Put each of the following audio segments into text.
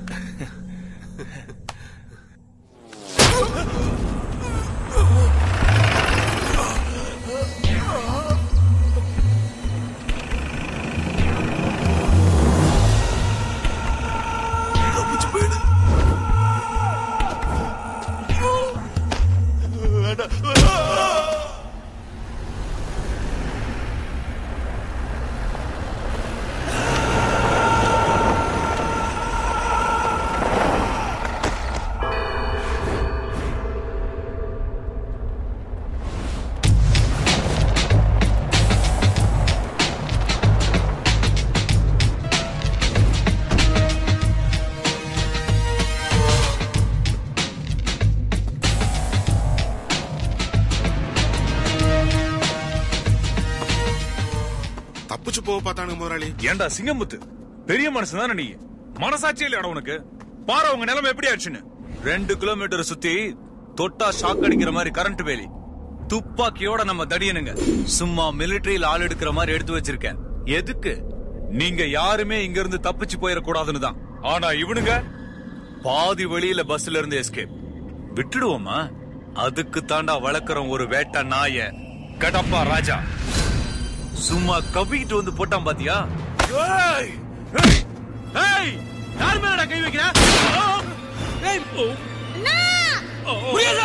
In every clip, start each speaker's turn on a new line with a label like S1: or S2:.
S1: தப்பிச்சு போக பார்த்தானுங்க முதலாளி
S2: ஏன்டா சிங்கமுத்து பெரிய மனுஷன் தானே நீ மனசாட்சி இல்லையாடா உனக்கு பாரு உங்க நிலைமை எப்படி ஆச்சுன்னு ரெண்டு கிலோமீட்டர் சுத்தி தொட்டா ஷாக் அடிக்கிற மாதிரி கரண்ட் வேலி துப்பாக்கியோட நம்ம தடியனுங்க சும்மா மிலிட்டரியில ஆள் எடுக்கிற மாதிரி எடுத்து வச்சிருக்கேன் எதுக்கு நீங்க யாருமே இங்க இருந்து தப்பிச்சு போயிடக்கூடாதுன்னு தான் ஆனா இவனுங்க பாதி வழியில பஸ்ல இருந்து எஸ்கேப் விட்டுடுவோமா அதுக்கு தாண்டா வளர்க்குறோம் ஒரு வேட்டை நாய கடப்பா ராஜா சும்மா கவிக்கிட்டு வந்து போட்டான் பாத்தியா ஏய்! ஏய்! ஏய்! யார் மேலடா கை வைக்கிற ஆ! ஏய்! புரியுதா?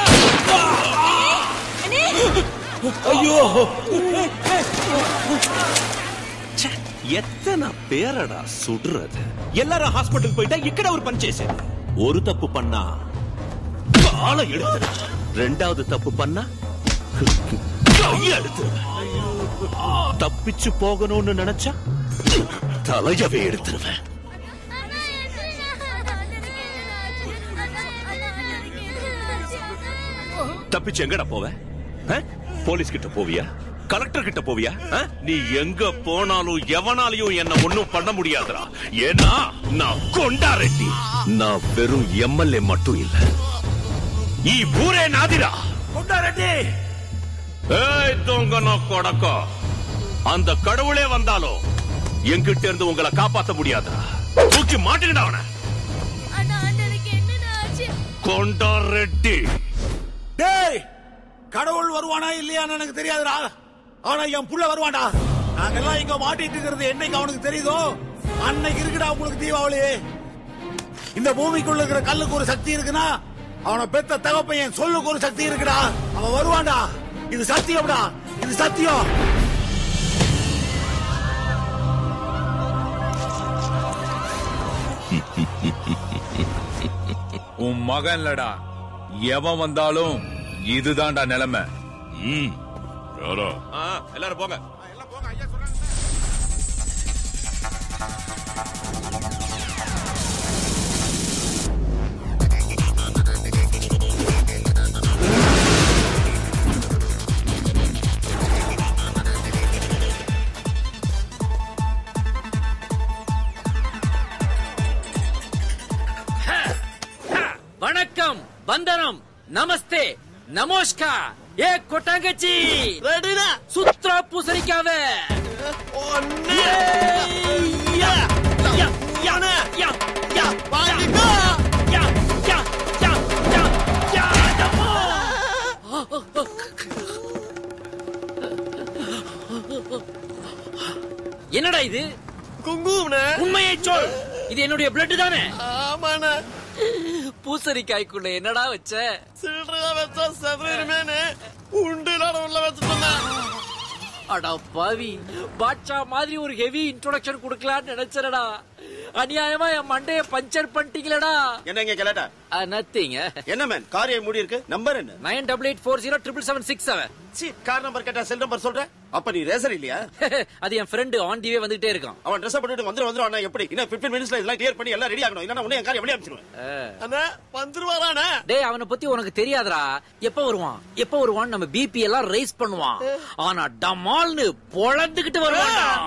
S3: ஐயோ ச்சே, எத்தனை பேரடா சுடுறது எல்லாரும் ஹாஸ்பிட்டல் போயிட்டா ఇక్కడ ஒரு பஞ்சேஸ் ஒரு தப்பு பண்ணா காலை எடுத்துரு ரெண்டாவது தப்பு பண்ணா கைய எடுத்துரு தப்பிச்சு போகணும்னு நினைச்சா தலையவே எடுத்துருவேன் தப்பிச்சு எங்கடா போவ ஆ? போலீஸ் கிட்ட போவியா கலெக்டர் கிட்ட போவியா ஆ? நீ எங்க போனாலும் எவனாலையும் என்ன ஒண்ணும் பண்ண முடியாதுடா ஏன்னா நான் கொண்டா ரெட்டி நான் வெறும் எம்எல்ஏ மட்டும் இல்ல ఈ ఊరే నాదిరా கொண்டாரெட்டி ஏய் தொங்கனோ கொடக்கோ அந்த கடவுளே வந்தாலும் என்கிட்ட இருந்து உங்களை காப்பாத்த முடியாதா தூக்கி மாட்டிக்கிட்ட அவன கொண்டா ரெட்டி
S4: டேய் கடவுள் வருவானா இல்லையான்னு எனக்கு தெரியாதுடா ஆனா என் புள்ள வருவான்டா நாங்கெல்லாம் இங்க மாட்டிட்டு இருக்கிறது என்னைக்கு அவனுக்கு தெரியுதோ அன்னைக்கு இருக்குடா உங்களுக்கு தீபாவளி இந்த பூமிக்குள்ள இருக்கிற கல்லுக்கு ஒரு சக்தி இருக்குன்னா அவனை பெத்த தகப்பன் என் சொல்லுக்கு ஒரு சக்தி இருக்குடா அவன் வருவான்டா இது சத்தியம்டா இது சத்தியம்
S2: உன் மகன்லடா எவன் வந்தாலும் இதுதான்டா நிலைமை
S3: எல்லாரும் போங்க
S5: வணக்கம் வந்தனம் நமஸ்தே நமஸ்கார் ஏ கொட்டாங்கச்சி ரெடிடா சுத்ரா பூசணிக்காவ என்னடா இது குங்கும உண்மையை சொல் இது என்னுடைய பிளட் தானே ஆமாண்ணா பூசணிக்காய்க்குள்ள என்னடா வச்ச சில்லறையா வச்சா செதறிடுமேனு உண்டுலாட உள்ள வச்சுட்டேன் அடா பாவி பாட்ஷா மாதிரி ஒரு ஹெவி இன்ட்ரோடக்ஷன் கொடுக்கலாம்னு நினைச்சறடா அநியாயமா என் மண்டைய பஞ்சர் பண்ணிட்டீங்களடா
S6: என்னங்க கலாட்டா
S5: நத்திங்க
S6: என்ன மேன் காரியை மூடி இருக்கு நம்பர் என்ன
S5: nine double eight four zero triple seven six seven
S6: சி கார் நம்பர் கேட்டா செல் நம்பர் சொல்ற அப்ப நீ ரேசர் இல்லையா
S5: அது என் ஃப்ரெண்டு ஆன் டிவே வந்துகிட்டே இருக்கான்
S6: அவன் ட்ரெஸ் பண்ணிட்டு வந்துரு வந்துரு அண்ணா எப்படி இன்னும் 15 மினிட்ஸ்ல இதெல்லாம் கிளியர் பண்ணி எல்லாம் ரெடி ஆகணும் இல்லன்னா உன்னை என் கார் வெளிய அனுப்பிச்சிடுவேன்
S5: அண்ணா வந்துருவாரானே டேய் அவனை பத்தி உனக்கு தெரியாதுடா எப்ப வருவான் எப்ப வருவான் நம்ம பிபி எல்லாம் ரைஸ் பண்ணுவான் ஆனா டமால்னு பொழந்துகிட்டு வருவான்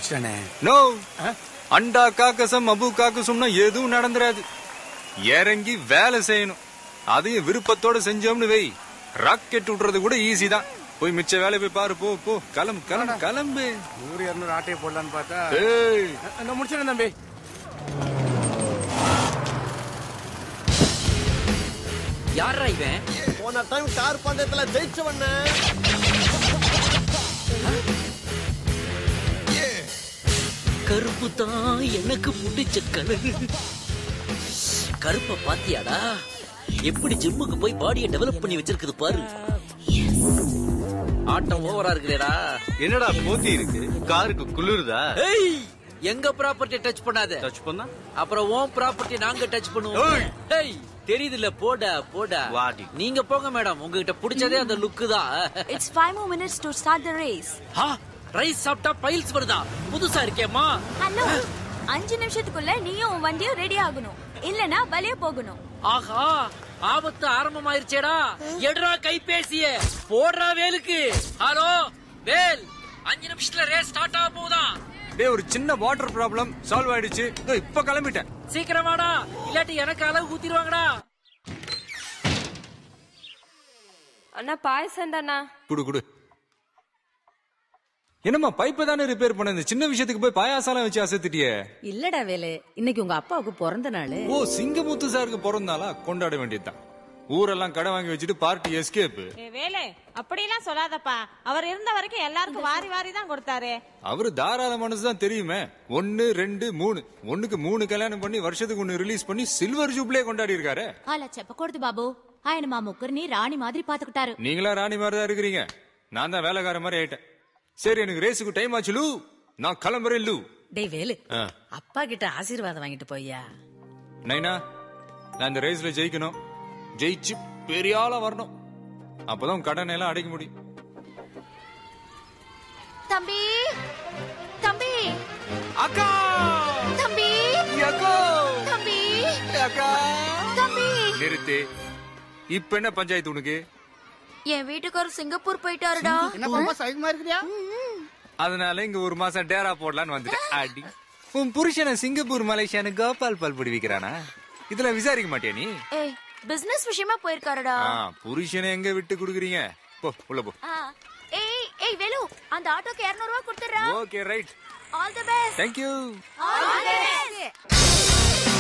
S4: முடிச்சிட்டானே
S2: நோ அண்டா காக்கசம் அபு காக்கசம்னா எதுவும் நடந்துராது இறங்கி வேலை செய்யணும் அதையும் விருப்பத்தோட செஞ்சோம்னு வை ராக்கெட் விட்டுறது கூட ஈஸி தான் போய் மிச்ச வேலை போய் பாரு போ போ கிளம்பு கிளம்பு கிளம்பு
S4: நூறு இரநூறு ஆட்டையை போடலான்னு பார்த்தா
S2: ஏய்
S4: நான் முடிச்சிட்டேன் தம்பி
S5: யாரா இவன்
S6: போன டைம் கார் பந்தயத்துல ஜெயிச்சவண்ண
S5: கருப்பு தான் எனக்கு பிடிச்ச கலர் கருப்ப பாத்தியாடா எப்படி ஜிம்முக்கு போய் பாடியை டெவலப் பண்ணி வச்சிருக்குது பாரு ஆட்டம் ஓவரா இருக்குடா
S6: என்னடா போத்தி இருக்கு காருக்கு குளிருதா
S5: ஏய் எங்க ப்ராப்பர்ட்டி டச் பண்ணாத
S6: டச் பண்ணா
S5: அப்புறம் ஓன் ப்ராப்பர்ட்டி நாங்க டச் பண்ணுவோம்
S6: ஏய்.
S5: ஏய் தெரியுதுல போடா போடா
S6: வாடி.
S5: நீங்க போங்க மேடம் உங்ககிட்ட பிடிச்சதே அந்த லுக்கு தான்
S1: It's five more minutes to start the race.
S5: ஆ, ரைஸ் சாப்பிட்டா பைல்ஸ் வருதா புதுசா இருக்கேம்மா
S1: ஹலோ அஞ்சு நிமிஷத்துக்குள்ள நீயும் உன் வண்டியும் ரெடி ஆகணும் இல்லனா வலிய போகணும்
S5: ஆஹா ஆபத்து ஆரம்பமாயிருச்சேடா எடுறா கைபேசிய போடுறா வேலுக்கு ஹலோ வேல் அஞ்சு நிமிஷத்துல ரேஸ் ஸ்டார்ட் ஆக போகுதா
S2: டேய் ஒரு சின்ன வாட்டர் ப்ராப்ளம் சால்வ் ஆயிடுச்சு இதோ இப்ப கிளம்பிட்டேன்
S5: சீக்கிரமாடா இல்லாட்டி எனக்கு அளவு ஊத்திடுவாங்கடா
S7: அண்ணா பாயசம் தானா
S2: குடு குடு என்னம்மா பைப்பை தானே ரிப்பேர் பண்ண இந்த சின்ன விஷயத்துக்கு போய் பாயாசாலம் வச்சு அசத்திட்டியே
S8: இல்லடா வேலு இன்னைக்கு உங்க அப்பாவுக்கு பிறந்த நாள்
S2: ஓ சிங்கமுத்து சாருக்கு பிறந்தாளா கொண்டாட வேண்டியதுதான் ஊரெல்லாம் கடை வாங்கி வச்சுட்டு பார்ட்டி எஸ்கேப்
S7: ஏ, வேலு அப்படிலாம் சொல்லாதப்பா அவர் இருந்த வரைக்கும் எல்லாருக்கும் வாரி வாரி தான் கொடுத்தாரு
S2: அவரு தாராள மனசு தான் தெரியுமே ஒன்னு ரெண்டு மூணு ஒண்ணுக்கு மூணு கல்யாணம் பண்ணி வருஷத்துக்கு ஒண்ணு ரிலீஸ் பண்ணி சில்வர் ஜூப்ளே கொண்டாடி இருக்காரு
S9: అలా చెప్పకూడదు బాబు ఆయన మా ముగ్గురిని రాణి మాదిరి పాతుకుతారు
S2: நீங்களா ராணி மாதிரி தான் இருக்கிறீங்க நான் தான் வேலைக்கார மாதிரி ஆயிட்டேன் சரி எனக்கு ரேஸுக்கு டைம் ஆச்சு லூ நான் கிளம்புறேன் லூ
S8: டேய் வேலு அப்பா கிட்ட ஆசீர்வாதம் வாங்கிட்டு போய்யா
S2: நைனா நான் இந்த ரேஸ்ல ஜெயிக்கணும் ஜெயிச்சு பெரிய ஆளா வரணும் அப்பதான் உன் கடனை எல்லாம் அடைக்க முடியும்
S1: தம்பி தம்பி
S2: அக்கா
S1: தம்பி
S2: அக்கா
S1: தம்பி
S2: அக்கா
S1: தம்பி
S2: நிறுத்து இப்ப என்ன பஞ்சாயத்து உனக்கு
S1: என் வீட்டுக்காரர் சிங்கப்பூர் போயிட்டாருடா
S4: என்ன பாப்பா சைக்கிள் இருக்கிறியா
S2: அதனால இங்க ஒரு மாசம் டேரா போடலான்னு வந்துட்டேன் அடி உன் புருஷனை சிங்கப்பூர் மலேசியான்னு கோபால் பல்படி விக்கிறானா இதுல விசாரிக்க மாட்டியா நீ
S1: ஏய் பிசினஸ் விஷயமா போயிருக்காருடா
S2: ஆ, புருஷனை எங்க விட்டு குடுக்குறீங்க போ உள்ள போ
S1: ஆ. ஏய் ஏய் வேலு அந்த ஆட்டோக்கு 200 ரூபாய் கொடுத்துறா
S2: okay right
S1: all the best
S2: thank you
S1: all the best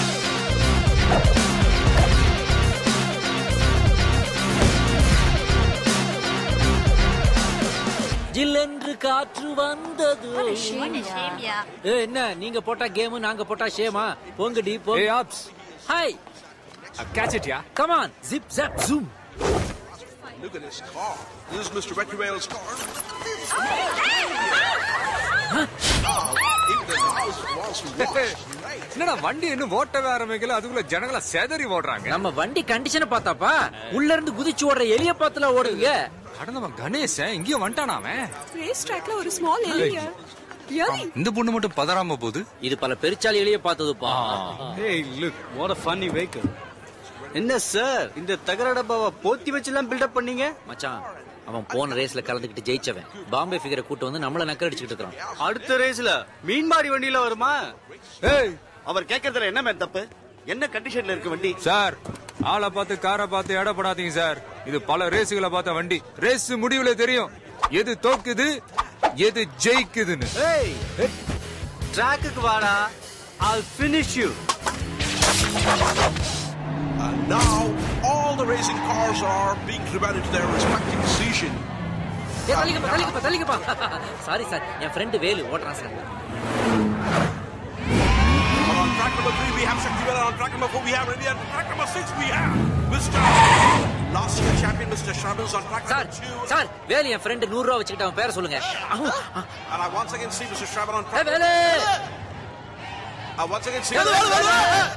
S5: ஜில்லென்று காற்று வந்தது
S1: ஷேமியா
S5: ஏ, என்ன நீங்க போட்டா கேம் நாங்க போட்டா ஷேமா போங்கடி
S2: ஏ
S5: போங்க
S2: ஆப்ஸ்
S5: ஹாய்
S2: கேட்ச் இட் யா
S5: come on zip zap zoom
S10: Look at this car. This is Mr. Retro Rail's car. Even the house wants to watch.
S2: என்னடா வண்டி இன்னும் ஓட்டவே ஆரம்பிக்கல அதுக்குள்ள ஜனங்கள செதறி ஓடுறாங்க
S5: நம்ம வண்டி கண்டிஷனை பார்த்தாப்பா உள்ள இருந்து குதிச்சு ஓடுற எலிய பாத்துல ஓடுங்க
S2: கடந்தவன் கணேசன் இங்கேயும் வந்துட்டானா அவன்
S7: ரேஸ் ட்ராக்ல ஒரு ஸ்மால் ஏரியா
S2: இந்த பொண்ணு மட்டும் பதறாம போகுது
S5: இது பல பெருச்சாலி எலிய பார்த்ததுப்பா
S6: Hey, look, what a funny vehicle. என்ன சார் இந்த தகர டப்பாவை போத்தி வச்செல்லாம் பில்டப் பண்ணீங்க
S5: மச்சான் அவன் போன ரேஸ்ல கலந்துக்கிட்டு ஜெயிச்சவன் பாம்பே ஃபிகரை கூட்டு வந்து நம்மள நக்கல் அடிச்சுக்கிட்டு இருக்கான்
S6: அடுத்த ரேஸ்ல மீன்பாடி வண்டியில வருமா
S2: ஏய்
S6: அவர் கேக்குறதுல என்ன மேம் தப்பு என்ன கண்டிஷன்ல இருக்கு வண்டி
S2: சார் ஆளை பார்த்து காரை பார்த்து எடப்படாதீங்க சார் இது பல ரேஸுகளை பார்த்த வண்டி ரேஸ் முடிவுல தெரியும் எது தோக்குது எது ஜெயிக்குதுன்னு
S6: ஏய் ட்ராக்குக்கு வாடா I'll finish you
S10: And now, all the racing cars are being converted to their respective station.
S5: ஏய், தள்ளிக்கப்பா தள்ளிக்கப்பா தள்ளிக்கப்பா சாரி சார் என் ஃப்ரெண்டு வேலு ஓட்டுறான் sir
S10: And on track number three, we have Shakti Vela. On track number four, we have India. On track number six, we have Mr. Last year champion, Mr. Shamils. On track
S5: sir
S10: number two.
S5: Sir Velu என் friend நூறு ரூபா வச்சுக்கிட்டு அவன் பேரை சொல்லுங்க
S10: And I once again see Mr. Shravan on
S5: ஏய்,
S10: track.
S5: Velu
S10: I once again see.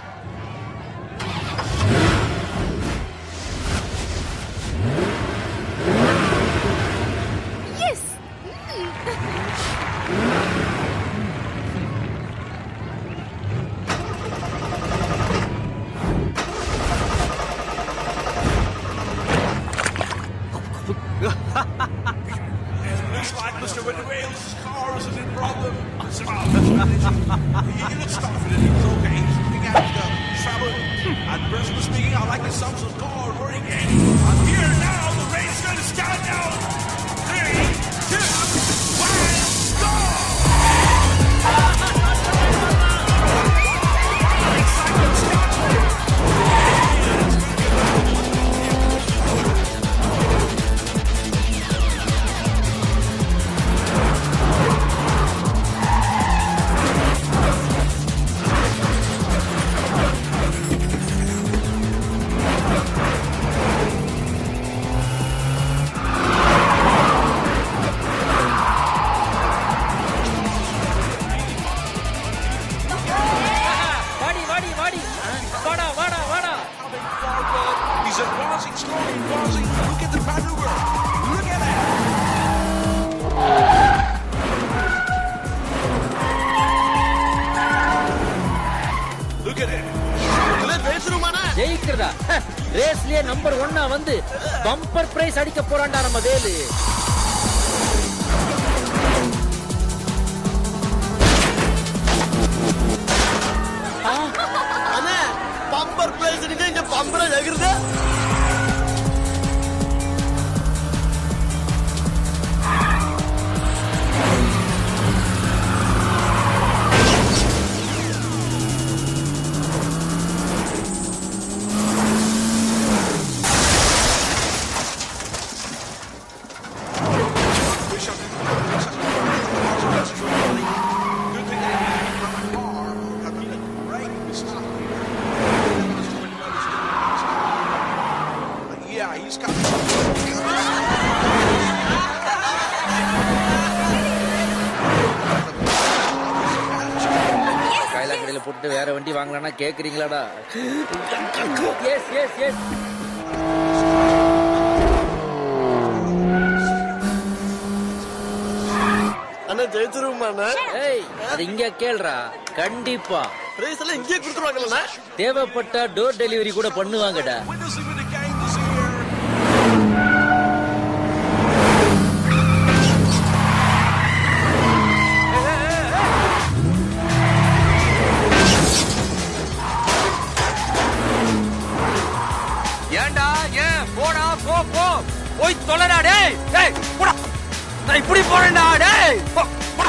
S1: Yes
S10: Looks like Mr. Winter Wales' car is in problem. he looks confident. He's okay. He's looking at the travel. And personally speaking, I like his songs of God running in. I'm here now. The rain's going to start now. Three, two, one, go!
S5: வாடி வாடி வாடி வாடா வாடா வாடா
S10: He's advancing slowly, advancing. Look at the maneuver. Look at that. Look at it.
S5: ஜெயிக்கிறதா ரேஸ்லயே number ஒன்னா வந்து பம்பர் பிரைஸ் அடிக்க போறான்டா நம்ம வேலு
S11: அண்ணே பம்பர் பிளேஸ் இங்க பம்பர எகிருது
S10: Yeah, he's got.
S5: கைலா கடையில போட்டு வேற வண்டி வாங்கலாம்னா கேக்குறீங்களாடா எஸ் எஸ் எஸ்
S11: அண்ணா ஜெயிச்சிருவோமா அண்ணா
S5: ஏய் அது இங்க கேள்றா கண்டிப்பா
S11: பிரைஸ் எல்லாம் இங்கே கொடுத்துருவாங்கல்ல
S5: தேவைப்பட்டா டோர் டெலிவரி கூட பண்ணுவாங்கடா
S12: ஏன்டா ஏன் போடா போ போ போய் தொலைடா டேய் டேய் போடா நான் இப்படி போறேன்டா டேய் போ போடா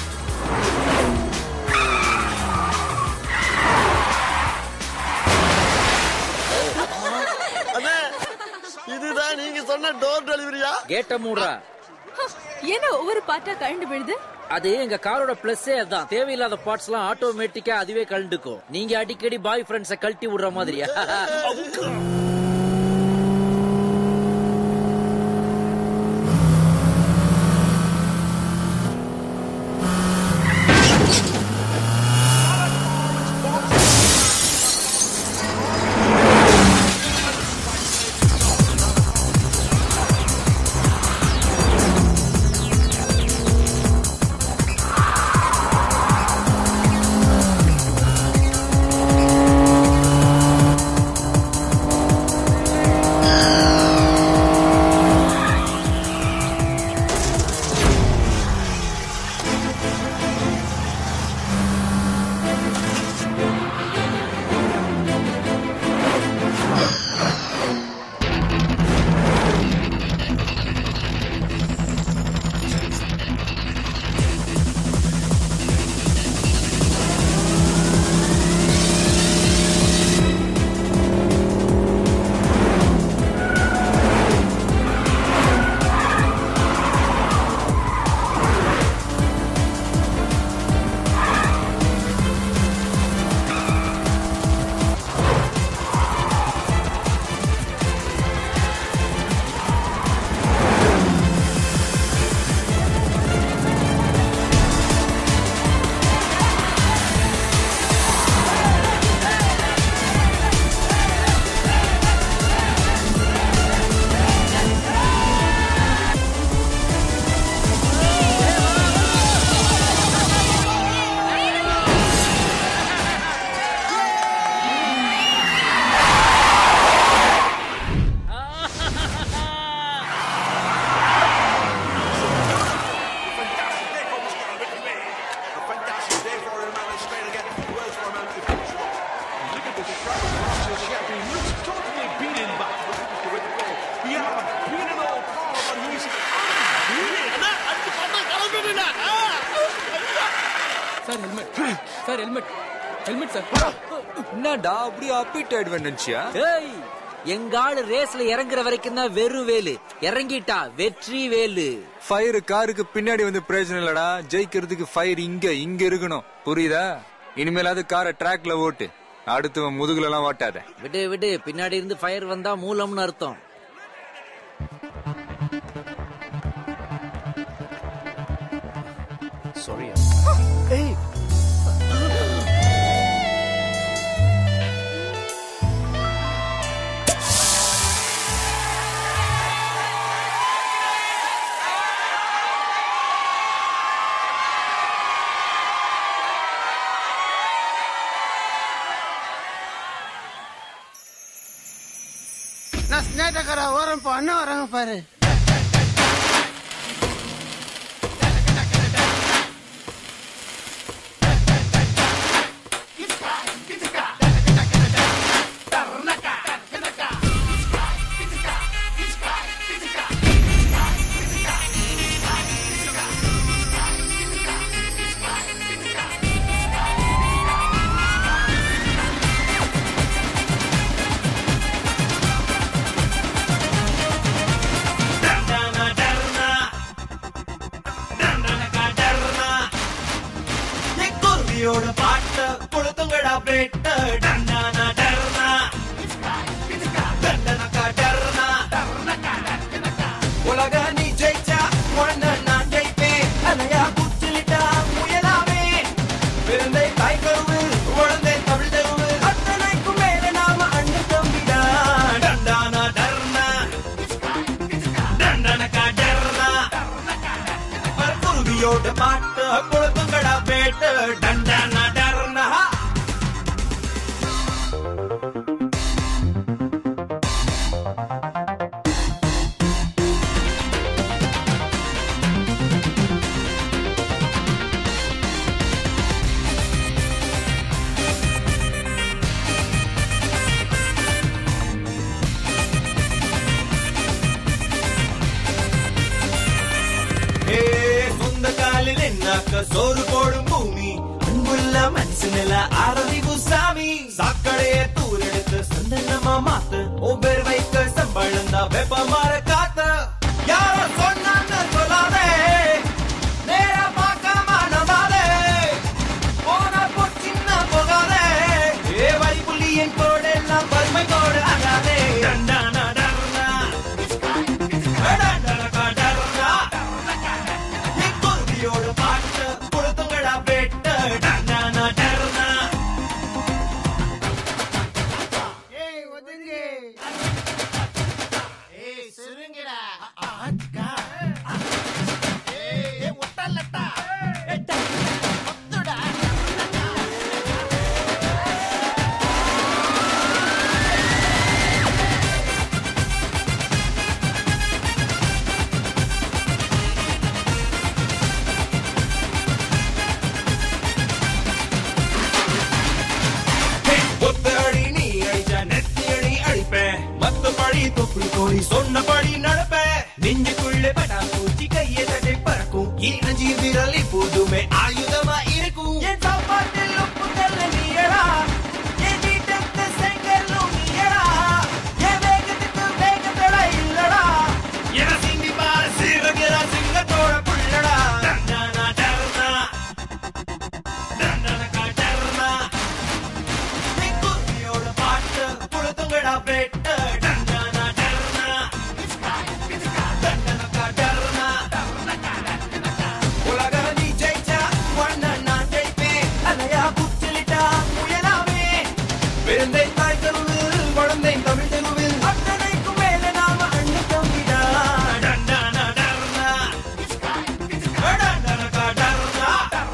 S11: அண்ணே இதுதான் நீங்க சொன்ன டோர் டெலிவரியா
S5: கேட்ட மூடுறா
S1: என்ன ஒவ்வொரு பாட்டா கழண்டு விழுது
S5: அது எங்க காரோட பிளஸ்ஸே அதான் தேவையில்லாத பார்ட்ஸ் எல்லாம் ஆட்டோமேட்டிக்கா அதுவே கழண்டுக்கும் நீங்க அடிக்கடி பாய் ஃப்ரெண்ட்ஸ கழட்டி விடுற மாதிரியா
S10: Look
S12: sir helmet sir helmet helmet sir
S13: என்னடா அப்படியே அப்பிட் ஆயிடுவேன் நினைச்சியா
S5: ஏய் எங்க ஆளு ரேஸ்ல இறங்குற வரைக்கும் தான் வெறும் வேலு இறங்கிட்டா வெற்றி வேலு
S13: ஃபயர் காருக்கு பின்னாடி வந்து பிரயோஜனம் இல்லடா ஜெயிக்கிறதுக்கு ஃபயர் இங்க இங்க இருக்கணும் புரியுதா இனிமேலாவது காரை ட்ராக்ல ஓட்டு அடுத்தவன் முதுகுல எல்லாம் ஓட்டாத
S5: விடு விடு பின்னாடி இருந்து ஃபயர் வந்தா மூலம்னு அர்த்தம்
S13: சாரி
S5: ஏய்
S14: நான் ஸ்னேட்டக்காரா ஓரம் போ அண்ணன் வராங்க பாரு
S15: குருவியோட பாட்ட கொளுத்துங்கடா பேட்ட டண்டானா டர்னா டண்டனக்கா டர்னா உலக நீ ஜெயிச்சா உடனே நான் ஜெயிப்பேன் அலையா குச்சிலிட்டா முயலாவே பிறந்தை தாய் கருவு உழந்தை தமிழ் தெருவு அத்தனைக்கும் மேல நாம அண்ணன் தம்பிடா டண்டானா டர்னா டண்டனக்கா டர்னா குருவியோட பாட்டு கொழுப்புங்கடா பேட்டு டண்டானா டர்னா ஏ சொந்த காலில் என்னாக்க சோறு போடும் பூமி அன்புள்ள மனுஷனில ஆரம்பிவு சாமி சாக்கடைய தூரெடுத்து சந்தனமா மாத்து ஒவ்வொரு வைக்க சம்பளம் தான் வெப்ப மாற காத்த யாரோ சொன்னாங்க சொல்லாதே நேரா பார்க்காம நம்பாதே போனா போ சின்ன போகாதே ஏ வரி புள்ளி என் கோடு எல்லாம் வறுமை கோடு ஆகாதே டண்டானா டர்னா டண்டனக்கா டர்னா குருவியோட பாட்டு கொடுத்துங்கடா பெட்டு டண்டானா டர்னா
S14: ஏய் ஒதுங்க ஏய் சுருங்கடா ஏய் ஒட்டலட்டா ஒத்துடா
S15: ஒத்த அடி நீ அடிச்சா நெத்தி அடி அடிப்பேன் மத்தபடி தொப்புள் கோழி சொன்னபடி நடப்பேன் நெஞ்சுக்குள்ளே படா பூச்சி கையை தட்டை பறக்கும் என் அஞ்சு விரல் இப்போதுமே ஆயுதமா இருக்கும் என் சாப்பாட்டில் உப்பு கல்ல நீயடா என் வீட்டுக்கு செங்கல்லும் நீயடா என் வேகத்துக்கு வேகத்தட இல்லடா என சிங்கி பாரு சீரகிற சிங்கத்தோட புள்ளடா டண்டானா டர்னா டண்டனக்கா டர்னா குருவியோட பாட்டு கொடுத்துங்கடா பெட்டு டண்டானா டர்னா டண்டனக்கா டர்னா உலக நீ ஜெயிச்சா ஒன்ன நான் ஜெயிப்பேன் அலையா குச்சிலிட்டா முயலாவே பிறந்தை தாய் தெருவில் குழந்தை தமிழ் தெருவில் அத்தனைக்கும் மேல நாம அண்ணன் தம்பிடா டண்டானா டர்னா டண்டனக்கா டர்னா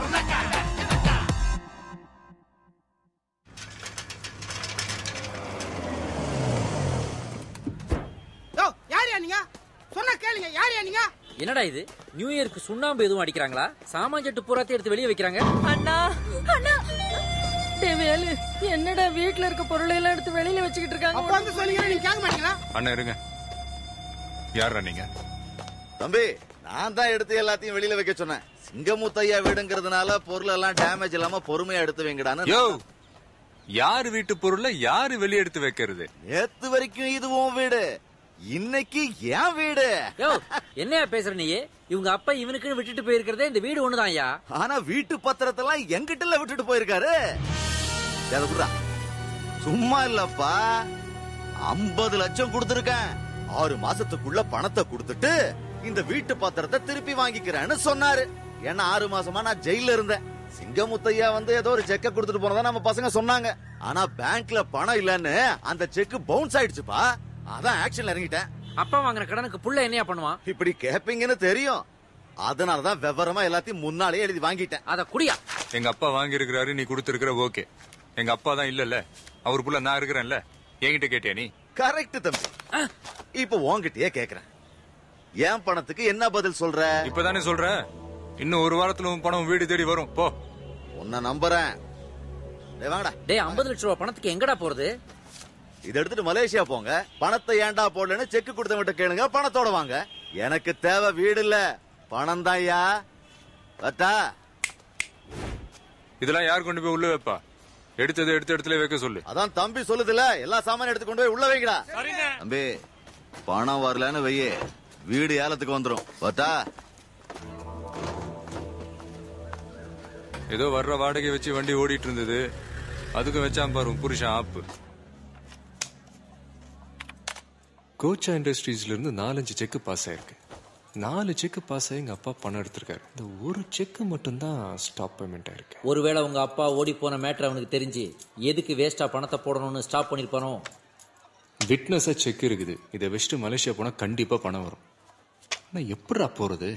S14: யோ யாரியா நீங்க சொன்னா கேளுங்க யாரியா நீங்க
S5: என்னடா இது நியூ இயருக்கு சுண்ணாம்பு எதுவும் அடிக்கிறாங்களா சாமான் சட்டு பூராத்தையும் எடுத்து வெளியே வைக்கிறாங்க
S8: அண்ணா அண்ணா டேய் வேலு என்னடா வீட்ல இருக்க பொருளை எல்லாம் எடுத்து வெளியில வச்சுக்கிட்டு இருக்காங்க
S14: அப்ப வந்து சொன்னீங்க நீங்க கேட்க மாட்டீங்களா
S2: அண்ணா இருங்க யாரா நீங்க
S11: தம்பி நான் தான் எடுத்து எல்லாத்தையும் வெளியில வைக்க சொன்னேன்
S16: சிங்கமுத்தையா வீடுங்கிறதுனால பொருள் எல்லாம் டேமேஜ் இல்லாம பொறுமையா எடுத்து வைங்கடான்னு
S13: யோ யாரு வீட்டு பொருளை யாரு வெளியே எடுத்து வைக்கிறது
S16: நேத்து வரைக்கும் இது உன் வீடு இன்னைக்கு என் வீடு
S5: யோ என்னையா பேசுற நீ இவங்க அப்பா இவனுக்குன்னு விட்டுட்டு போயிருக்கிறதே இந்த வீடு ஒண்ணுதான்யா
S16: ஆனா வீட்டு பத்திரத்தெல்லாம் எங்கிட்ட விட்டுட்டு போயிருக்காரு அதை குடுறா. சும்மா இல்லப்பா ஐம்பது லட்சம் கொடுத்திருக்கேன் ஆறு மாசத்துக்குள்ள பணத்தை கொடுத்துட்டு இந்த வீட்டு பத்திரத்தை திருப்பி வாங்கிக்கிறேன்னு சொன்னாரு ஏன்னா ஆறு மாசமா நான் ஜெயில இருந்தேன் சிங்கமுத்தையா வந்து ஏதோ ஒரு செக்க கொடுத்துட்டு போனதா நம்ம பசங்க சொன்னாங்க ஆனா பேங்க்ல பணம் இல்லன்னு அந்த செக் பவுன்ஸ் ஆயிடுச்சுப்பா அதான் ஆக்ஷன்ல இறங்கிட்டேன்
S5: அப்பா வாங்குற கடனுக்கு புள்ள என்னையா பண்ணுவான்
S16: இப்படி கேப்பீங்கன்னு தெரியும் அதனாலதான் விவரமா எல்லாத்தையும் முன்னாலே எழுதி வாங்கிட்டேன்
S5: அத குடியா
S13: எங்க அப்பா வாங்கி இருக்கிறாரு நீ கொடுத்திருக்கிற ஓகே எங்க அப்பா தான் இல்லல்ல அவர் புள்ள நான் இருக்கிறேன்ல என்கிட்ட கேட்டியா நீ
S16: கரெக்ட் தம்பி இப்ப உன்கிட்டயே கேக்குறேன் என் பணத்துக்கு என்ன பதில் சொல்ற
S13: இப்பதானே சொல்ற இன்னும் ஒரு வாரத்துல உன் பணம் வீடு தேடி வரும் போ
S16: உன்னை நம்புறேன் டேய் வாங்கடா
S5: டேய் 50 லட்சம் ரூபாய் பணத்துக்கு எங்கடா போறது
S16: இதை எடுத்துட்டு மலேசியா போங்க பணத்தை ஏன்டா போடலன்னு செக் கொடுத்தவங்கிட்ட கேளுங்க பணத்தோட வாங்க எனக்கு தேவை வீடு இல்ல பணம் தான்யா அத்தா
S13: இதெல்லாம் யார் கொண்டு போய் உள்ள வைப்பா எடுத்தது எடுத்த இடத்துல வைக்க சொல்லு
S16: அதான் தம்பி சொல்லுதுல எல்லா சாமானும் எடுத்து கொண்டு போய் உள்ள வைங்கடா தம்பி பணம் வரலன்னு வையே வீடு ஏலத்துக்கு வந்துரும் பத்தா
S13: ஏதோ வர்ற வாடகை வச்சு வண்டி ஓடிட்டு இருந்தது அதுக்கு வச்சான் பாரு உன் புருஷன் ஆப்பு கோச்சா இண்டஸ்ட்ரீஸ்ல இருந்து நாலஞ்சு செக் பாஸ் ஆயிருக்கு நாலு செக் பாஸ் ஆகி எங்க அப்பா பணம் எடுத்திருக்காரு இந்த ஒரு செக் மட்டும்தான் ஸ்டாப் பேமெண்ட் ஆயிருக்கு
S5: ஒருவேளை உங்க அப்பா ஓடி போன மேட்டர் அவனுக்கு தெரிஞ்சு எதுக்கு வேஸ்டா பணத்தை போடணும்னு ஸ்டாப் பண்ணிருப்பானோ
S13: விட்னஸா செக் இருக்குது இதை வச்சுட்டு மலேசியா போனா கண்டிப்பா பணம் வரும் ஆனா எப்படிடா போறது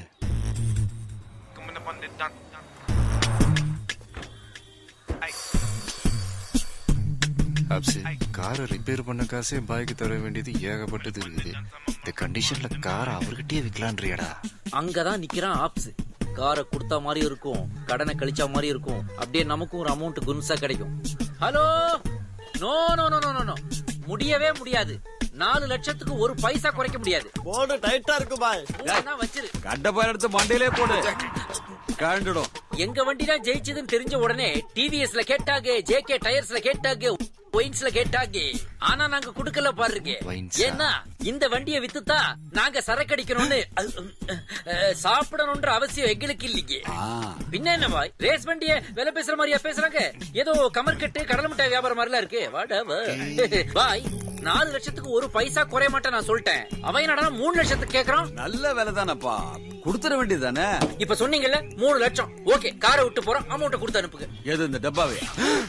S13: ஆப்ஸு காரை ரிப்பேர் பண்ண காசே பாய்க்கு தர வேண்டியது ஏகப்பட்டது இருக்குது இந்த கண்டிஷன்ல காரை அவர்கிட்டயே விற்கலான்றியாடா
S5: அங்கதான் நிக்கிறான் ஆப்ஸ் காரை கொடுத்த மாதிரி இருக்கும் கடனை கழிச்ச மாதிரி இருக்கும் அப்படியே நமக்கும் ஒரு அமௌண்ட் குன்சா கிடைக்கும் hello no no no no no முடியவே முடியாது நாலு லட்சத்துக்கு ஒரு பைசா குறைக்க முடியாது
S6: போடு டைட்டா இருக்கு பாய்
S5: ஊரெல்லாம் வச்சிரு
S6: கட்ட போய் எடுத்து மண்டையிலே போடு கழண்டுடும்
S5: எங்க வண்டி தான் ஜெயிச்சதுன்னு தெரிஞ்ச உடனே டிவிஎஸ்ல கேட்டாங்க ஜேகே டயர்ஸ்ல கேட்டாங்க ஒயின்ஸ்ல கேட்டாங்க ஆனா நாங்க குடுக்கல பாருங்க ஏன்னா இந்த வண்டியை வித்துதான் நாங்க சரக்கடிக்கணும்னு அஹ், அஹ், சாப்பிடணும்ன்ற அவசியம் எங்களுக்கு இல்லைங்க பின்ன என்ன பாய் ரேஸ் வண்டிய விலை பேசுற மாதிரியா பேசுறாங்க ஏதோ கமர்கட்டு கடலை மிட்டாய் வியாபாரம் மாதிரிலாம் இருக்கு வாடா வா. பாய் நாலு லட்சத்துக்கு ஒரு பைசா குறைய மாட்டேன் நான் சொல்லிட்டேன் அவன் என்னடா மூணு லட்சத்துக்கு கேக்குறான்
S6: நல்ல வேலை தானப்பா கொடுத்துட வேண்டியது தானே
S5: இப்ப சொன்னீங்கல்ல மூணு லட்சம் ஓகே காரை விட்டு போறோம் அமௌண்ட் கொடுத்து அனுப்புங்க
S6: எது இந்த டப்பாவே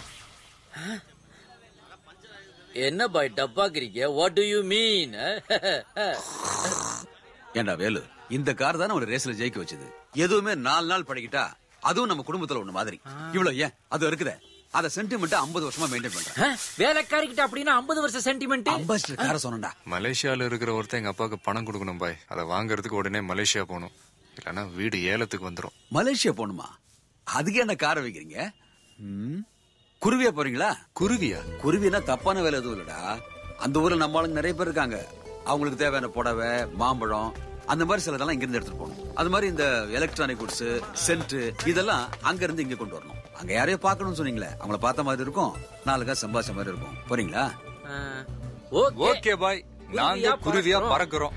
S5: என்ன பாய் டப்பாக்குறீங்க வாட் டு யூ மீன்
S6: ஏண்டா வேலு இந்த கார் தானே ஒரு ரேஸ்ல ஜெயிக்க வச்சது எதுவுமே நாலு நாள் பழகிட்டா அதுவும் நம்ம குடும்பத்துல ஒண்ணு மாதிரி இவ்வளவு ஏன் அது இருக்குதே அத சென்டிமெண்ட் 50 வருஷமா மெயின்டைன் பண்றேன்
S5: வேலைக்காரிக்கிட்ட அப்படின்னா ஐம்பது வருஷம் சென்டிமெண்ட்
S6: அம்பாசிடர் கார சொன்னடா
S13: மலேசியால இருக்கிற ஒருத்தன் எங்க அப்பாவுக்கு பணம் கொடுக்கணும் பாய் அதை வாங்குறதுக்கு உடனே மலேசியா போகணும் இல்லைன்னா வீடு ஏலத்துக்கு வந்துரும்
S6: மலேசியா போகணுமா அதுக்கு என்ன காரை வைக்கிறீங்க ம்? குருவியா போறீங்களா
S13: குருவியா
S6: குருவினா தப்பான வேலை எதுவும் இல்லடா அந்த ஊர்ல நம்ம ஆளுங்க நிறைய பேர் இருக்காங்க அவங்களுக்கு தேவையான புடவை மாம்பழம் அந்த மாதிரி சிலதெல்லாம் இங்க இருந்து எடுத்துட்டு போகணும் அது மாதிரி இந்த எலக்ட்ரானிக் குட்ஸ் சென்ட் இதெல்லாம் அங்க இருந்து இங்க கொண்டு வரணும் அங்க யாரையோ பார்க்கணும்னு சொன்னீங்களே அவங்கள பார்த்த மாதிரி இருக்கும் நாலு காசு சம்பாதிச்ச மாதிரி இருக்கும் போறீங்களா
S13: ஓகே பாய் நாங்க குருவியா பறக்குறோம்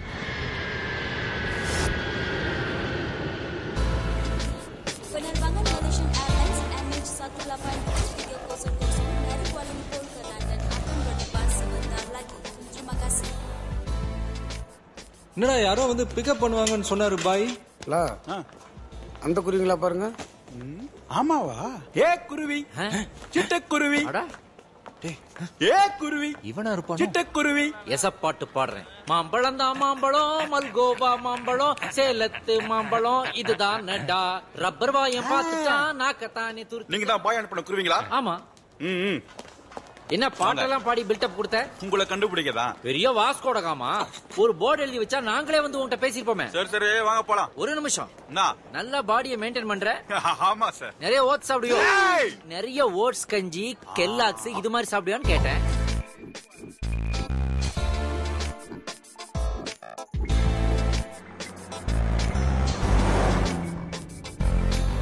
S17: Penerbangan Malaysian Airlines MH18 dari Kuala Lumpur ke London akan berdepan sebentar lagi. Terima kasih.
S18: என்னடா யாரோ வந்து பிக்கப் பண்ணுவாங்கன்னு சொன்னாரு பாய்
S14: அந்த குருவிங்களா பாருங்க ஆமாவா
S6: ஏ குருவி சிட்டக்குருவி ஏ குருவி
S13: இவனா இருப்பான்
S6: சிட்டக்குருவி
S5: எசப்பாட்டு பாடுறேன் மாம்பழம் தான் மாம்பழம் மல்கோவா மாம்பழம் சேலத்து மாம்பழம் இதுதான் நடா ரப்பர் வாயம் பார்த்துட்டான் நாக்கத்தானே துரு
S19: நீங்க தான் பாய் அனுப்பின குருவிங்களா
S5: ஆமா
S19: ம்
S5: என்ன பாட்டெல்லாம் பாடி பில்டப் கொடுத்த
S19: உங்களை கண்டுபிடிக்கதான்
S5: பெரிய வாஸ்கோடகாமா ஒரு போர்டு எழுதி வச்சா நாங்களே வந்து உன்கிட்ட பேசிருப்போமே
S19: சரி சரி வாங்க போலாம்
S5: ஒரு நிமிஷம்
S19: என்ன
S5: நல்ல பாடியை மெயின்டைன் பண்ற
S19: ஆமா சார்
S5: நிறைய ஓட்ஸ் சாப்பிடுவியோ நிறைய ஓட்ஸ் கஞ்சி கெல்லாக்ஸ் இது மாதிரி சாப்பிடுவியான்னு கேட்டேன்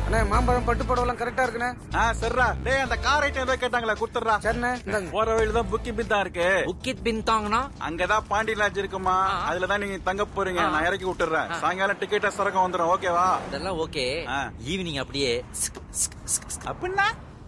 S14: அண்ணே மாம்பழம் பட்டு படவெல்லாம் கரெக்டா இருக்குண்ணே
S19: ஆ சரிடா டேய் அந்த கார் ஐட்டம் ஏதோ கேட்டாங்களா கொடுத்துறா
S14: சரிண்ணே
S19: போற வழியில தான் புக்கிங் பின் தான் இருக்கு
S5: புக்கிட் பின் தாங்கனா
S19: அங்கதான் பாண்டி லாட்ஜ் இருக்குமா அதுல தான் நீங்க தங்க போறீங்க நான் இறக்கி விட்டுறேன் சாயங்காலம் டிக்கெட் சரக்கம் வந்துடும் ஓகேவா
S5: அதெல்லாம் ஓகே ஈவினிங் அப்படியே
S19: அப்படின்னா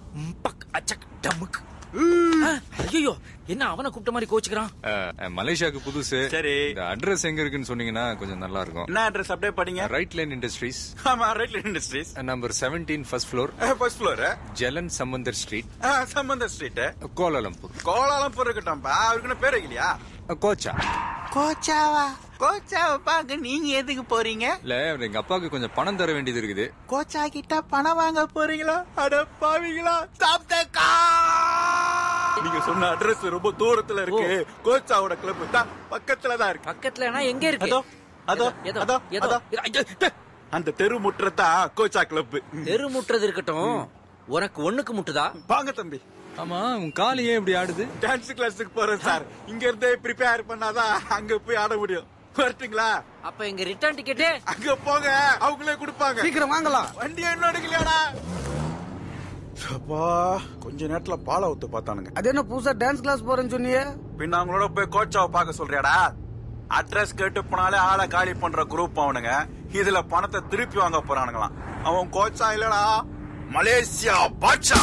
S5: ஐயோ என்ன அவனை கூப்பிட்ட மாதிரி கோச்சுக்கிறான்
S13: அஹ், மலேசியாவுக்கு புதுசு
S19: சரி.
S13: இந்த அட்ரஸ் எங்க இருக்குன்னு சொன்னீங்கன்னா கொஞ்சம் நல்லா இருக்கும்
S19: என்ன அட்ரஸ் அப்படியே படிங்க
S13: ரைட் லைன் இண்டஸ்ட்ரீஸ்
S19: ஆமா right industries
S13: number seventeen first floor
S19: first floor
S13: Jalan Sambanthar street
S19: Sambantha street
S13: Kuala Lumpur
S19: Kuala Lumpur இருக்கட்டும்பா அவருக்கு பேர் இல்லையா
S13: கோச்சா
S19: கோச்சாவா கோச்சாவை பாக்க நீங்க எதுக்கு போறீங்க
S13: இல்ல எங்க அப்பாவுக்கு கொஞ்சம் பணம் தர வேண்டியது இருக்குது
S19: கோச்சா கிட்ட பணம் வாங்க போறீங்களா அட பாவீங்களா ஸ்டாப் த நீங்க சொன்ன அட்ரஸ் ரொம்ப தூரத்துல இருக்கு கோச்சாவோட கிளப் தான் பக்கத்துல தான் இருக்கு
S5: பக்கத்துலனா எங்க இருக்கு
S19: அதோ அதோ
S5: எதோ,
S19: அதோ
S5: எதோ,
S19: அதோ
S5: ஐயோ,
S19: அந்த தெரு முற்றத்தா கோச்சா கிளப்
S5: தெரு முட்டுறது இருக்கட்டும் உனக்கு ஒண்ணுக்கு முட்டுதா
S19: வாங்க தம்பி
S13: ஆமா உன் கால் ஏன் இப்படி ஆடுது
S19: டான்ஸ் கிளாஸுக்கு போறேன் சார் இங்க இருந்தே ப்ரிப்பேர் பண்ணாதான் அங்க போய் ஆட முடியும் வரட்டுங்களா
S5: அப்ப எங்க ரிட்டர்ன் டிக்கெட்
S19: அங்க போங்க அவங்களே கொடுப்பாங்க
S14: சீக்கிரம் வாங்கலாம்
S19: வண்டி என்ன எடுக்கலையாடா அப்பா கொஞ்ச நேரத்துல பாலை ஊத்து பார்த்தானுங்க
S14: அது என்ன புதுசா டான்ஸ் கிளாஸ் போறேன்னு சொன்னியே
S19: பின்ன அவங்களோட போய் கோச்சாவை பார்க்க சொல்றியாடா அட்ரஸ் கேட்டு போனாலே ஆளை காலி பண்ற குரூப் அவனுங்க இதுல பணத்தை திருப்பி வாங்க போறானுங்களாம் அவன் கோச்சா இல்லடா மலேசியா பாட்சா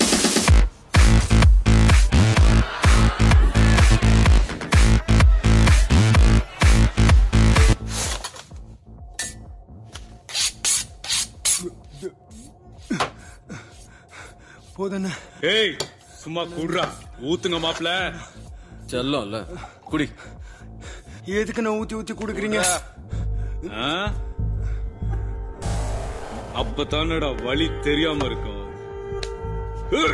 S18: போதண்ணா
S20: ஏய் சும்மா குடுறா ஊத்துங்க மாப்ள செல்லம்ல குடி
S18: எதுக்கு நான் ஊத்தி ஊத்தி குடுக்குறீங்க
S20: ஆ? அப்பதானடா வழி தெரியாம இருக்கும் ஏய்!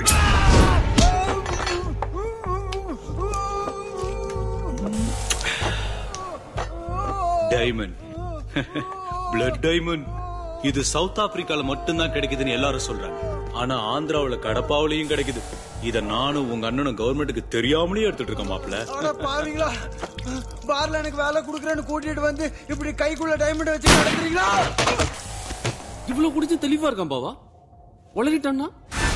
S2: டைமண்ட் பிளட் டைமண்ட் இது சவுத் ஆப்பிரிக்கால மட்டும்தான் கிடைக்குதுன்னு எல்லாரும் சொல்றாங்க ஆனா ஆந்திராவுல கடப்பாவிலையும் கிடைக்குது இத நானும் உங்க அண்ணனும் கவர்மெண்ட்டுக்கு தெரியாமலே எடுத்துட்டு இருக்கோம் மாப்ள
S18: அட பாவீங்களா பார்ல எனக்கு வேலை குடுக்குறேன்னு கூட்டிட்டு வந்து இப்படி கைக்குள்ள டைமண்ட் வச்சு நடக்கிறீங்களா
S20: இவ்வளவு குடிச்சு தெளிவா இருக்கான் பாவா உளறிட்டான்னா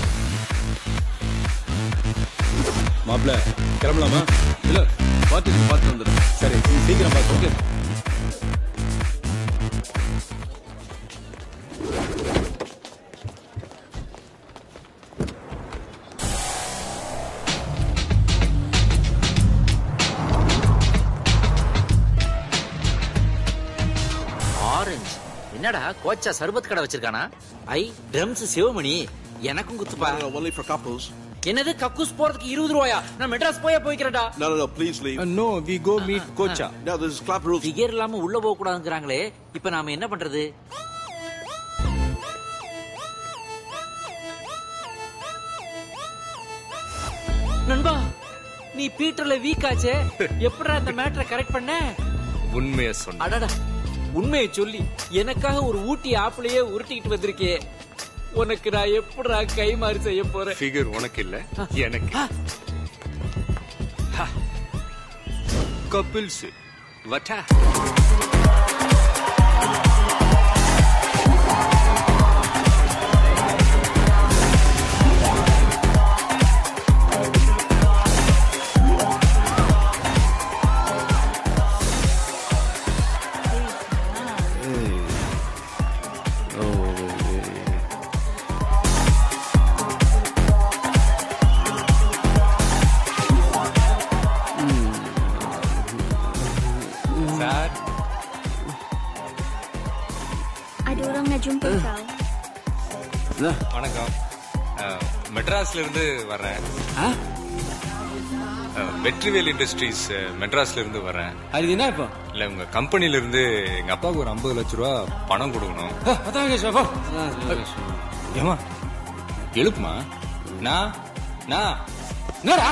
S20: மாப்ள கிளம்பலாமா இல்ல பார்த்து பார்த்து வந்துடும் சரி நீ சீக்கிரம் பார்த்து ஓகே
S5: ஆரஞ்சு என்னடா கோச்சா சர்பத் கடை வச்சிருக்கானா ஐ ட்ரம்ஸ் சிவமணி எனக்கும் குத்துப்பா
S21: only for couples.
S5: என்னது கக்கூஸ் போறதுக்கு இருபது ரூபாயா நான் மெட்ராஸ் போயா போய்க்கிறேன்டா
S21: No, no, no, please leave.
S13: No we go meet கோச்சா
S21: No, this is club rules.
S5: டிகேர் இல்லாம உள்ள போக கூடாதுங்கிறாங்களே இப்ப நாம என்ன பண்றது நண்பா நீ பீட்டர்ல வீக் ஆச்சே எப்படா இந்த மேட்டரை கரெக்ட் பண்ண
S13: உண்மையை சொன்ன
S5: அடடா உண்மையை சொல்லி எனக்காக ஒரு ஊட்டி ஆப்பிளையே உருட்டிக்கிட்டு வந்திருக்கே உனக்கு நான் எப்படா கை மாறி செய்ய போறேன்
S13: ஃபிகர் உனக்கு இல்ல எனக்கு கபில்ஸ் வட்டா sir
S1: Ada orang nak jumpa kau.
S13: வணக்கம் அஹ், மெட்ராஸ்ல இருந்து வர்றேன் அஹ், வெற்றிவேல் இண்டஸ்ட்ரீஸ் அஹ், மெட்ராஸ்ல இருந்து வர்றேன்
S20: அது என்ன இப்போ
S13: இல்ல உங்க கம்பெனில இருந்து எங்க அப்பாவுக்கு ஒரு ஐம்பது லட்ச ரூபா பணம் கொடுக்கணும்
S20: அதான்
S13: ஏமா எழுப்புமா நான் நான் என்னடா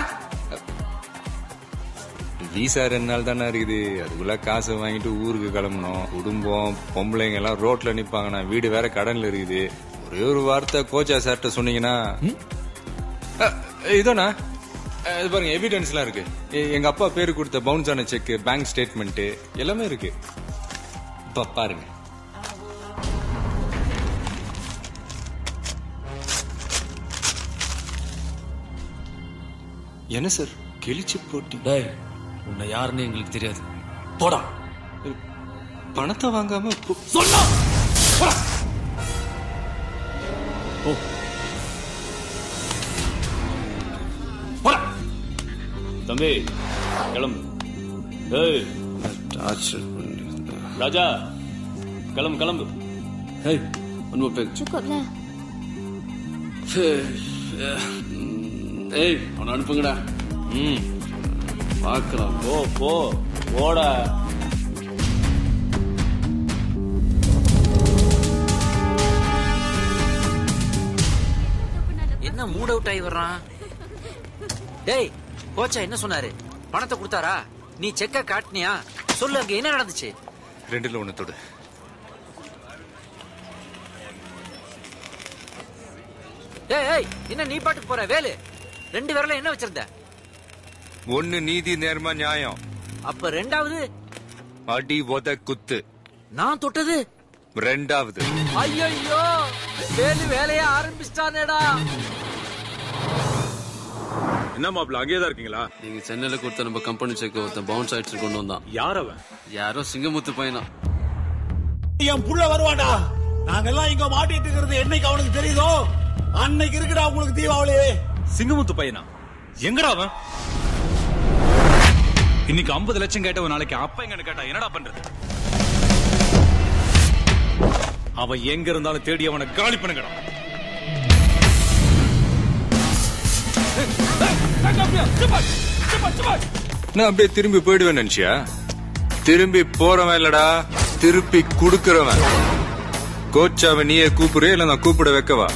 S13: விசா ரெண்டு நாள் தானே இருக்குது அதுக்குள்ள காசை வாங்கிட்டு ஊருக்கு கிளம்பணும் குடும்பம் பொம்பளைங்க எல்லாம் ரோட்ல நிப்பாங்க நான் வீடு வேற கடன்ல இருக்குது ஒரே ஒரு வார்த்தை கோச்சா சார்ட்ட சொன்னீங்கன்னா அஹ், இதோண்ணா அஹ், இது பாருங்க எவிடன்ஸ்லாம் இருக்கு எ- எங்க அப்பா பேரு கொடுத்த பவுன்ஸ் ஆன செக் பேங்க் ஸ்டேட்மெண்ட் எல்லாமே இருக்கு இப்ப பாருங்க என்ன சார் கிழிச்சு போட்டி
S5: டேய் உன்னை யாருன்னு எங்களுக்கு தெரியாது போடா
S13: பணத்தை வாங்காம
S5: சொன்னா போடா. போ போடா. தம்பி கிளம்பு ஏய்
S20: டார்ச்சர்
S5: ராஜா கிளம்பு கிளம்பு
S20: ஹேய் ஒன் மோர் பேக்
S1: சுக்கோல
S20: ஏய் அவனை அனுப்புங்கடா
S5: ம்
S20: பார்க்கலாம்
S5: போ போ போடா
S3: என்ன மூட் அவுட் ஆகி வர்றான் டேய் கோச்சா என்ன சொன்னாரு பணத்தை கொடுத்தாரா நீ செக்க காட்டினியா சொல்லு அங்க என்ன நடந்துச்சு
S13: ரெண்டுல ஒண்ணு தொடு
S3: டேய் ஏய் என்ன நீ பாட்டுக்கு போற வேலு ரெண்டு விரல என்ன வச்சிருந்த
S13: ஒண்ணு நீதி நேர்ம நியாயம்
S3: அப்ப ரெண்டாவது
S13: அடி உத குத்து
S3: நான் தொட்டது
S13: ரெண்டாவது
S3: ஐயோ வேலு வேலைய ஆரம்பிச்சிட்டானேடா
S20: என்ன மாப்பிள்ள அங்கேயே தான் இருக்கீங்களா நீங்க சென்னையில கொடுத்த நம்ம கம்பெனி செக் ஒருத்தன் பவுன்ஸ் ஆயிடுச்சு கொண்டு வந்தான்
S19: யார் அவன்
S20: யாரோ சிங்கமுத்து பையனா
S4: என் புள்ள வருவான்டா நாங்கெல்லாம் இங்க மாட்டிட்டு இருக்கிறது என்னைக்கு அவனுக்கு தெரியுதோ அன்னைக்கு இருக்குடா உங்களுக்கு தீபாவளி
S2: சிங்கமுத்து பையனா எங்கடா அவன் இன்னைக்கு 50 லட்சம் கேட்டவன் நாளைக்கு அப்பா எங்கன்னு கேட்டா என்னடா பண்றது அவன் எங்க இருந்தாலும் தேடி அவனை காலி பண்ணுங்கடா
S13: நான் அப்படியே திரும்பி போயிடுவேன் நினைச்சியா திரும்பி போறவன் இல்லடா திருப்பி குடுக்கறவன் கோச்சாவை நீயே கூப்பிடு இல்ல நான் கூப்பிட வைக்கவா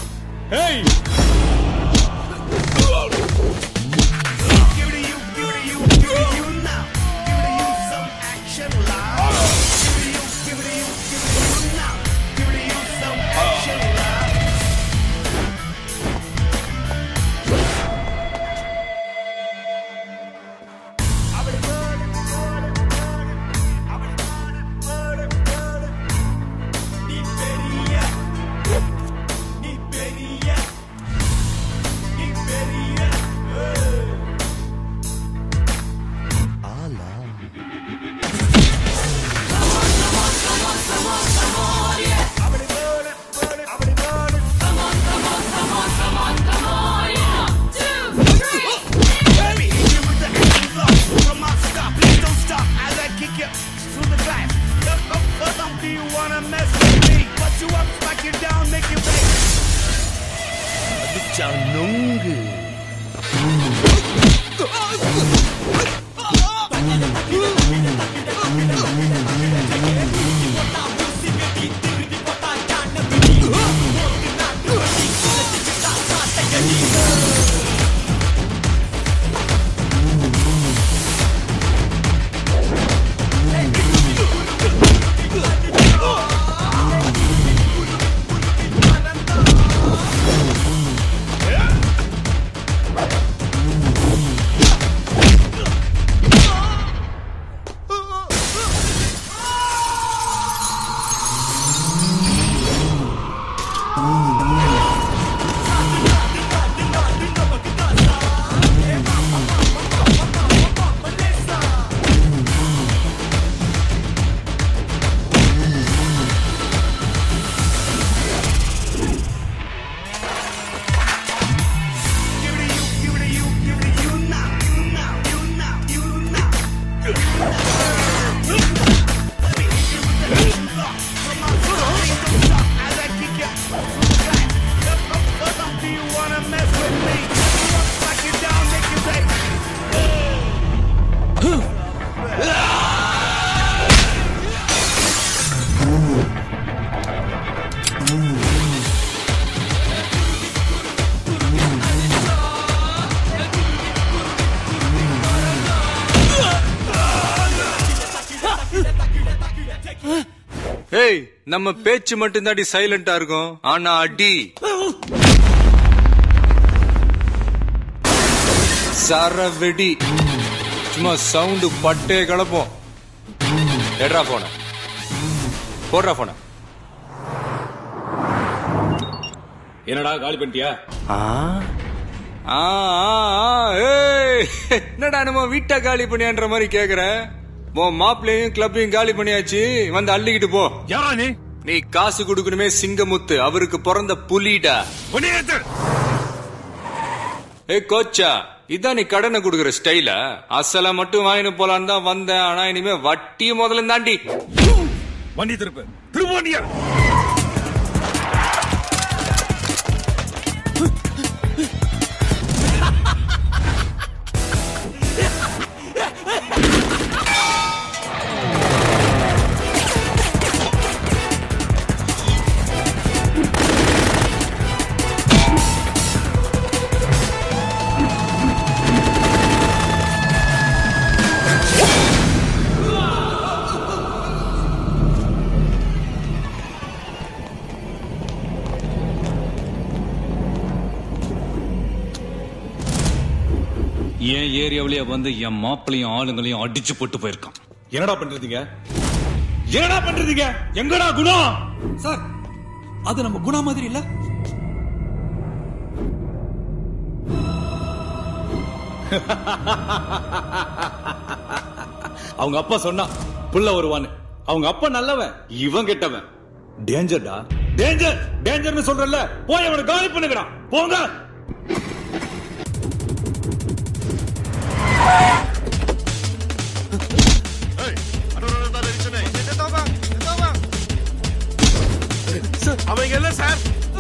S10: Do you wanna mess with me? Put you up, smack you down, make you pay.
S15: நொங்கு
S10: Do you wanna mess with me? Put you up, smack you down, make you pay.
S13: ஏய் நம்ம பேச்சு மட்டும் தாண்டி சைலண்டா இருக்கும் ஆனா அடி சரவெடி சும்மா சவுண்டு பட்டே கலப்போம் எடுறா போன போடுறா போன
S20: என்னடா காலி பண்ணிட்டியா
S13: ஆ ஆ, ஆ, ஏய் என்னடா நம்ம வீட்டை காலி பண்ணியான்ற மாதிரி கேக்குற உன் மாப்பிள்ளையும் கிளப்பையும் காலி பண்ணியாச்சு வந்து அள்ளிக்கிட்டு போ
S2: யாரா நீ
S13: நீ காசு கொடுக்கணுமே சிங்கமுத்து அவருக்கு பிறந்த புலிடா ஏ கோச்சா இதான் நீ கடனை கொடுக்குற ஸ்டைலா அசலை மட்டும் வாங்கிட்டு போலான்னு தான் வந்தேன் ஆனா இனிமே வட்டியும் முதல்ல தாண்டி
S2: வண்டி திருப்பு திரும்ப வண்டியா
S20: என் ஏரியாவிலேயே வந்து என் மாப்பிளையும் ஆளுங்களையும் அடிச்சு போட்டு போயிருக்கான்
S9: என்னடா பண்றீங்க என்னடா பண்றீங்க எங்கடா குணம்
S20: சார் அது நம்ம குணா மாதிரி இல்ல
S9: அவங்க அப்பா சொன்னா புள்ள வருவான்னு அவங்க அப்பா நல்லவன் இவன் கெட்டவன் டேஞ்சர்டா டேஞ்சர் டேஞ்சர்னு சொல்றல போய் அவனை காலி பண்ணுங்கடா போங்க
S10: அவங்க இல்ல சார்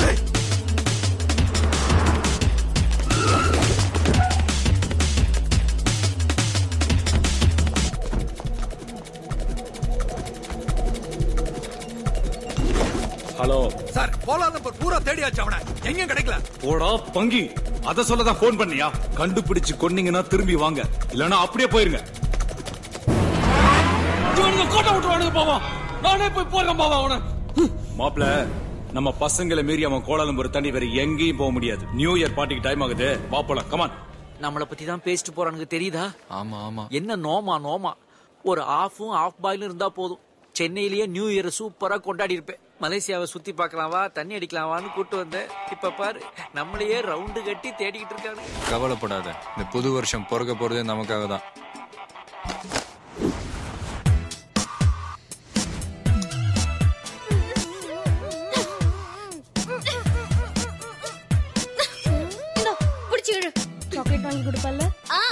S9: ஹலோ
S12: சார் போலார் நம்பர் பூரா தேடியாச்சு அவனை எங்கேயும் கிடைக்கல
S9: போடா பங்கி அத சொல்ல தான் போன் பண்ணியா கண்டுபிடிச்சு கொன்னீங்கன்னா திரும்பி வாங்க இல்லனா அப்படியே போயிருங்க
S20: இவனுங்க கோட்டை விட்டுருவானுங்க போவோம் நானே போய் போறேன் பாவா அவனை
S9: மாப்ள நம்ம பசங்களை மீறி அவன் கோலாலம்பூர் தாண்டி வேற எங்கேயும் போக முடியாது நியூ இயர் பார்ட்டிக்கு டைம் ஆகுது வா போலாம் கமான்
S3: நம்மள பத்தி தான் பேசிட்டு போறானுங்க தெரியுதா
S13: ஆமா ஆமா
S3: என்ன நோமா நோமா ஒரு ஆஃபும் ஆஃப் பாயிலும் இருந்தா போதும் சென்னையிலேயே நியூ இயர் சூப்பரா கொண்டாடி இருப்பேன் மலேசியாவை சுத்தி பார்க்கலாம் வா தண்ணி அடிக்கலாம் வான்னு கூட்டு வந்தேன் இப்ப பாரு நம்மளையே ரவுண்டு கட்டி தேடிக்கிட்டு இருக்காங்க
S13: கவலைப்படாத இந்த புது வருஷம் பிறக்க போறதே நமக்காக தான்
S8: பிடிச்சி இழு சாக்லேட் வாங்கி கொடுப்பல்ல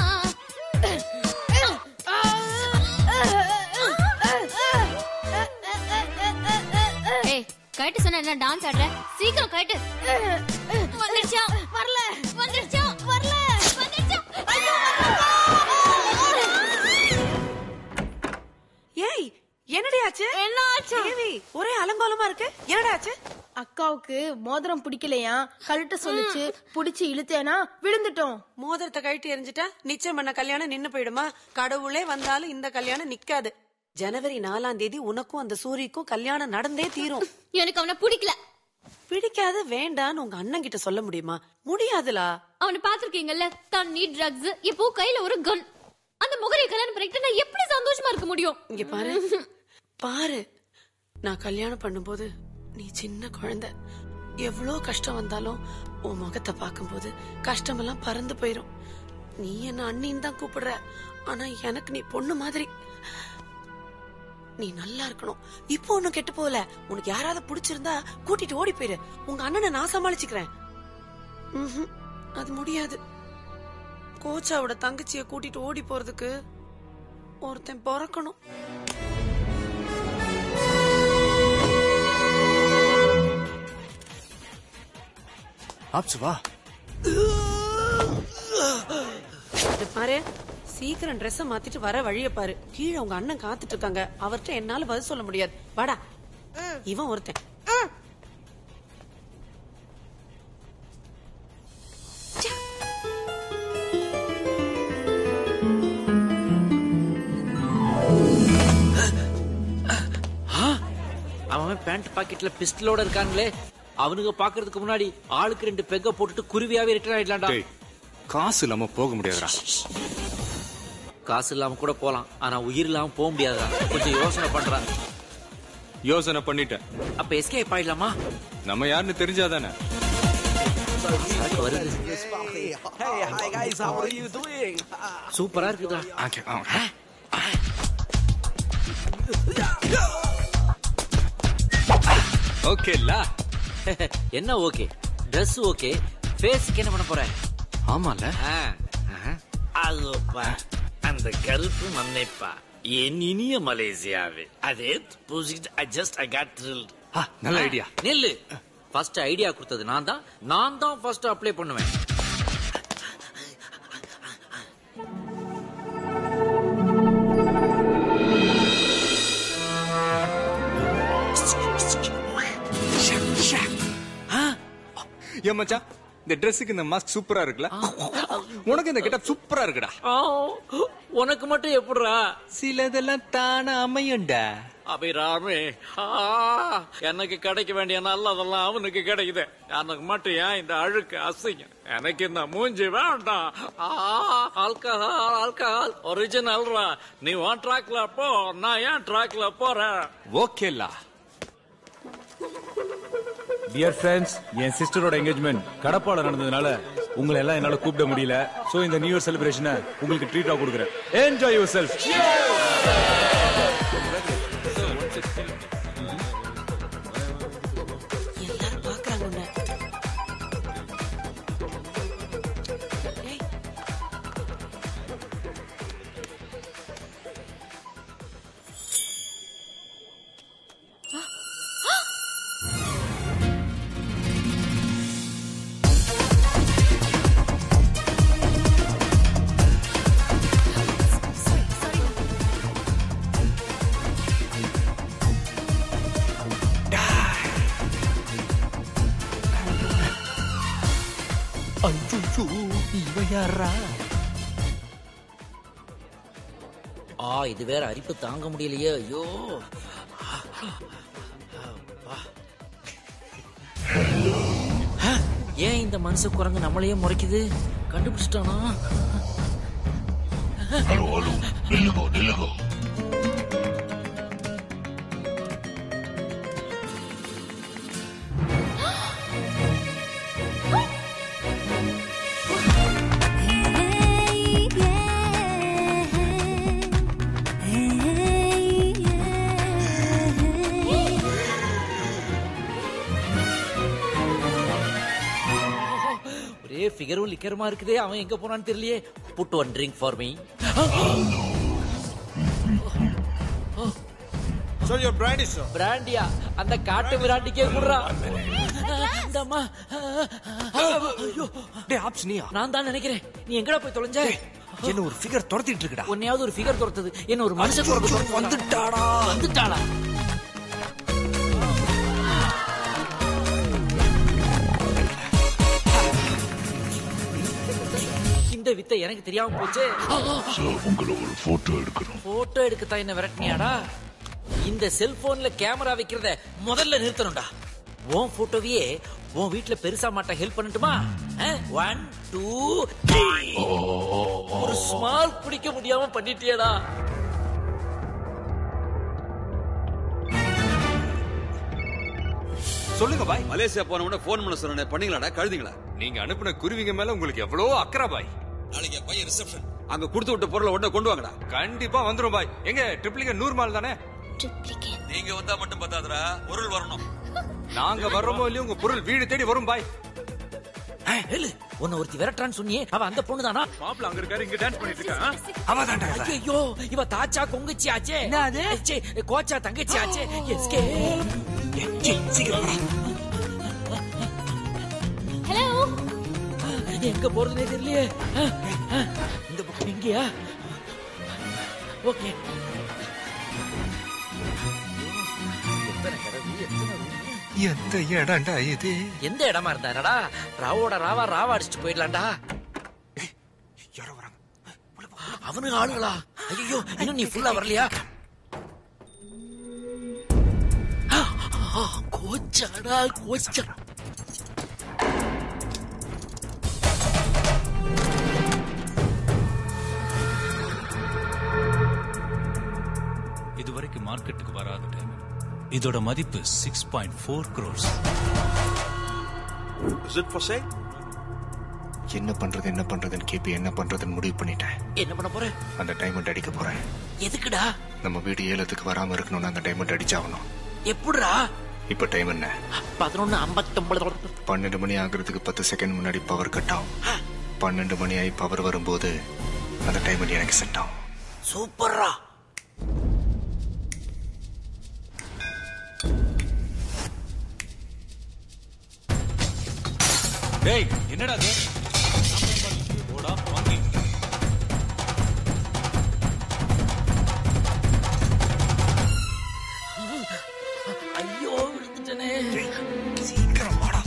S22: ஏய் கட்டு சொன்ன என்ன டான்ஸ் ஆடுற சீக்கிரம் கட்டு வந்துருச்சா வரல வந்துருச்சா வரல வந்துருச்சா ஐயோ,
S14: ஏய் என்னடி ஆச்சு
S22: என்ன ஆச்சு
S14: தேவி ஒரே அலங்கோலமா இருக்கு என்னடா ஆச்சு
S8: அக்காவுக்கு மோதிரம் பிடிக்கலையா கழட்ட சொல்லுச்சு புடிச்சு இழுத்தேனா விழுந்துட்டோம்
S14: மோதிரத்தை கழட்டி எரிஞ்சிட்டா நிச்சயம் பண்ண கல்யாணம் நின்னு போயிடுமா கடவுளே வந்தாலும் இந்த கல்யாணம் நிக்காது ஜனவரி நாலாம் தேதி உனக்கும் அந்த சூரிக்கும் கல்யாணம் நடந்தே தீரும்
S22: எனக்கு அவனை பிடிக்கல
S14: பிடிக்காத வேண்டான்னு உங்க அண்ணன் கிட்ட சொல்ல முடியுமா முடியாதுலா
S22: அவனை பாத்திருக்கீங்கல்ல தண்ணி ட்ரக்ஸ் இப்போ கையில ஒரு கன் அந்த முகரைய கல்யாணம் பண்ணிட்டு நான் எப்படி சந்தோஷமா இருக்க முடியும்
S14: இங்க பாரு பாரு நான் கல்யாணம் பண்ணும்போது நீ சின்ன குழந்தை எவ்வளோ கஷ்டம் வந்தாலும் உன் முகத்தை பார்க்கும்போது கஷ்டமெல்லாம் பறந்து போயிரும் நீ என்ன அண்ணின்னு தான் கூப்பிடுற ஆனா எனக்கு நீ பொண்ணு மாதிரி நீ நல்லா இருக்கணும் இப்போ ஒண்ணும் கெட்டு போகல உனக்கு யாராவது பிடிச்சிருந்தா கூட்டிட்டு ஓடி போயிரு உங்க அண்ணனை நான் சமாளிச்சுக்கிறேன் ம்ஹும், அது முடியாது கோச்சாவோட தங்கச்சிய கூட்டிட்டு ஓடி போறதுக்கு ஒருத்தன் பிறக்கணும்
S23: ஆப்ஸ் வா
S14: இது பாரு சீக்கிரம் ட்ரெஸ் மாத்திட்டு வர வழிய பாரு கீழே உங்க அண்ணன் காத்துட்டு இருக்காங்க அவர்ட்ட என்னால பதில் சொல்ல முடியாது வாடா இவன் ஒருத்தன்
S3: அவன் பேண்ட் பாக்கெட்ல பிஸ்டலோட இருக்காங்களே அவனுங்க பாக்குறதுக்கு முன்னாடி ஆளுக்கு ரெண்டு பெக்க போட்டுட்டு குருவியாவே ரிட்டர்ன் ஆயிடலாம்டா
S13: காசு இல்லாம போக முடியாதுடா
S3: காசு இல்லாம கூட போலாம் ஆனா உயிர் இல்லாம போக முடியாதுடா கொஞ்சம் யோசனை பண்றா
S13: யோசனை பண்ணிட்டேன்
S3: அப்ப எஸ்கேப் ஆயிடலாமா
S13: நம்ம யாருன்னு தெரிஞ்சாதானே
S3: சரக்கு வருது
S12: Hey, hi guys, how are you doing?
S3: சூப்பரா இருக்குதா
S13: ஓகேல்ல
S3: என்ன ஓகே Dress ஓகே ஃபேஸ்க்கு என்ன பண்ண போற
S13: ஆமால
S5: அதோப்பா அந்த கருப்பு மண்ணைப்பா என் இனிய மலேசியாவே அதே பூசிக்கிட்டு I just I got thrilled
S13: நல்ல ஐடியா
S3: நில்லு ஃபர்ஸ்ட் ஐடியா கொடுத்தது நான் தான் நான் தான் ஃபர்ஸ்ட் அப்ளை பண்ணுவேன்
S13: ஏன் மச்சான் இந்த ட்ரெஸ்ஸுக்கு இந்த மாஸ்க் சூப்பரா இருக்குல்ல உனக்கு இந்த கெட்டப் சூப்பரா இருக்குடா
S3: ஆ, உனக்கு மட்டும் எப்படிடா
S13: சிலதெல்லாம் தானா அமையும்டா
S5: அபிராமே ஆ, எனக்கு கிடைக்க வேண்டிய நல்லதெல்லாம் அவனுக்கு கிடைக்குது எனக்கு மட்டும் ஏன் இந்த அழுக்கு அசிங்கம் எனக்கு இந்த மூஞ்சி வேண்டாம் ஆல்கஹால் ஆல்கஹால் ஒரிஜினல்ரா நீ உன் ட்ராக்ல போ நான் ஏன் ட்ராக்ல போறேன்
S13: ஓகேலா
S9: டியர் ஃப்ரெண்ட்ஸ் என் சிஸ்டரோட என்கேஜ்மெண்ட் கடப்பால நடந்ததுனால உங்களை எல்லாம் என்னால கூப்பிட முடியல சோ இந்த நியூ இயர் செலிப்ரேஷனை உங்களுக்கு ட்ரீட்டா கொடுக்குறேன் என்ஜாய் யுவர் செல்ஃப்
S14: எல்லாரும் பாக்குறாங்க உன்னை.
S3: ஐயோ இவ யாரா ஆ இது வேற அரிப்பு தாங்க முடியலையே ஐயோ ஆ, ஏன் இந்த மனுஷ குரங்கு நம்மளையே முறைக்குது கண்டுபிடிச்சிட்டானா ஒரே ஃபிகரும் லிக்கருமா இருக்குதே அவன் எங்க போனான்னு தெரியலையே put one drink for me
S4: So your brandy, sir.
S3: பிராண்டியா அந்த காட்டு பிராண்டிக்கே குடுறா இந்தம்மா ஐயோ
S12: டேய் ஆப்ஸ் நீயா
S3: நான் தான் நினைக்கிறேன் நீ எங்கடா போய் தொலைஞ்ச
S12: என்ன ஒரு ஃபிகர் துரத்திட்டு இருக்குடா
S3: உன்னையாவது ஒரு ஃபிகர் துரத்துது என்ன ஒரு மனுஷ குரங்கு துரத்துது.
S12: வந்துட்டாடா
S3: வந்துட்டாளா இந்த வித்தை எனக்கு தெரியாம போச்சு
S10: உங்களை ஒரு போட்டோ எடுக்கணும்
S3: போட்டோ எடுக்கத்தான் என்ன விரட்டினியாடா இந்த செல்போன்ல கேமரா வைக்கிறத முதல்ல நிறுத்தணும்டா உன் போட்டோவையே உன் வீட்ல பெருசா மாட்ட ஹெல்ப் பண்ணட்டுமா ஒன் டூ ஒரு ஸ்மால் பிடிக்க முடியாம பண்ணிட்டியடா
S13: சொல்லுங்க பாய்
S6: மலேசியா போனவன போன் பண்ண சொன்னேன் பண்ணீங்களாடா கழுதிங்களா
S13: நீங்க அனுப்புன குருவிங்க மேல உங்களுக்கு எவ்வளவு அக்கறை பாய்
S6: நாளைக்கு என் பையன் ரிசப்ஷன் அங்க கொடுத்து விட்ட பொருளை உடனே கொண்டு வாங்கடா
S13: கண்டிப்பா வந்துரும் பாய் எங்க ட்ரிப்ளிகே நூறு மால் தானே
S6: நீங்க வந்தா மட்டும் பத்தாதுடா பொருள் வரணும்
S13: நாங்க வர்றோமோ இல்லையோ உங்க பொருள் வீடு தேடி வரும் பாய்
S3: ஏலு உன்னை ஒருத்தி விரட்டுறான்னு சொன்னியே அவ அந்த பொண்ணு தானா
S2: மாப்பிள்ள அங்க இருக்காரு இங்க டான்ஸ் பண்ணிட்டு இருக்கா
S13: அவதான்டா
S3: ஐயோ இவ தாச்சா கொங்குச்சி ஆச்சே ச்சே, கோச்சா தங்கச்சி ஆச்சே எஸ்கே
S22: ஹலோ
S3: எங்க போறதுனே தெரியலையே ஆ, ஆ, இந்த பக்கம் எங்கயா ஓகே எத்தனை கடவு எத்தனை room?
S13: எந்த இடம்டா இது
S3: எந்த இடமா இருந்தா என்னடா ராவோட ராவா ராவா அடிச்சுட்டு போயிடலாம்டா அவனுக்கு ஆளுங்களா ஐயோ இன்னும் நீ ஃபுல்லா வரலையா கோச்சாடா கோச்சா
S7: இதுவரைக்கும் மார்க்கெட்டுக்கு வராத டைம் இதோட மதிப்பு six point four crores
S21: Is it for sale?
S23: என்ன பண்றது என்ன பண்றதுன்னு கேப்பி என்ன பண்றதுன்னு முடிவு பண்ணிட்டேன்
S3: என்ன பண்ண போற
S23: அந்த டைமண்ட் அடிக்க போறேன்
S3: எதுக்குடா
S23: நம்ம வீடு ஏலத்துக்கு வராம இருக்கணும்னு அந்த டைமண்ட் அடிச்சாகணும்
S3: எப்படிடா
S23: இப்ப டைம் என்ன
S3: பதினொன்னு ஐம்பத்தொன்பது
S23: பன்னெண்டு மணி ஆகுறதுக்கு பத்து செகண்ட் முன்னாடி பவர் கட் ஆகும் பன்னெண்டு மணி ஆகி பவர் வரும்போது அந்த டைமண்ட் எனக்கு செட் ஆகும்
S3: சூப்பர்ரா
S9: டேய் என்னடா இது போடா வாங்கி
S3: ஐயோ விழுந்துட்டனே
S23: சீக்கிரம் வாடா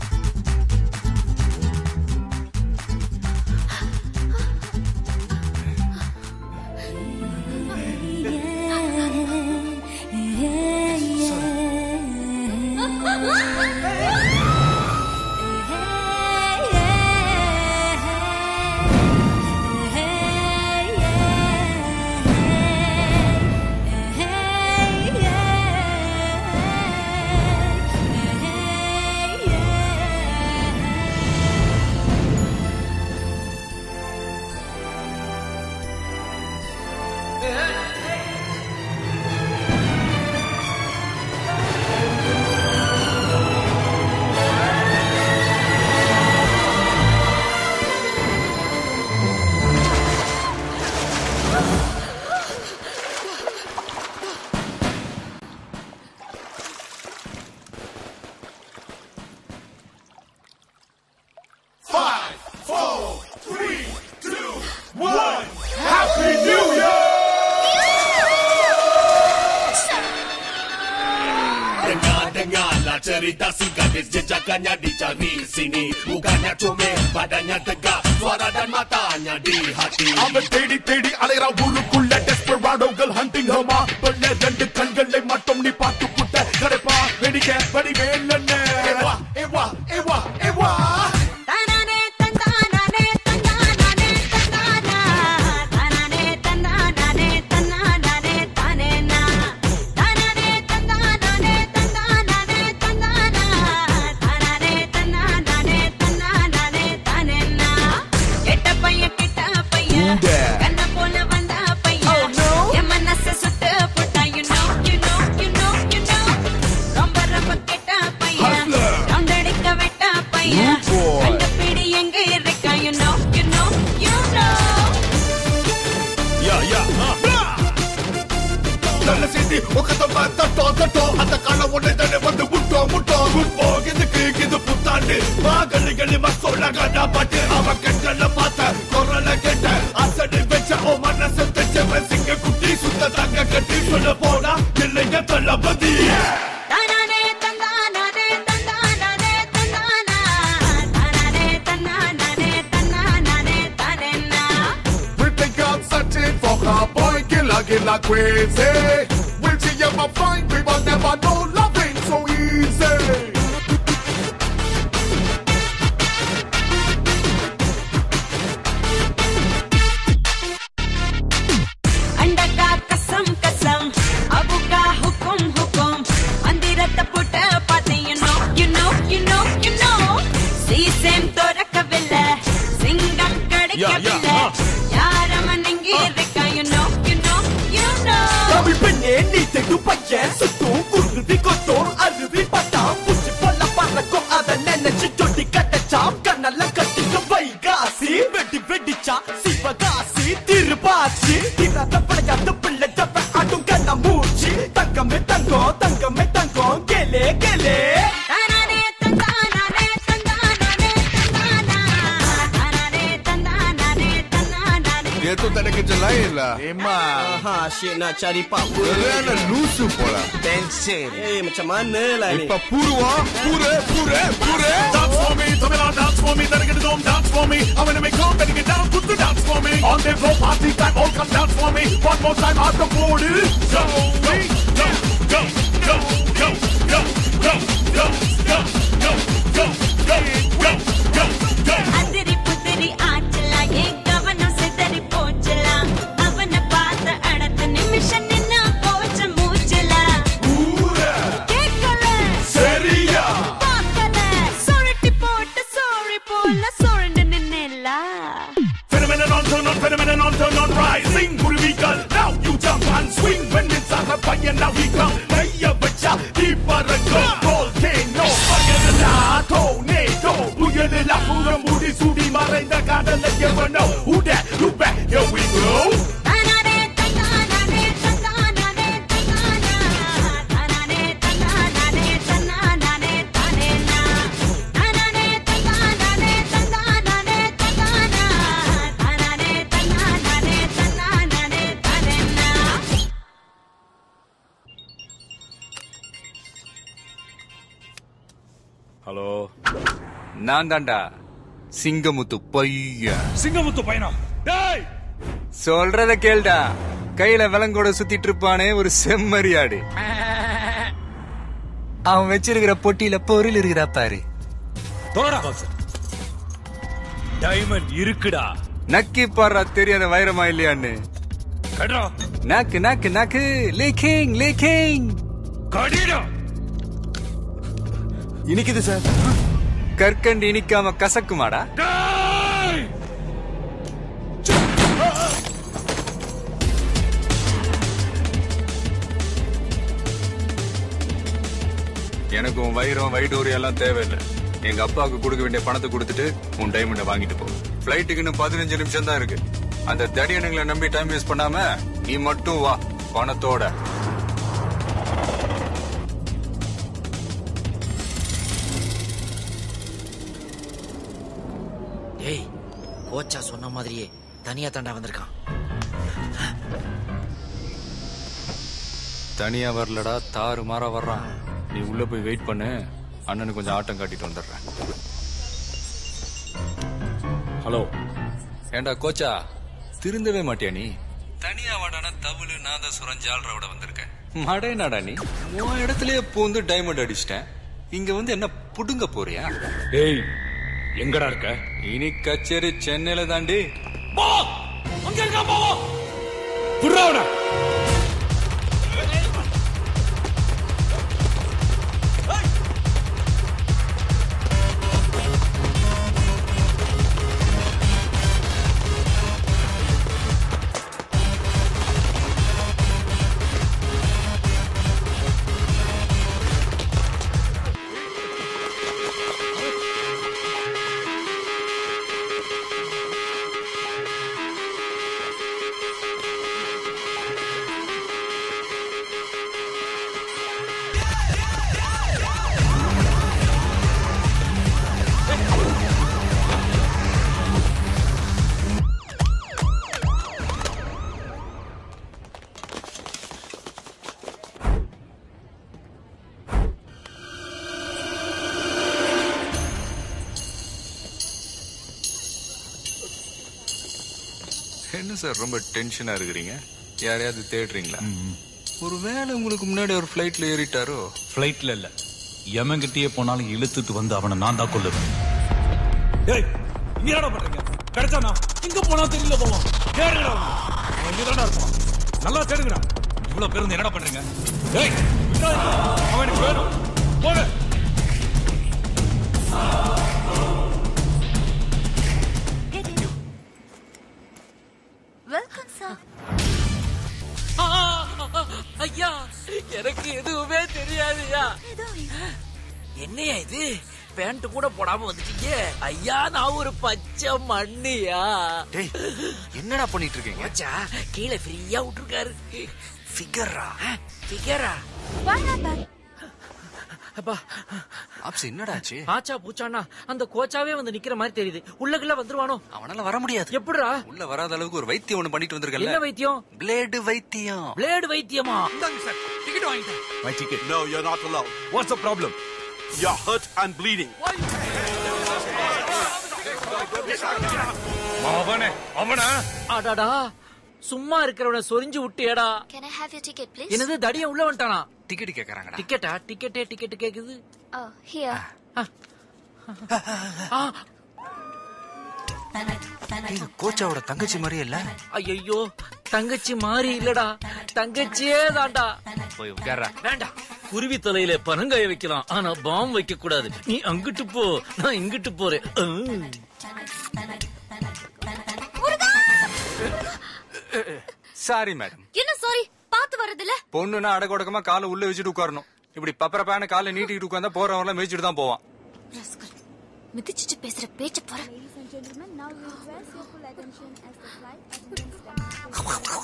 S10: Five, four, three, two, one. Happy New Year!
S15: Dengar, dengar lah cerita si gadis Jejakannya dicari sini Bukannya comel, badannya tegak Suara dan matanya di hati
S10: அவன் தேடி தேடி அலைறா ஊருக்குள்ள டெஸ்பராடோகள் ஹண்டிங் ஹமா வெள்ள ரெண்டு கண்களை மட்டும் நீ பார்த்து புட்ட கடைப்பா வெடிக்க வடி வேலன்னு ஏவா ஏவா ஏவா ஏவா
S1: தானானே தந்தானானே தந்தானானே தந்தானா தானானே தந்தானானே தந்தானானே தானேனா தானானே தந்தானானே தந்தானானே தந்தானா தானானே தந்தானானே தந்தானானே தானேனா கெட்ட பையன் கெட்ட பையன் கண்ண போல வந்த பையன் என் மனச சுட்டு புட்டா you know you know you know you know ரொம்ப ரொம்ப கெட்ட பையன் ரவுண்ட் அடிக்க வெட்ட பையன் கண்ட பிடி எங்க இருக்கா you know you know you know
S10: யா யா நல்ல செய்தி ஒக்கத்தம்மா தட்டோ தட்டோ அந்த காலம் ஒண்ணு தானே வந்து முட்டோ முட்டோ குப்போ இதுக்கு இது புத்தாண்டு வா கள்ளி கள்ளி மக்கோல கண்டா பாட்டு அவ கண்கள பார்த்த குரல கேட்ட அசடி வச்ச ஓ மனசு தச்ச சிங்க குட்டி சுத்த தங்க கட்டி சொல்ல போனா இல்லைங்க தளபதி
S1: தானானே தந்தானானே தந்தானானே தந்தானா தானானே தந்தானானே தந்தானானே தானேனா
S10: We think I'm searching for her boy, killer, killer, crazy. Will she ever find we will never know loving so easy?
S1: அண்டக்கா கசம் கசம் அபுகா ஹுக்கும் ஹுக்கும் மந்திரத்தை போட்டு பார்த்தேன் you know you know you know you know sesame திறக்கவில்லை சிங்கம் கிடைக்கவில்லை யார மனங்கி இருக்கா you know you know you know
S15: Tamil பெண்ணே நீ தெகு பையன் சுத்தும் குருவி கொத்தோம் அருவி பட்டாம் பூச்சி போல பறக்கும் அத நினைச்சு தொட்டி கட்டச்சாம் கண்ணல்ல கட்டிக்க வைகாசி வெடி வெடிச்சா சிவகாசி திருப்பாச்சி திராத பழையாத பிள்ளை ஜப்ப ஆட்டும் கண்ண மூச்சி தங்கமே தங்கம் தங்கமே தங்கம் கேலே கேலே
S1: தானானே தந்தானானே தந்தானானே தந்தானா தானானே தந்தானானே தந்தானானே
S10: Dia tu tak ada kerja lain lah.
S15: Memang. Ha, asyik nak cari pak
S10: Kerana lusu pula.
S15: Tension. Eh, macam mana lah ni?
S10: Ipa purwa, pure, pure, pure. Dance for me, Tamila, dance for me. Then get it home, dance for me. I'm gonna make come, better get down, put the dance for me. On the floor, party time, all come dance for me. One more time, out the body. Go, go, go, go, go, go, go, go, go, go, go, go, go, go, go, go.
S1: அதிரி புதிரி ஆச்சலா ஏன் கவனம் சிதறி போச்சலா அவனை பார்த்த அடுத்த நிமிஷம் நின்னா போச்ச மூச்சலா கேட்கல
S10: சரியா
S1: பார்க்கல சுருட்டி போட்டு சோழி போல சுரண்டு நின்னு
S10: know who that, who back, here we go.
S13: Hello நான் தான்டா சிங்கமுத்து பையன்
S2: சிங்கமுத்து பையனா டேய்
S13: சொல்றத கேளுடா கையில விலங்கோட சுத்திட்டு இருப்பானே ஒரு செம்மறியாடு அவன் வச்சிருக்கிற பொட்டியில பொருள் இருக்குதா பாரு
S2: தோடா பாக்ஸ் டைமண்ட் இருக்குடா
S13: நக்கி பாடுறா தெரியாத வைரமா இல்லையான்னு
S2: கடா
S13: நாக்கு நாக்கு நாக்கு லேக்கிங் லேக்கிங்
S2: கடிடா
S13: இனிக்குது சார் கற்கண்டு இனிக்காம கசக்குமாடா எனக்கு உன் வைரம் வைடூரி எல்லாம் தேவையில்லை எங்க அப்பாவுக்கு கொடுக்க வேண்டிய பணத்தை கொடுத்துட்டு உன் டைமண்டை வாங்கிட்டு போ பிளைட்டுக்கு இன்னும் பதினஞ்சு நிமிஷம் தான் இருக்கு அந்த தடியனுங்களை நம்பி டைம் வேஸ்ட் பண்ணாம நீ மட்டும் வா பணத்தோட
S3: டேய் கோச்சா சொன்ன மாதிரியே தனியா தாண்டா வந்திருக்கான்
S13: தனியா வரலடா தாறு மாறா வர்றான் நீ உள்ள போய் வெயிட் பண்ணு அண்ணனுக்கு கொஞ்சம் ஆட்டம் காட்டிட்டு வந்துடுறேன் ஹலோ ஏண்டா கோச்சா திருந்தவே மாட்டியா நீ தனியா வாடானா தவுளு நாதசுரம் ஜால்ராவோட வந்திருக்கேன் மடையனாடா நீ உன் இடத்துலயே பூந்து டைமண்ட் அடிச்சிட்டேன் இங்க வந்து என்ன புடுங்க போறியா
S9: டேய் எங்கடா இருக்க
S13: இனி கச்சேரி சென்னையில தாண்டி
S10: அங்க இருக்கா போவா
S9: புறாவடா
S13: என்ன சார் ரொம்ப டென்ஷனா இருக்கிறீங்க யாரையாவது தேடுறீங்களா ஒருவேளை உங்களுக்கு முன்னாடி ஒரு ஃபிளைட்ல ஏறிட்டாரோ
S9: ஃபிளைட்ல இல்ல எமன்கிட்டயே போனாலும் இழுத்துட்டு வந்து அவனை நான் தான் கொல்லுவேன்
S2: ஏய் இங்க என்னடா பண்றீங்க கிடைச்சானா எங்க போனா தெரியல போவோம் தேடுங்கடா அவனை. அவன் இங்கதான்டா இருப்பான் நல்லா தேடுங்கடா இவ்வளவு பேர் இருந்து என்னடா பண்றீங்க ஏய் விட்றா இதை. அவன் எனக்கு வேணும் போங்க
S1: வெல்கம் சார்
S3: ஐயா எனக்கு எதுவுமே தெரியாதுயா என்னையா இது பேண்ட் கூட போடாம வந்துட்டீங்க ஐயா நான் ஒரு பச்சை மண்ணியா
S12: டேய் என்னடா பண்ணிட்டு இருக்கீங்க
S3: மச்சா கீழே ஃப்ரீயா விட்டுருக்காரு ஃபிகரா ஃபிகரா அப்பா
S12: ஆப்ஸ் என்னடாச்சு
S3: ஆச்சா பூச்சானா அந்த கோச்சாவே வந்து நிக்கிற மாதிரி தெரியுது உள்ளக்குள்ள வந்துருவானோ
S12: அவனால வர முடியாது
S3: எப்படிடா
S12: உள்ள வராத அளவுக்கு ஒரு வைத்தியம் ஒண்ணு பண்ணிட்டு வந்திருக்கல
S3: என்ன வைத்தியம்
S12: பிளேடு வைத்தியம்
S3: பிளேடு வைத்தியமா
S10: சார் டிக்கெட் வாங்கிட்டேன்
S2: My ticket.
S10: No, you're not allowed.
S2: What's the problem?
S10: You're hurt and bleeding.
S2: அவனே அவனா
S3: அடாடா சும்மா இருக்கிறவன சொரிஞ்சு விட்டியடா
S22: Can I have your ticket, please?
S3: என்னது தடிய உள்ள வந்துட்டானா
S12: டிக்கெட் கேக்குறாங்கடா
S3: டிக்கெட்டா டிக்கெட்டே டிக்கெட் கேக்குது
S22: Oh, here.
S12: இது கோச்சாவோட தங்கச்சி மாதிரியே இல்ல
S3: ஐயோ தங்கச்சி மாறி இல்லடா தங்கச்சியே தான்டா
S12: போய் உட்கார்றா
S3: வேண்டாம் குருவி தலையில பனங்காய வைக்கலாம் ஆனா பாம் வைக்க கூடாது நீ அங்கிட்டு போ நான் இங்கிட்டு போறேன் உம்.
S13: சாரி மேடம்
S22: என்ன சாரி பாத்து வர்றதுல
S13: பொண்ணுன்னா அடக்கொடக்கமா காலை உள்ள வச்சுட்டு உட்காரணும் இப்படி பப்பர பேன காலை நீட்டிக்கிட்டு உட்கார்ந்தா போறவங்க எல்லாம் மேய்ச்சிட்டு தான் போவான்
S22: மிதிச்சிட்டு பேசுற பேச்சு பாரு
S11: gentlemen, now request your full attention as the flight attendants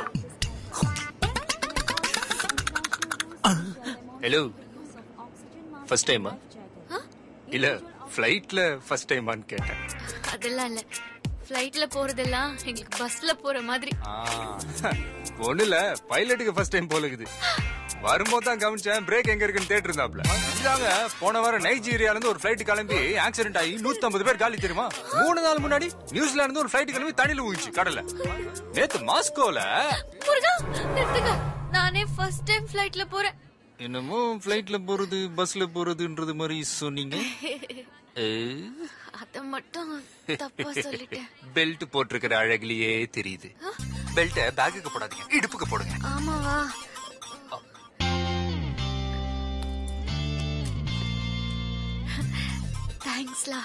S13: hello first டைமா இல்ல ஃப்ளைட்ல ஃபர்ஸ்ட் டைமான்னு கேட்டேன்
S22: அதெல்லாம் இல்ல ஃப்ளைட்ல போறதெல்லாம் எங்களுக்கு பஸ்ல போற மாதிரி
S13: ஒண்ணு இல்ல பைலட்டுக்கு ஃபர்ஸ்ட் டைம் போல இருக்குது வரும்போது தான் கவனிச்சேன் பிரேக் எங்க இருக்குன்னு தேட்டு இருந்தாப்ல இதாங்க போன வாரம் நைஜீரியால இருந்து ஒரு ஃபிளைட் கிளம்பி ஆக்சிடென்ட் ஆகி 150 பேர் காலி தெரியுமா மூணு நாள் முன்னாடி நியூசிலாந்து இருந்து ஒரு ஃபிளைட் கிளம்பி தண்ணியில ஊழிச்சு கடல்ல நேத்து மாஸ்கோல
S22: முருகா நிறுத்துங்க நானே ஃபர்ஸ்ட் டைம் ஃப்ளைட்ல போறேன்
S13: என்னமோ ஃபிளைட்ல போறது பஸ்ல போறதுன்றது மாதிரி சொன்னீங்க
S22: அத மட்டும் தப்பா சொல்லிட்டேன்
S13: பெல்ட் போட்டிருக்கிற அழகுலயே தெரியுது பெல்ட்ட பேக்குக்கு போடாதீங்க இடுப்புக்கு போடுங்க
S22: ஆமாவா தேங்க்ஸ்லா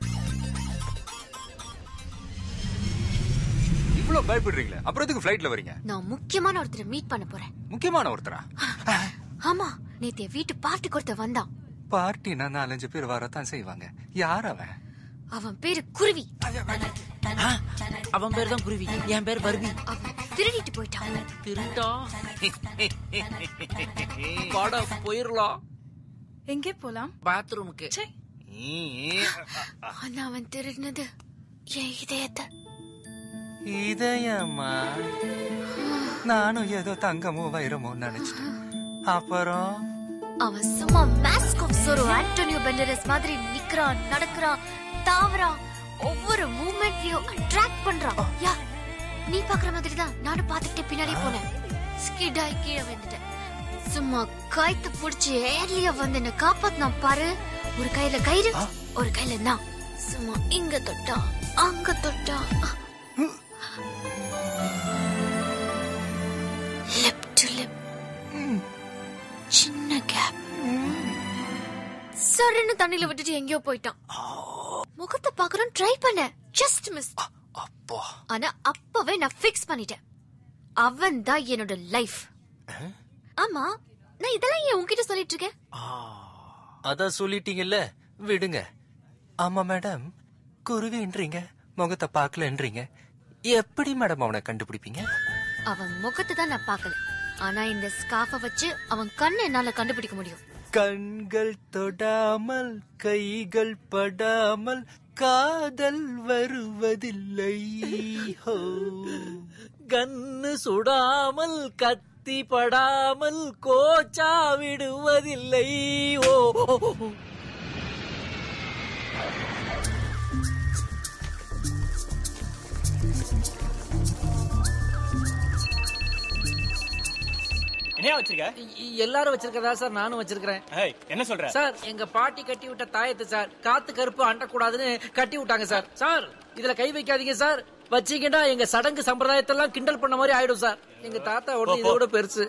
S13: இவ்ளோ பயப்படுறீங்களே அப்புறம் எதுக்கு ஃபிளைட்ல வரீங்க
S22: நான் முக்கியமான ஒருத்தரை மீட் பண்ண போறேன்
S13: முக்கியமான ஒருத்தரா
S22: ஆமா நேத்து என் வீட்டு பார்ட்டிக்கு ஒருத்தர் வந்தான்
S13: பார்ட்டினா நாலஞ்சு பேர் வரத்தான் செய்வாங்க யார் அவன்
S22: அவன் பேரு குருவி
S3: அவன் பேர் தான் குருவி என் பேர் பர்பி
S22: அவன் திருடிட்டு போயிட்டான்
S3: திருட்டா வாடா போயிரலாம்
S8: எங்கே போலாம்
S3: பாத்ரூமுக்கு
S22: ஆனா அவன் திருடினது என் இதயத்தை
S13: இதயம்மா நானும் ஏதோ தங்கமோ வைரமோ நினைச்சிட்டேன் அப்புறம்
S22: அவன் சும்மா மேஸ்கோப் ஒரு ஆண்டோனியோ பெண்டரஸ் மாதிரி நிக்கிறான் நடக்கிறான் தாவறான் ஒவ்வொரு மூமெண்ட்லயும் அட்ராக்ட் பண்றான் யா நீ பாக்குற மாதிரி தான் நானும் பாத்துக்கிட்டே பின்னாடி போனேன் ஸ்கிட் ஆகி கீழே வந்துட்டேன் சும்மா கைத்து புடிச்சு ஏர்லியா வந்து என்ன காப்பாத்தினான் பாரு ஒரு கையில கயிறு ஒரு கையில நான் சும்மா இங்க தொட்டா அங்க தொட்டா லிப் டு லிப் சின்ன கேப் சரன்னு தண்ணியில விட்டுட்டு எங்கேயோ போயிட்டான் முகத்தை பாக்குறோம் ட்ரை பண்ண ஜஸ்ட் மிஸ் ஆனா அப்பவே நான் ஃபிக்ஸ் பண்ணிட்டேன் அவன் தான் என்னோட லைஃப் ஆமா நான் இதெல்லாம் ஏன் உன்கிட்ட சொல்லிட்டு இருக்கேன்
S13: அதான் சொல்லிட்டீங்கல்ல விடுங்க ஆமா மேடம் குருவின்றீங்க முகத்தை பார்க்கலன்றீங்க எப்படி மேடம் அவனை கண்டுபிடிப்பீங்க
S22: அவன் முகத்தை தான் நான் பார்க்கல ஆனா இந்த ஸ்காஃப வச்சு அவன் கண்ணை என்னால கண்டுபிடிக்க முடியும்
S13: கண்கள் தொடாமல் கைகள் படாமல் காதல் வருவதில்லை ஹோ
S3: கண்ணு சுடாமல் கத்தி படாமல் கோச்சா விடுவதில்லை ஓ
S5: என்ன வச்சிருக்க
S3: எல்லாரும் வச்சிருக்கதா சார் நானும் வச்சிருக்கிறேன்
S5: ஏய், என்ன சொல்ற
S3: சார் எங்க பாட்டி கட்டி விட்ட தாயத்தை சார் காத்து கருப்பு அண்டக்கூடாதுன்னு கட்டி விட்டாங்க சார் சார் இதுல கை வைக்காதீங்க சார் வச்சீங்கன்னா எங்க சடங்கு சம்பிரதாயத்தெல்லாம் கிண்டல் பண்ண மாதிரி ஆயிடும் சார் எங்க தாத்தா உடனே இதை விட பெருசு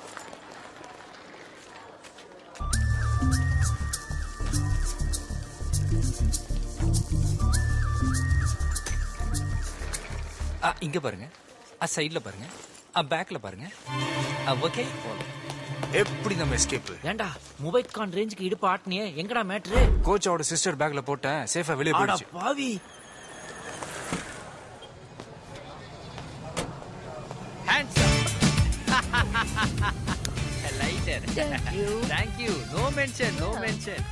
S13: ஆ, இங்க பாருங்க ஆ சைடுல பாருங்க ஆ பேக்ல பாருங்க ஓகே எப்படி நம்ம எஸ்கேப்
S3: ஏண்டா மொபைல் கான் ரேஞ்சுக்கு இடுப்பு ஆட்டினியே எங்கடா மேட்ரு
S13: கோச்சோட சிஸ்டர் பேக்ல போட்டேன் சேஃபா வெளியே
S3: ஆடா
S13: போயிடுச்சு
S3: பாவி
S12: lighter thank you no mention no mention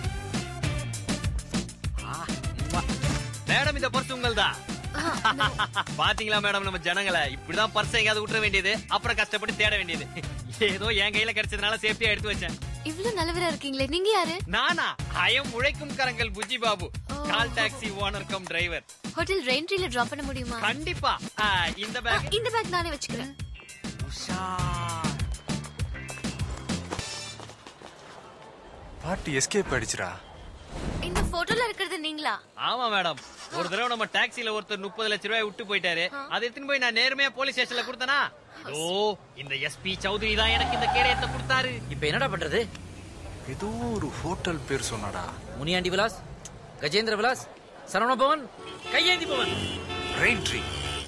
S12: madam இந்த பர்ஸ் உங்கள்தா பாத்தீங்களா மேடம் நம்ம ஜனங்களை இப்படிதான் பர்ஸ் எங்கேயாவது விட்டுற வேண்டியது அப்புறம் கஷ்டப்பட்டு தேட வேண்டியது ஏதோ என் கையில கிடைச்சதுனால சேஃப்டியா எடுத்து வச்சேன்
S22: இவ்ளோ நல்லவரா இருக்கீங்களே நீங்க யாரு
S12: நானா அயம் உழைக்கும் கரங்கள் Bujji Babu call taxi owner cum driver
S22: hotel ரெயின்ட்ரில டிராப் பண்ண முடியுமா
S12: கண்டிப்பா ஆ, இந்த பேக்
S22: இந்த பேக் நானே வச்சுக்கிறேன்
S13: பார்ட்டி எஸ்கேப் ஆயிடுச்சுடா
S22: இந்த போட்டோல இருக்கிறது நீங்களா
S12: ஆமா மேடம் ஒரு தடவை நம்ம டாக்ஸில ஒருத்தர் முப்பது லட்ச ரூபாய் விட்டு போயிட்டாரு அதை எடுத்துன்னு போய் நான் நேர்மையா போலீஸ் ஸ்டேஷன்ல கொடுத்தனா ஓ இந்த எஸ்பி சௌத்ரி தான் எனக்கு இந்த கேடயத்தை கொடுத்தாரு
S3: இப்ப என்னடா பண்றது
S13: ஏதோ ஒரு ஹோட்டல் பேர் சொன்னாடா
S3: முனியாண்டி விலாஸ் கஜேந்திர விலாஸ் சரவண பவன் கையேந்தி Bhavan
S13: rain tree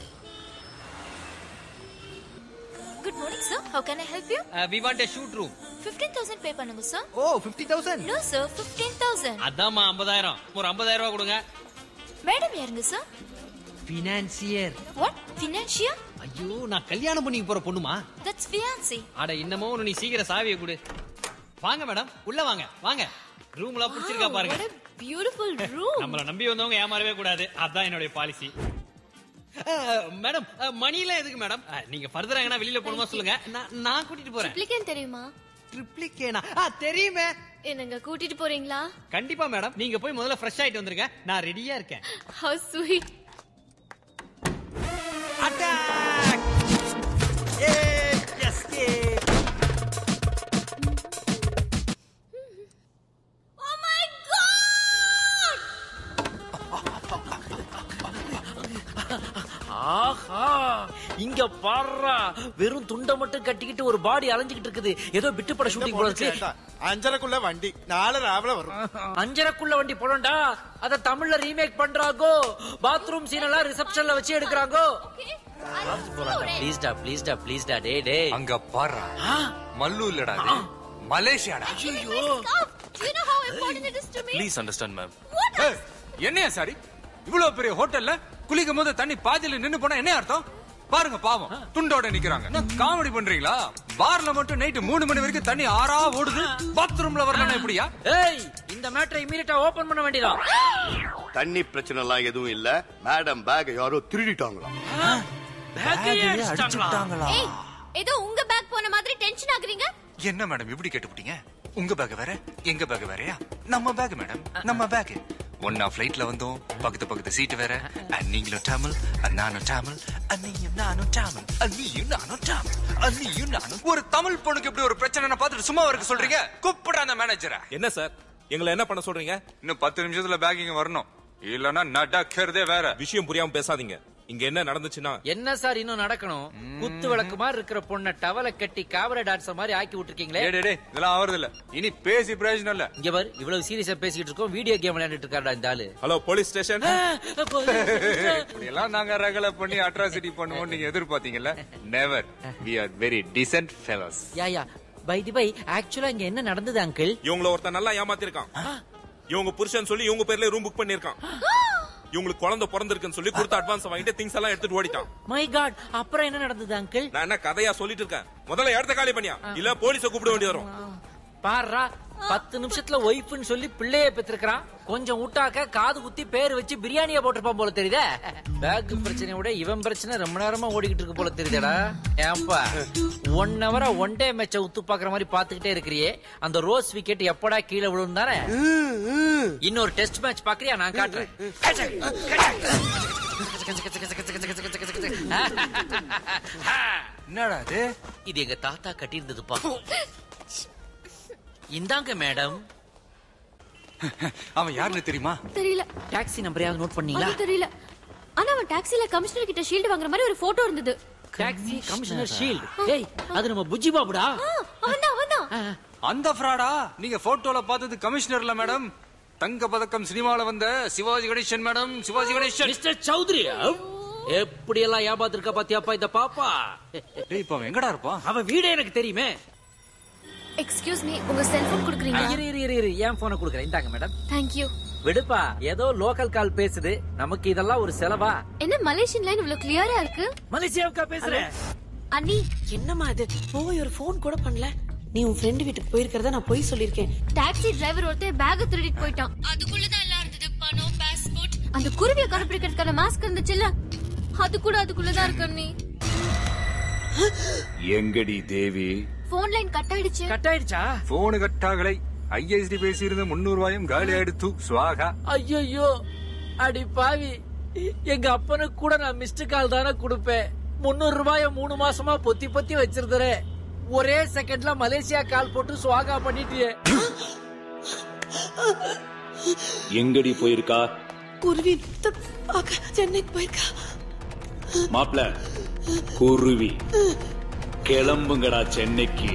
S22: good morning sir how can I help you
S12: we want a suite room
S22: 15000 pay பண்ணுங்க சார்
S12: ஓ 50000
S22: நோ சார் 15000
S12: அதாம்மா 50000 ஒரு 50000 ரூபாய் கொடுங்க
S22: மேடம் யாருங்க சார்
S12: பினான்சியர்
S22: வாட் ஃபினான்ஷியல்
S12: ஐயோ நான் கல்யாணம் பண்ணிக்க போற பொண்ணுமா
S22: தட்ஸ் ஃபியான்சி
S12: அட இன்னமோ ஒண்ணு நீ சீக்கிரம் சாவியை கொடு வாங்க மேடம் உள்ள வாங்க வாங்க ரூம்லாம் பிடிச்சிருக்கா பாருங்க
S22: பியூட்டிஃபுல் ரூம்
S12: நம்மள நம்பி வந்தவங்க ஏமாறவே கூடாது அதான் என்னுடைய பாலிசி மேடம் மணிலாம் எதுக்கு மேடம் அஹ், நீங்க ஃபர்தரா எங்கன்னா வெளியில போகணுமா சொல்லுங்க நான் நான் கூட்டிட்டு போறேன்
S22: ட்ரிப்ளிகேன் தெரியுமா
S12: ட்ரிப்ளிகேனா ஆ தெரியுமே
S22: என்னங்க கூட்டிட்டு போறீங்களா
S12: கண்டிப்பா மேடம் நீங்க போய் முதல்ல ஃப்ரெஷ் ஆயிட்டு வந்துருங்க நான் ரெடியா இருக்கேன்
S22: ஹவ் ஸ்வீட்
S3: ஆஹா இங்க பாடுறா வெறும் துண்டை மட்டும் கட்டிக்கிட்டு ஒரு பாடி அலைஞ்சுக்கிட்டு இருக்குது ஏதோ விட்டு பட ஷூட்டிங் போல இருக்கு
S16: அஞ்சரைக்குள்ள வண்டி நாலு ராவில வரும்
S3: அஞ்சரைக்குள்ள வண்டி போலண்டா அத தமிழ்ல ரீமேக் பண்றாங்கோ பாத்ரூம் சீன் எல்லாம் ரிசப்ஷன்ல வச்சு எடுக்கிறாங்கோ ப்ளீஸ்டா ப்ளீஸ்டா ப்ளீஸ்டா டே டே
S13: அங்க பாடுறா மல்லு இல்லடா இது. மலேசியாடா
S22: Do you know how important it is to me?
S13: Please understand ma'am என்னையா சாரி இவ்வளவு பெரிய ஹோட்டல்ல குளிக்கும் போது தண்ணி பாதியில நின்னு போனா என்ன அர்த்தம் பாருங்க பாவம் துண்டோட நிக்கிறாங்க என்ன காமெடி பண்றீங்களா பார்ல மட்டும் நைட் மூணு மணி வரைக்கும் தண்ணி ஆறா ஓடுது பாத்ரூம்ல வரலன்னா எப்படியா
S3: ஏய் இந்த மேட்டரை இமீடியட்டா ஓபன் பண்ண வேண்டியதான்
S17: தண்ணி பிரச்சனை எல்லாம் எதுவும் இல்ல மேடம் பேக் யாரோ திருடிட்டாங்களாம்
S22: ஏய் ஏதோ உங்க பேக் போன மாதிரி டென்ஷன் ஆகுறீங்க
S13: என்ன மேடம் இப்படி கேட்டுப்பிட்டீங்க உங்க பேக் வேற எங்க பேக் வேறயா நம்ம பேக் மேடம் நம்ம பேக் ஒன்னா ஃபிளைட்ல வந்தோம் பக்கத்து பக்கத்து சீட்டு வேற அண்ட் நீங்களும் தமிழ் and நானும் தமிழ் and நீயும் நானும் தமிழ் and நீயும் நானும் தமிழ் and நீயும் நானும் ஒரு தமிழ் பொண்ணுக்கு இப்படி ஒரு பிரச்சனை பார்த்துட்டு சும்மா இருக்க சொல்றீங்க கூப்பிடுற அந்த மேனேஜரை
S20: என்ன சார் எங்களை என்ன பண்ண சொல்றீங்க
S13: இன்னும் பத்து நிமிஷத்துல பேக்கிங் வரணும் இல்லன்னா நடக்கிறதே வேற
S20: விஷயம் புரியாம பேசாதீங்க இங்க என்ன நடந்துச்சுன்னா
S3: என்ன சார் இன்னும் நடக்கணும் குத்து விளக்கு மாதிரி இருக்கிற பொண்ணை டவலை கட்டி காவரை டான்ஸ் மாதிரி ஆக்கி விட்டுருக்கீங்களே
S13: டேய், டேய், டேய், இதெல்லாம் ஆவறது இல்ல இனி பேசி பிரயோஜனம் இல்ல
S3: இங்க பாரு இவ்வளவு சீரியஸா பேசிக்கிட்டு இருக்கோம் வீடியோ கேம் விளையாண்டுட்டு இருக்காருடா இந்த ஆளு
S20: ஹலோ போலீஸ் ஸ்டேஷன்
S13: இப்படி எல்லாம் நாங்க ரகல பண்ணி அட்ராசிட்டி பண்ணுவோம் நீங்க எதிர்பார்த்தீங்கல்ல never we are very decent fellows
S3: yeah yeah by the by ஆக்சுவலா இங்க என்ன நடந்தது அங்கிள்
S20: இவங்கள ஒருத்தன் நல்லா ஏமாத்திருக்கான் இவங்க புருஷன் சொல்லி இவங்க பேர்ல ரூம் புக் பண்ணிருக்கான் இவங்களுக்கு குழந்தை பிறந்திருக்குன்னு சொல்லி கொடுத்த அட்வான்ஸ் வாங்கிட்டு திங்ஸ் எல்லாம் எடுத்துட்டு ஓடிட்டான்
S3: மை காட் அப்புறம் என்ன நடந்தது அங்கிள்
S20: நான் என்ன கதையா சொல்லிட்டு இருக்கேன் முதல்ல இடத்த காலி பண்ணியா இல்ல போலீஸ கூப்பிட வேண்டி வரும்
S3: பாருடா பத்து நிமிஷத்துல ஒய்ஃப்னு சொல்லி பிள்ளைய பெற்றிருக்கான் கொஞ்சம் விட்டாக்க காது குத்தி பேர் வச்சு பிரியாணியா போட்டிருப்பான் போல தெரியுதே பேக் பிரச்சனைய விட இவன் பிரச்சனை ரொம்ப நேரமா ஓடிக்கிட்டு இருக்கு போல தெரியுதேடா ஏன்பா ஒன் ஹவரா ஒன் டே மேட்ச உத்து பாக்குற மாதிரி பாத்துக்கிட்டே இருக்கிறியே அந்த ரோஸ் விக்கெட் எப்படா கீழே விழும் தானே இன்னொரு டெஸ்ட் மேட்ச் பாக்குறியா நான் காட்டுறேன்
S13: என்னடா இது
S3: இது எங்க தாத்தா கட்டியிருந்ததுப்பா இந்தாங்க மேடம்
S13: அவன் யாருன்னு தெரியுமா
S22: தெரியல
S3: டாக்ஸி நம்பரையாவது நோட் பண்ணீங்களா
S22: அது தெரியல ஆனா அவன் டாக்ஸில கமிஷனர் கிட்ட ஷீல்டு வாங்குற மாதிரி ஒரு போட்டோ இருந்தது
S3: டாக்ஸி கமிஷனர் ஷீல்ட் ஏய் அது நம்ம புஜ்ஜி பாபுடா
S22: அவன்தான் அவன்தான்
S13: அந்த ஃப்ராடா நீங்க போட்டோல பார்த்தது கமிஷனர்ல மேடம் தங்க பதக்கம் சினிமால வந்த சிவாஜி கணேசன் மேடம் சிவாஜி கணேசன்
S3: மிஸ்டர் சௌத்ரி எப்படி எல்லாம் ஏமாத்திருக்க பாத்தியாப்பா இந்த பாப்பா
S13: டேய் இப்ப அவன் எங்கடா இருப்பான்
S3: அவன் வீடே எனக்கு தெரியுமே
S22: எக்ஸ்கியூஸ் மீ உங்க செல்போன் குடுக்குறீங்களா
S3: இரு இரு இரு இரு ஏன் போனை கொடுக்குறேன் இந்தாங்க மேடம்
S22: தேங்க் யூ
S3: விடுப்பா ஏதோ லோக்கல் கால் பேசுது நமக்கு இதெல்லாம் ஒரு செலவா
S22: என்ன மலேசியன் லைன் இவ்வளவு கிளியரா இருக்கு
S3: மலேசியாவுக்கா பேசுறேன்
S14: அண்ணி என்னம்மா அது போய் ஒரு ஃபோன் கூட பண்ணல நீ உன் ஃப்ரெண்டு வீட்டுக்கு போயிருக்கிறத நான் போய் சொல்லியிருக்கேன்
S22: டாக்ஸி டிரைவர் ஒருத்தர் பேக் திருடிட்டு போயிட்டான் அதுக்குள்ளதான் எல்லாம் இருந்தது பணம் பாஸ்போர்ட் அந்த குருவியை கண்டுபிடிக்கிறதுக்கான மாஸ்க் இருந்துச்சுல்ல அது கூட அதுக்குள்ளதான் இருக்கு அண்ணி
S9: எங்கடி தேவி
S22: போன் லைன் கட் ஆயிடுச்சு
S3: கட் ஆயிடுச்சா
S13: போனு கட்டாகலை ஐஎஸ்டி பேசியிருந்த முன்னூறு ரூபாயும் காலி ஆயிடுத்து சுவாகா
S3: ஐயோ அடி பாவி எங்க அப்பனுக்கு கூட நான் மிஸ்டு கால் தானே கொடுப்பேன் முன்னூறு ரூபாய மூணு மாசமா பொத்தி பொத்தி வச்சிருந்தேன் ஒரே செகண்ட்ல மலேசியா கால் போட்டு சுவாகா பண்ணிட்டியே
S9: எங்கடி போயிருக்கா
S14: குருவி பார்க்க சென்னைக்கு போயிருக்கா
S9: மாப்ள குருவி கிளம்புங்கடா சென்னைக்கு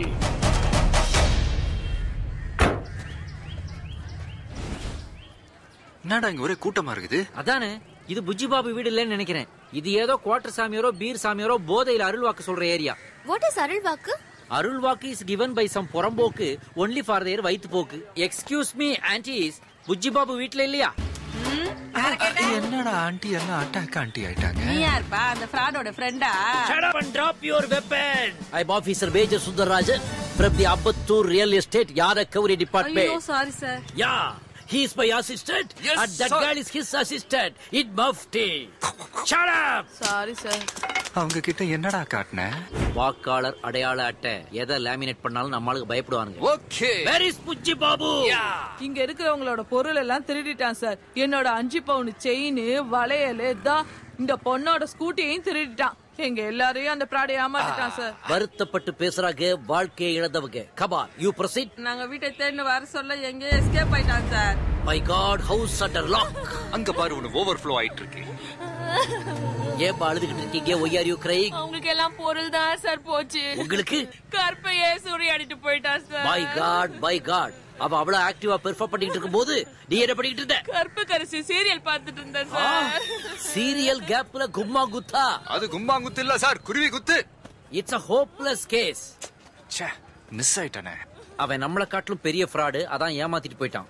S13: என்னடா இங்க ஒரே கூட்டமா இருக்குது
S3: அதானே இது புஜ்ஜி பாபு வீடு இல்லைன்னு நினைக்கிறேன் இது ஏதோ குவார்டர் சாமியாரோ பீர் சாமியாரோ போதையில அருள்வாக்கு சொல்ற ஏரியா
S22: வாட் இஸ் அருள் வாக்கு
S3: அருள்வாக்கு இஸ் given பை சம் புறம்போக்கு ஒன்லி ஃபார் their வயிற்று போக்கு excuse me aunties Bujji Babu வீட்ல இல்லையா
S13: என்னடா ஆண்டி எல்லாம் அட்டாக் ஆண்டி ஆயிட்டாங்க
S8: நீ யாருப்பா அந்த ஃப்ராடோட ஃப்ரெண்டா
S3: Shut up and drop your weapon. I'm Officer Major Sundarrajan from the Abbattur Real Estate Yada Recovery Department.
S8: ஐயோ sorry sir
S3: Yeah, he's my assistant.
S8: Yes,
S3: and that
S8: sir.
S3: girl is his assistant in Mufti. Shut up!
S8: Sorry sir
S13: அவங்க கிட்ட என்னடா காட்டின
S3: வாக்காளர் அடையாள அட்டை எதை laminate பண்ணாலும் நம்மளுக்கு பயப்படுவாங்க
S13: okay
S3: Where is Puchi Babu
S8: இங்க இருக்கிறவங்களோட பொருள் எல்லாம் திருடிட்டான் சார் என்னோட அஞ்சு பவுன் செயின் வளையல் தான் இந்த பொண்ணோட ஸ்கூட்டியையும் திருடிட்டான் எங்க எல்லாரையும் அந்த ப்ராடை ஏமாத்திட்டான் சார்
S3: வருத்தப்பட்டு பேசுறாங்க வாழ்க்கையை இழந்தவங்க கபால் யூ ப்ரொசீட்
S8: நாங்க வீட்டை தேடி வர சொல்ல எங்க எஸ்கேப் ஆயிட்டான் sir
S3: my god house under lock
S13: அங்க பாரு உனக்கு ஓவர்ஃப்ளோ ஆயிட்டு இருக்கு
S3: ஏன் அழுதுகிட்டு இருக்கீங்க ஒய்யார் யூ கிரைங்
S8: அவங்களுக்கு எல்லாம் பொருள் தான் சார் போச்சு
S3: உங்களுக்கு
S8: கற்பையே சூறையாடிட்டு போயிட்டான் sir
S3: by god by god அவ அவ்வளவு ஆக்டிவா பெர்ஃபார்ம் பண்ணிட்டு இருக்கும்போது நீ என்ன பண்ணிட்டு இருந்த
S8: கற்பு கரிசி சீரியல் பார்த்துட்டு இருந்தேன் சார்
S3: சீரியல் கேப்ல கும்மா குத்தா
S13: அது கும்பா குத்து இல்ல சார் குருவி குத்து
S3: இட்ஸ் அ ஹோப்லெஸ் கேஸ்
S13: ச்சே மிஸ் ஆயிட்டானே
S3: அவன் நம்மள காட்டிலும் பெரிய ஃப்ராடு அதான் ஏமாத்திட்டு போயிட்டான்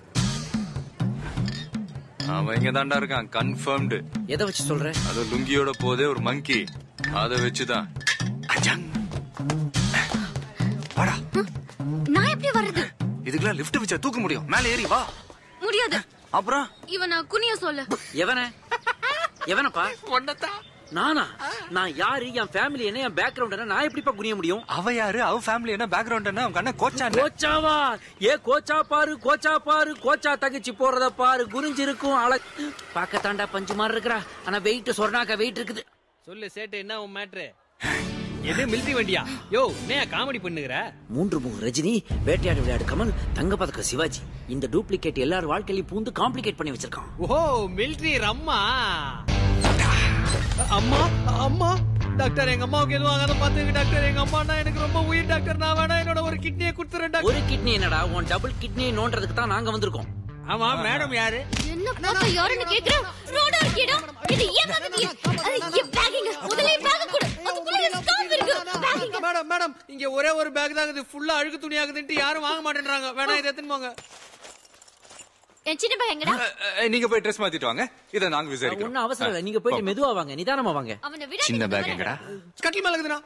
S13: அவன் இங்க தாண்டா இருக்கான் கன்ஃபர்ம்டு
S3: எதை வச்சு சொல்ற
S13: அது லுங்கியோட போதே ஒரு மங்கி அத வச்சுதான்
S22: நான் எப்படி வர்றது
S13: இதுக்கெல்லாம் லிஃப்ட் வச்சா தூக்க முடியும் மேல ஏறி வா
S22: முடியாது
S13: அப்புறம்
S22: இவனை குனிய சொல்லு
S3: எவன எவனப்பா நானா நான் யாரு என் ஃபேமிலி என்ன என் பேக்ரவுண்ட் என்ன நான் எப்படிப்பா குனிய முடியும்
S13: அவ யாரு அவ ஃபேமிலி என்ன பேக்ரவுண்ட் என்ன அவங்க அண்ணன் கோச்சா
S3: கோச்சாவா ஏ கோச்சா பாரு கோச்சா பாரு கோச்சா தகச்சு போறத பாரு குனிஞ்சு இருக்கும் அழ பாக்கத்தாண்டா பஞ்சு மாதிரி இருக்கிறா ஆனா வெயிட் சொர்ணாக்க வெயிட் இருக்குது
S12: சொல்லு சேட்டு என்ன உன் மேட்ரு எது மிலிட்டரி வண்டியா யோ என்ன காமெடி பண்ணுகிற
S3: மூன்று முக ரஜினி வேட்டையாடு விளையாடு கமல் தங்க பதக்க சிவாஜி இந்த டூப்ளிகேட் எல்லார் வாழ்க்கையிலும் பூந்து காம்ப்ளிகேட் பண்ணி வச்சிருக்கான்
S12: ஓ மிலிட்டரி ரம்மா அம்மா அம்மா டாக்டர் எங்க அம்மாவுக்கு எதுவும் ஆகாத பாத்துக்கு டாக்டர் எங்க அம்மானா எனக்கு ரொம்ப உயிர் டாக்டர் நான் வேணா என்னோட ஒரு கிட்னியை கொடுத்துறேன் டாக்டர்
S3: ஒரு கிட்னி என்னடா உன் டபுள் கிட்னியை நோன்றதுக்கு தான் நாங்க வந்திருக்கோம்
S12: ஆமா மேடம் யாரு
S22: என்ன பார்த்தா யாருன்னு கேக்குறேன் ரோடா இருக்கிடம் இது ஏன் பக்கத்துல அது என் பேக்கிங் முதல்ல என் பேக் கொடு அதுக்குள்ள ஸ்டாப் இருக்கு பேக்கிங்
S12: மேடம் மேடம் இங்க ஒரே ஒரு பேக் தான் இருக்குது ஃபுல்லா அழுக்கு துணி ஆகுதுன்ட்டு யாரும் வாங்க மாட்டேன்றாங்க வேணா இதை எடுத்துன்னு போங்க
S22: என் சின்ன பேக் எங்கடா
S13: நீங்க போய் ட்ரெஸ் மாத்திட்டு வாங்க இத நாங்க விசாரிக்கிறோம்
S3: ஒன்னும் அவசரம் இல்லை நீங்க போயிட்டு மெதுவா வாங்க நிதானமா வாங்க
S22: அவனை விட
S13: சின்ன பேக் எங்கடா
S12: கட்டில் மேல இருக்குதுண்ணா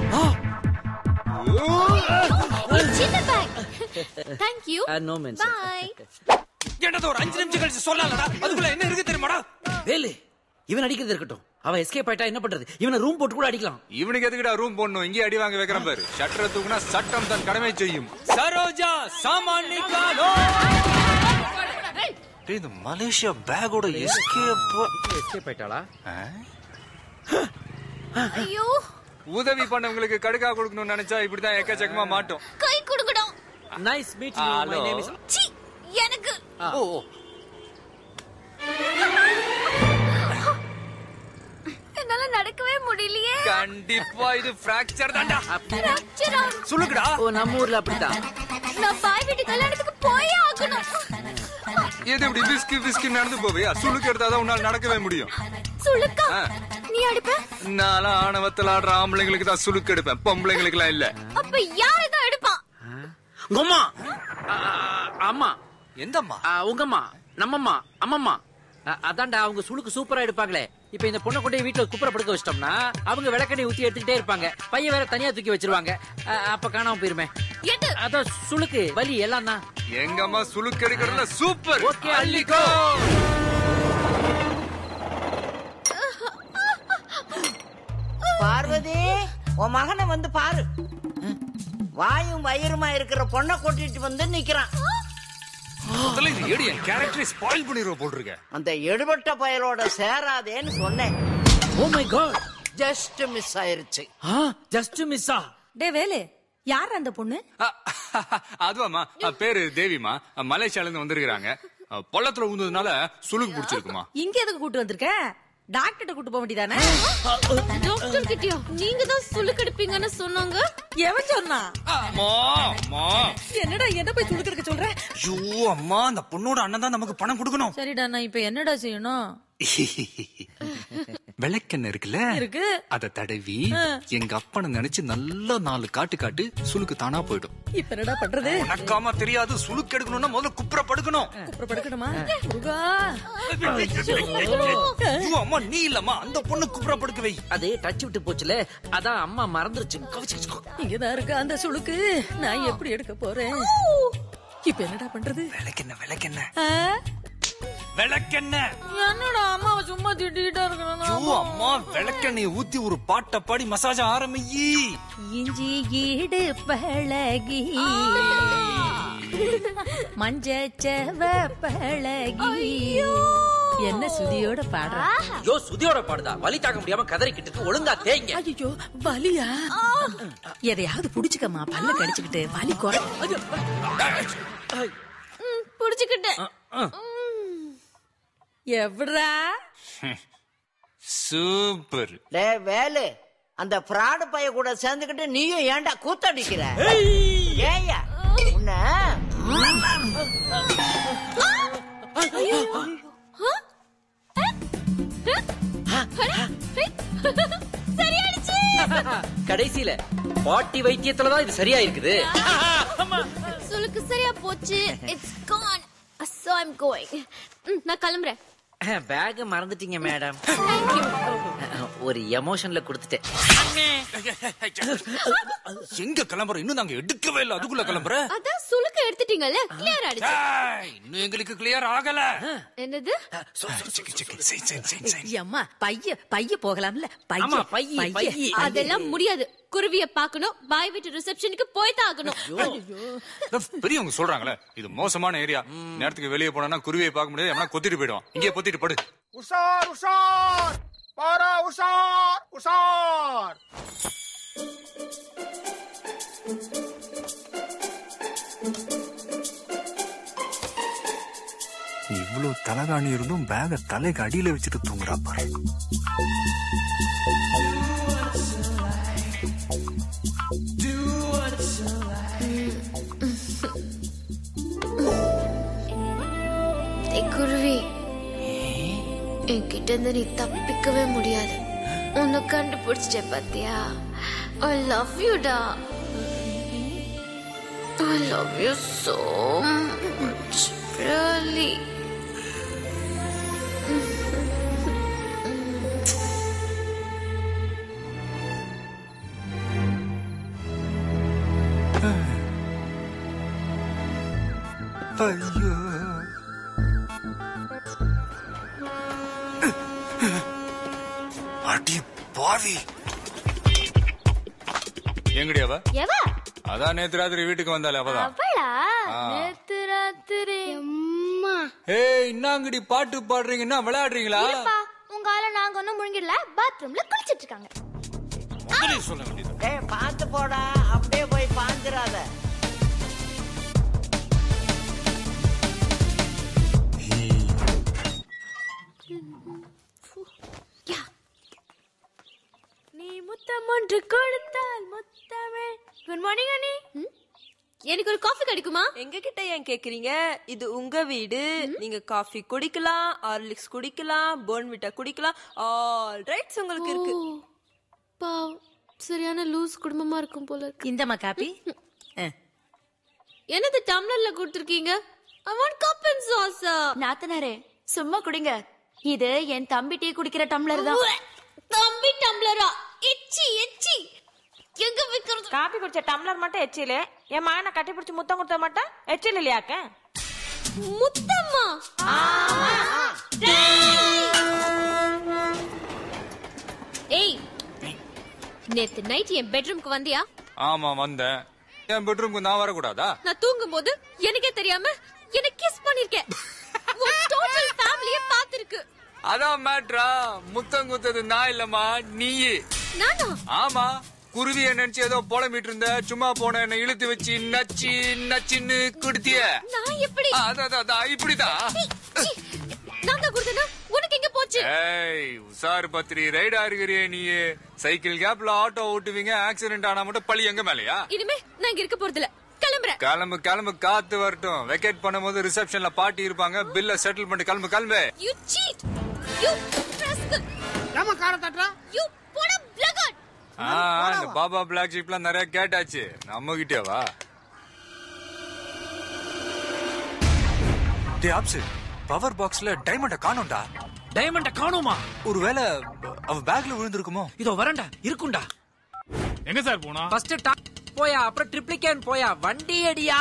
S22: சின்ன bag thank you
S3: no mention
S22: bye
S5: என்னது ஒரு அஞ்சு நிமிஷம் கழிச்சு சொல்லலடா அதுக்குள்ள என்ன இருக்கு தெரியுமாடா
S3: வேலு இவன் அடிக்கிறது இருக்கட்டும் அவன் எஸ்கேப் ஆயிட்டா என்ன பண்றது இவனை ரூம் போட்டு கூட அடிக்கலாம்
S13: இவனுக்கு எதுக்குடா ரூம் போடணும் இங்கே அடி வாங்க வைக்கிறேன் பாரு ஷட்டரை தூக்குனா சட்டம் தன் கடமை செய்யும்
S5: சரோஜா சாமான் நிக்காலோ
S13: டேய், இந்த மலேசியா பேக்கோட எஸ்கேப்
S3: எஸ்கேப் ஆயிட்டாளா
S22: ஐயோ
S13: உதவி பண்ணவங்களுக்கு கடுக்கா கொடுக்கணும்னு நினைச்சா இப்படிதான் எக்கச்சக்கமா மாட்டோம்
S22: கை குடுங்கடா
S3: nice meet you my name is
S22: சி எனக்கு
S3: ஓ
S22: என்னால நடக்கவே முடியலையே
S13: கண்டிப்பா இது பிராக்சர் தான்டா
S22: Fracture ஆ-
S13: சொல்லுங்கடா
S3: ஓ நம்ம ஊர்ல அப்படித்தான்
S22: நான் பாய் வீட்டு கல்யாணத்துக்கு போயே ஆகணும்
S13: எது இப்படி விஸ்கி விஸ்கி நடந்து போவியா சுளுக்கு எடுத்தாதான் உன்னால நடக்கவே முடியும்
S22: சுளுக்கா
S13: ஆ.
S22: நீ அடிப்ப
S13: நான்லாம் ஆணவத்தில் ஆடுற ஆம்பளைங்களுக்கு தான் சுளுக்கு எடுப்பேன் பொம்பளைங்களுக்கு எல்லாம் இல்ல
S22: அப்ப யாரு தான் எடுப்பான்
S3: உங்கம்மா அம்மா
S13: எந்த அம்மா
S3: உங்கம்மா நம்மம்மா அம்மம்மா அ- அதான்டா அவங்க சுளுக்கு சூப்பரா எடுப்பாங்களே இப்ப இந்த பொண்ணை கொண்டு போய் வீட்டுல குப்புற படுக்க வச்சிட்டோம்னா அவங்க விளக்கண்ணை ஊத்தி எடுத்துக்கிட்டே இருப்பாங்க பையன் வேற தனியா தூக்கி வச்சிருவாங்க அ, அப்ப காணாம போயிருமே அதான் சுளுக்கு வலி எல்லாம் தான்
S13: எங்க அம்மா சுளுக்கு எடுக்கிறதுல சூப்பர்
S3: ஓகே அள்ளிக்கோ
S4: பார்வதி உன் மகனை வந்து பாரு வாயும் வயிறுமா இருக்கிற பொண்ணை கூட்டிட்டு வந்து நிக்கிறான்
S13: முதல்ல இது ஏடி என் கேரக்டரை ஸ்பாயில் பண்ணிடுவோம் போட்டிருக்க
S4: அந்த எடுபட்ட பயலோட சேராதேன்னு சொன்னேன்
S3: oh my god
S4: just miss ஆயிருச்சு
S3: ஜஸ்ட் மிஸ்ஸா
S8: டே வேலு யார் அந்த பொண்ணு
S13: அதுவாமா அஹ், பேரு தேவிமா அஹ், மலேசியால இருந்து வந்திருக்காங்க அஹ், பள்ளத்துல ஊந்ததுனால சுளுக்கு பிடிச்சிருக்குமா
S8: இங்க எதுக்கு கூட்டு வந்திருக்க டாக்டர்கிட்ட கூட்டு போக வேண்டியதானே
S22: டாக்டர் கிட்டயா நீங்க தான் சுளுக்கெடுப்பீங்கன்னு சொன்னாங்க
S8: எவன் சொன்னா
S13: அம்மா அம்மா
S8: என்னடா என்ன போய் சுடுக்கிறதுக்கு சொல்ற
S5: ஐயோ அம்மா அந்த பொண்ணோட அண்ணன் தான் நமக்கு பணம் கொடுக்கணும்
S8: சரிடா நான் இப்ப என்னடா செய்யணும்
S13: விளக்கெண்ணெய் இருக்குல்ல
S8: இருக்கு
S13: அத தடவி
S8: ஆ.
S13: எங்க அப்பனை நினைச்சு நல்லா நாலு காட்டு காட்டு சுளுக்கு தானா போயிடும்
S8: இப்ப என்னடா பண்றது
S13: உனக்காம தெரியாது சுளுக்கு எடுக்கணும்னா முதல்ல குப்புற படுக்கணும்
S8: குப்புற படுக்கணுமா முருகா
S13: ஐயோ, அம்மா நீ இல்லம்மா அந்த பொண்ணு குப்புற படுக்க வை
S3: அது டச் விட்டு போச்சுல அதான் அம்மா மறந்துருச்சு கவனிச்சுக்கோ
S8: இங்கதான் இருக்கு அந்த சுளுக்கு நான் எப்படி எடுக்க போறேன் இப்ப என்னடா பண்றது
S13: விளக்கெண்ணெய் விளக்கெண்ணெய்
S8: ஆ?
S13: விளக்கெண்ணெய்
S8: என்னடா அம்மாவை சும்மா திட்டிக்கிட்டா
S13: ஐயோ
S8: இருக்கிறேன்
S13: அம்மா விளக்கெண்ணெய் ஊத்தி ஒரு பாட்டை பாடி மசாஜ் ஆரம்பியி
S8: இஞ்சி ஈடு பழகி மஞ்ச செவ பழகி என்ன சுதியோட பாடுற
S3: யோ சுதியோட பாடுதா வலி தாக்க முடியாம கதறிக்கிட்டு இருக்கு ஒழுங்கா தேங்க
S8: ஐயோ வலியா எதையாவது புடிச்சுக்கம்மா பல்ல கடிச்சுக்கிட்டு வலி குறை
S22: புடிச்சுக்கிட்டேன்
S8: எவ்வளா
S13: சூப்பர்
S4: டே வேலு அந்த ஃப்ராடு பைய கூட சேர்ந்துக்கிட்டு நீயும் ஏன்டா கூத்தடிக்கிற ஏயா உன்ன
S22: சரியாயிடுச்சு
S3: கடைசியில பாட்டி வைத்தியத்துலதான் இது சரியா இருக்குது
S22: சுளுக்கு சரியா போச்சு it's Khan so i'm going ம், நான் கிளம்புறேன்
S3: பேக் மறந்துட்டீங்க மேடம் ஒரு எமோஷன்ல கொடுத்துட்டேன்
S13: எங்க கிளம்புற இன்னும் நாங்க எடுக்கவே இல்ல அதுக்குள்ள கிளம்புற
S22: அதான் சுளுக்கு எடுத்துட்டீங்கல்ல கிளியர் ஆயிடுச்சு
S13: ஏய், இன்னும் எங்களுக்கு கிளியர் ஆகல
S22: என்னது
S8: அம்மா பைய பைய போகலாம்ல
S3: ஆமா, பைய, பைய.
S22: அதெல்லாம் முடியாது குருவிய பார்க்கணும் பாய் வீட்டு ரிசப்ஷனுக்கு போய் தான் ஆகணும்
S13: அதான் பெரியவங்க சொல்றாங்களே இது மோசமான ஏரியா நேரத்துக்கு வெளியே போனா குருவியை பார்க்க முடியாது எவனா கொத்திட்டு போயிடுவான் இங்கே பொத்திட்டு படு
S16: உஷார் உஷார் பாரா உஷார் உஷார்
S23: இவ்வளவு தலகாணி இருந்தும் பேக தலைக்கு அடியில வச்சுட்டு தூங்குறா பாரு
S22: ஏய் குருவி என்கிட்ட இருந்து நீ தப்பிக்கவே முடியாது உன்னை கண்டுபிடிச்சிட்டே பாத்தியா ஐ லவ் யூ டா I love you so much really
S23: ஐயோ அடி பாவி
S13: எங்கடி அவ
S22: எவ
S13: அதான் நேத்து ராத்திரி வீட்டுக்கு வந்தாலே அவதான்
S22: அவளா
S13: ஆ.
S22: நேத்து ராத்திரி அம்மா
S13: ஏய் இன்னாங்கடி பாட்டு பாடுறீங்கன்னா விளையாடுறீங்களா
S22: இல்லப்பா உங்க ஆள நாங்க ஒண்ணும் முழுங்கிடல பாத்ரூம்ல குளிச்சிட்டு இருக்காங்க
S13: முதலே சொல்ல வேண்டியது
S4: டேய் பார்த்து போடா அப்படியே போய் பாஞ்சிராத
S22: நீ முத்தம் ஒன்று கொடுத்தால் முத்தமே குட் மார்னிங் அனி எனக்கு ஒரு காஃபி கிடைக்குமா
S6: எங்க கிட்ட ஏன் கேக்குறீங்க இது உங்க வீடு நீங்க காஃபி குடிக்கலாம் ஹார்லிக்ஸ் குடிக்கலாம் போன்விட்டா குடிக்கலாம் ஆல் ரைட்ஸ் உங்களுக்கு இருக்கு
S22: பாவ் சரியான லூஸ் குடும்பமா இருக்கும் போல இருக்கு
S8: இந்தம்மா காப்பி
S22: என்னது டம்ளர்ல கொடுத்துருக்கீங்க ஐ வாண்ட் கப் அண்ட் சாஸா
S18: நாத்தனாரே சும்மா குடிங்க இது என் தம்பி டீ குடிக்கிற டம்ளர் தான்
S22: தம்பி டம்ளரா எச்சி எச்சி எங்க விக்கிறது
S6: காபி குடிச்ச டம்ளர் மட்டும் எச்சில என் மகனை கட்டி பிடிச்சி முத்தம் கொடுத்த மாட்டேன் எச்சில் இல்லையாக்க
S22: முத்தம்மா ஏய் நேத்து நைட் என் பெட்ரூம்க்கு வந்தியா
S13: ஆமா வந்தேன் என் பெட்ரூம்க்கு நான் வரக்கூடாதா
S22: நான் தூங்கும் போது எனக்கே தெரியாம எனக்கு கிஸ் பண்ணிருக்கேன் டோட்டல் ஃபேமிலியே பாத்துருக்கு
S13: அதான் மேட்ரா முத்தம் குத்தது நான் இல்லம்மா நீயே
S22: நானா
S13: ஆமா குருவிய நினைச்சு ஏதோ புலம்பிட்டு இருந்த சும்மா போன என்ன இழுத்து வச்சு நச்சு நச்சுன்னு குடுத்திய
S22: நான் எப்படி
S13: அதான் அதான், அதான் இப்படிதான்
S22: நான் தான் கொடுத்தேனா உனக்கு எங்க போச்சு
S13: ஏய் உசார் பத்திரி ரைடா இருக்கிறியே நீ சைக்கிள் கேப்ல ஆட்டோ ஓட்டுவீங்க ஆக்சிடென்ட் ஆனா மட்டும் பழி எங்க மேலயா
S22: இனிமே நான் இங்க இருக்க போறது இல்ல கிளம்புறேன்
S13: கிளம்பு கிளம்பு காத்து வரட்டும் வெக்கேட் பண்ணும்போது ரிசப்ஷன்ல பார்ட்டி இருப்பாங்க பில்ல செட்டில் பண்ணிட்டு கிளம்பு கிளம்பு
S22: யூ சீட் யூ rascal
S16: ஏமா காரை தட்டுறா
S22: யூ போட பிளகட்
S13: ஆ இந்த பாபா பிளாக் ஷீப்லாம் நிறைய கேட்டாச்சு நம்ம கிட்டேவா டே ஆப்ஸ் பவர் பாக்ஸ்ல டைமண்ட காணோம்டா
S3: டைமண்ட காணோமா
S13: ஒருவேளை அவ பேக்ல விழுந்திருக்குமோ
S3: இதோ வரண்டா இருக்குண்டா
S9: எங்க சார் போனா
S3: ஃபர்ஸ்ட் டாப் போயா அப்புறம் ட்ரிப்ளிகேன் போயா வண்டி அடியா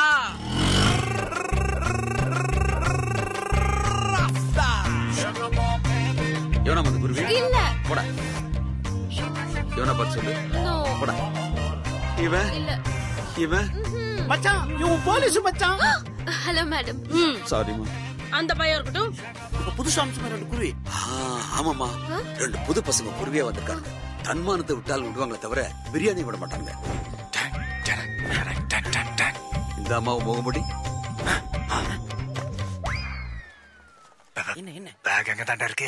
S7: எவனா வந்து குருவி
S22: இல்ல
S7: போட எவனா பார்த்து சொல்லு
S22: நோ
S7: போட இவன்
S22: இல்ல
S7: இவன்
S16: மச்சான் இவன் போலீஸ் மச்சான்
S22: ஹலோ மேடம்
S7: சாரிமா
S22: அந்த பையன் இருக்கட்டும்
S7: இப்ப புதுசு அம்சமா ரெண்டு குருவி ஆ, ஆமாமா ரெண்டு புது பசங்க குருவியா வந்திருக்காங்க தன்மானத்தை விட்டால் விடுவாங்களே தவிர பிரியாணி விட மாட்டாங்க இந்த அம்மாவை முகமுடி
S3: என்ன என்ன
S13: பேக் எங்க தாண்டா இருக்கு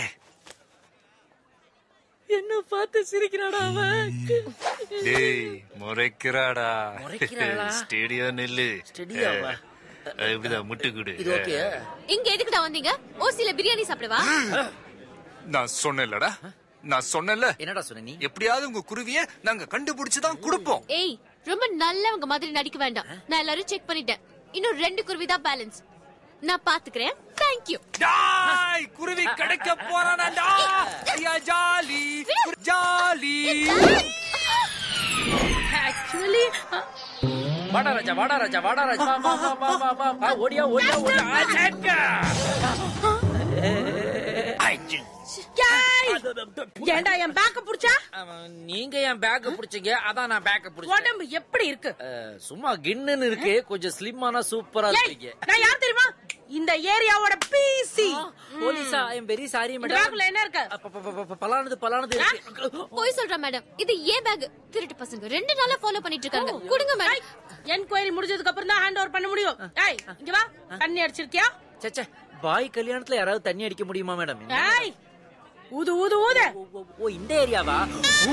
S3: என்ன பார்த்து சிரிக்கிறாடா அவன்
S13: டேய் முறைக்கிறாடா
S3: முறைக்கிறாளா?
S13: ஸ்டேடியோ நெல்லு
S3: ஸ்டெடியாவா?
S13: அஹ், இப்படிதான் முட்டு குடு
S3: இது ஓகே
S22: இங்க எதுக்குடா வந்தீங்க ஓசில பிரியாணி சாப்பிடவா
S13: நான் சொன்னேன்லடா நான் சொன்னேன்ல
S3: என்னடா சொன்ன நீ
S13: எப்படியாவது உங்க குருவிய நாங்க கண்டுபிடிச்சு தான் கொடுப்போம்
S22: ஏய் ரொம்ப நல்லவங்க மாதிரி நடிக்க வேண்டாம் நான் எல்லாரும் செக் பண்ணிட்டேன் இன்னும் ரெண்டு குருவி தான் பேலன்ஸ் நான் பாத்துக்கிறேன் தேங்க்யூ
S13: டாய் குருவி கிடைக்க போறானடா ஐயா ஜாலி ஜாலி
S3: ஆக்சுவலி வாடா ராஜா வாடா ராஜா வாடா ராஜா வா வா வா வா வா வா ஓடியா ஓடியா ஓடியா ஆ, சேட்கா.
S19: ஏண்டா என் பேக்க புடிச்சா
S3: அவன், நீங்க என் பேக்க புடிச்சீங்க அதான் நான் பேக்க புடிச்சேன்
S19: உடம்பு எப்படி இருக்கு
S3: அஹ், சும்மா கின்னுன்னு இருக்கு கொஞ்சம் ஸ்லிம்மானா சூப்பரா
S19: ஏய்,
S3: இருக்கீங்க
S19: நான் யார் தெரியுமா இந்த ஏரியாவோட பிசி
S3: போலீஸா ஐம் வெரி சாரி
S19: இந்த
S3: மேடம்
S19: பேக்ல என்ன இருக்கு
S3: பலானது பலானது இருக்கு
S22: போய் சொல்றேன் மேடம் இது ஏன் பேக் திருட்டு பசங்க ரெண்டு நாளா ஃபாலோ பண்ணிட்டு இருக்காங்க கொடுங்க மேடம்
S19: என்கொயரி முடிஞ்சதுக்கு அப்புறம் தான் ஹேண்ட் ஓவர் பண்ண முடியும் ஏய் இங்க வா தண்ணி அடிச்சிருக்கியா
S3: சச்சே பாய் கல்யாணத்துல யாராவது தண்ணி அடிக்க முடியுமா மேடம்
S19: ஏய் ஊது ஊது ஊது
S3: ஓ இந்த ஏரியாவா ஊ.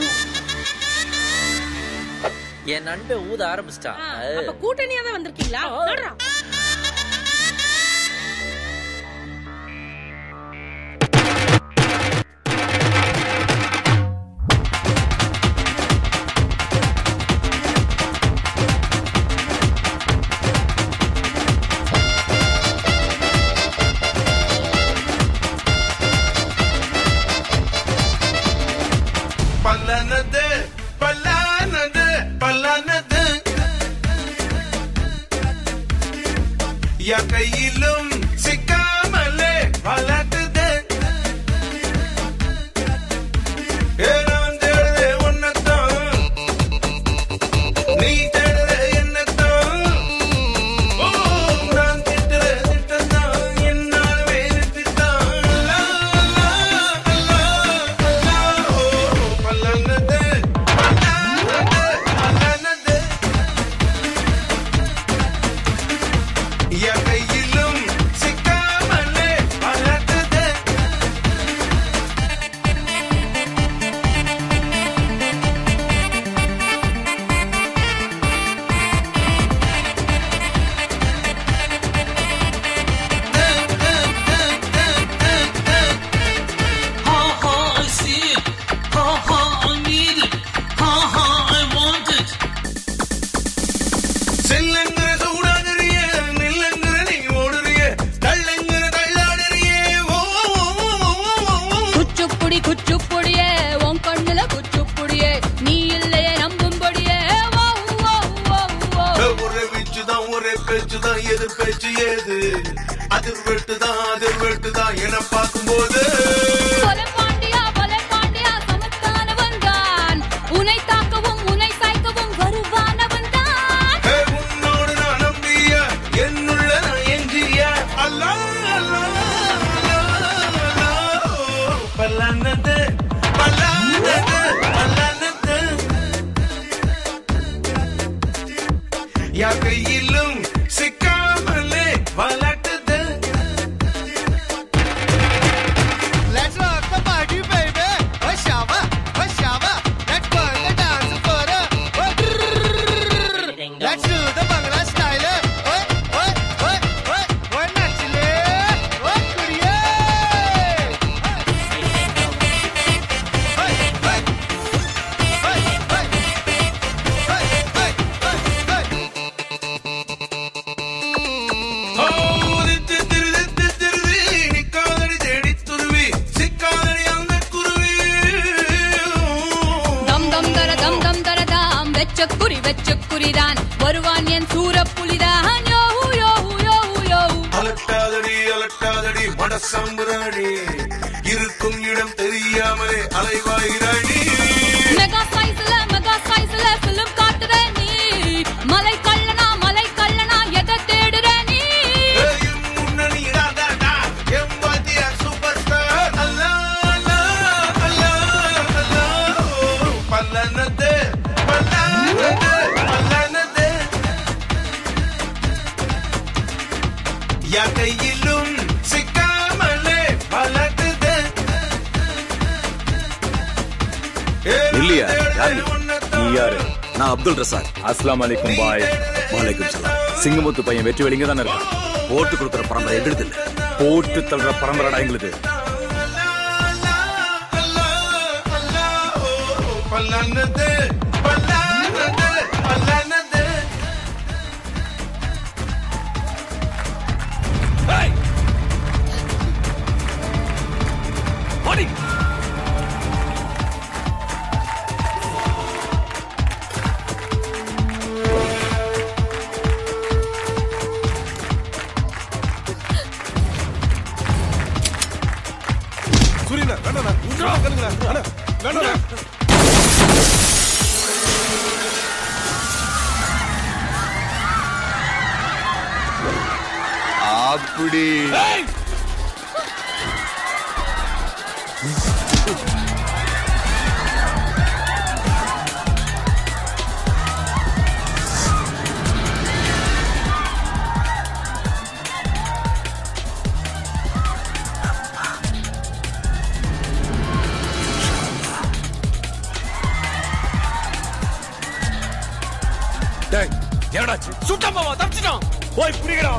S3: என் நண்பன் ஊத ஆரம்பிச்சிட்டான்
S19: அப்ப கூட்டணியா தான் வந்திருக்கீங்களா நடுறா.
S15: பல்லானது பல்லானது பல்லானது யா கையிலும் சிக்காமலே வளர்த்துது ஏ, நான் தேடுதே உன்னைத்தான். நீ தேடுதே என்னத்தான். ஓ, நான் திட்டுற திட்டத்தான் என்னால் வேறுதான். லா, லா, லா, லா, ஓ, பல்லானது, பல்லானது, பல்லானது. என் கையிலும் சிக்காமலே வளர்த்தது
S5: Ha ha, I see it. Ha ha, I need it. Ha ha, I want it.
S15: செல்லுங்கிற சூடாகிறிய நில்லுங்கிற நீ ஓடுறிய தள்ளுங்கிற தள்ளாடுறிய ஓ ஓ, ஓ, ஓ, ஓ, ஓ.
S21: குச்சுப்புடி குச்சுப்புடியே உன் கண்ணுல குச்சுப்புடியே நீ இல்லையே நம்பும்படியே வா, வா, வா, வா.
S15: ஒரே வீச்சுதான் ஒரே பேச்சுதான் எது பேச்சு ஏது அதிர் வெட்டுதான் அதிர் வெட்டுதான் என பார்க்கும்போது
S21: கொலை பாண்டியா கொலை பாண்டியா சமத்தானவன் தான் உன்னை தாக்கவும் உன்னை சாய்க்கவும் வருவானவன் தான்
S15: ஏ, உன்னோடு நான் நம்பிய என்னுள்ள நான் எஞ்சிய அல்லா அல்லா அல்லா, அல்லா, ஓ, பல்லானது பல்லானது பல்லானது யா கையிலும் சிக்காமலே வளர்த்தது
S16: Let's rock the party, baby. Oh, Shava, oh, Shava. Let's burn the dance for a. Oh, drrrr. Let's do the Bangla style. Oh, oh, oh, oh, oh, naturally. Oh, kudiye.
S21: வச்ச குறி வச்ச குறிதான் வருவான் என் சூரப்புலிதான் யோஹு யோஹு யோஹு யோஹு
S15: அலட்டாதடி அலட்டாதடி மடசம்புராணி இருக்கும் இடம் தெரியாமலே அலைவாயிராணி
S21: மெகா சைஸ்ல mega சைஸ்ல பிலிம் காட்டுற நீ மலை கள்ளனா மலை கள்ளனா எதை தேடுற நீ
S15: முன்னணி ராதாடா எம் வாத்தியா சூப்பர் ஸ்டார் அல்லா அல்லா அல்லா அல்லா ஓ, பல்லனது பல்லனது பல்லனது யா கையிலும் சிக்காமலே பழகுது
S7: இல்லையா யாரு நீ யாரு நான் அப்துல் ரசாக்
S9: அஸ்லாம் அலைக்கும் பாய்
S7: வலைக்கும் சலாம்
S9: சிங்கமுத்து பையன் வெற்றி வெளிங்க தானே இருக்கான்
S7: போட்டு கொடுக்குற பரம்பரை எங்களுக்கு இல்ல
S9: போட்டு தள்ளுற பரம்பரடா எங்களுது
S15: பல்லனது பல்லனது பல்லனது
S16: சூரியனா வேண்டாண்ணா கண்ணுங்களா அண்ணா வேண்டாண்ணா
S23: அப்படி
S9: டேய் என்னடாச்சு
S16: சுட்டான் மாமா தப்பிச்சிட்டான்
S9: போய் புடிக்கடா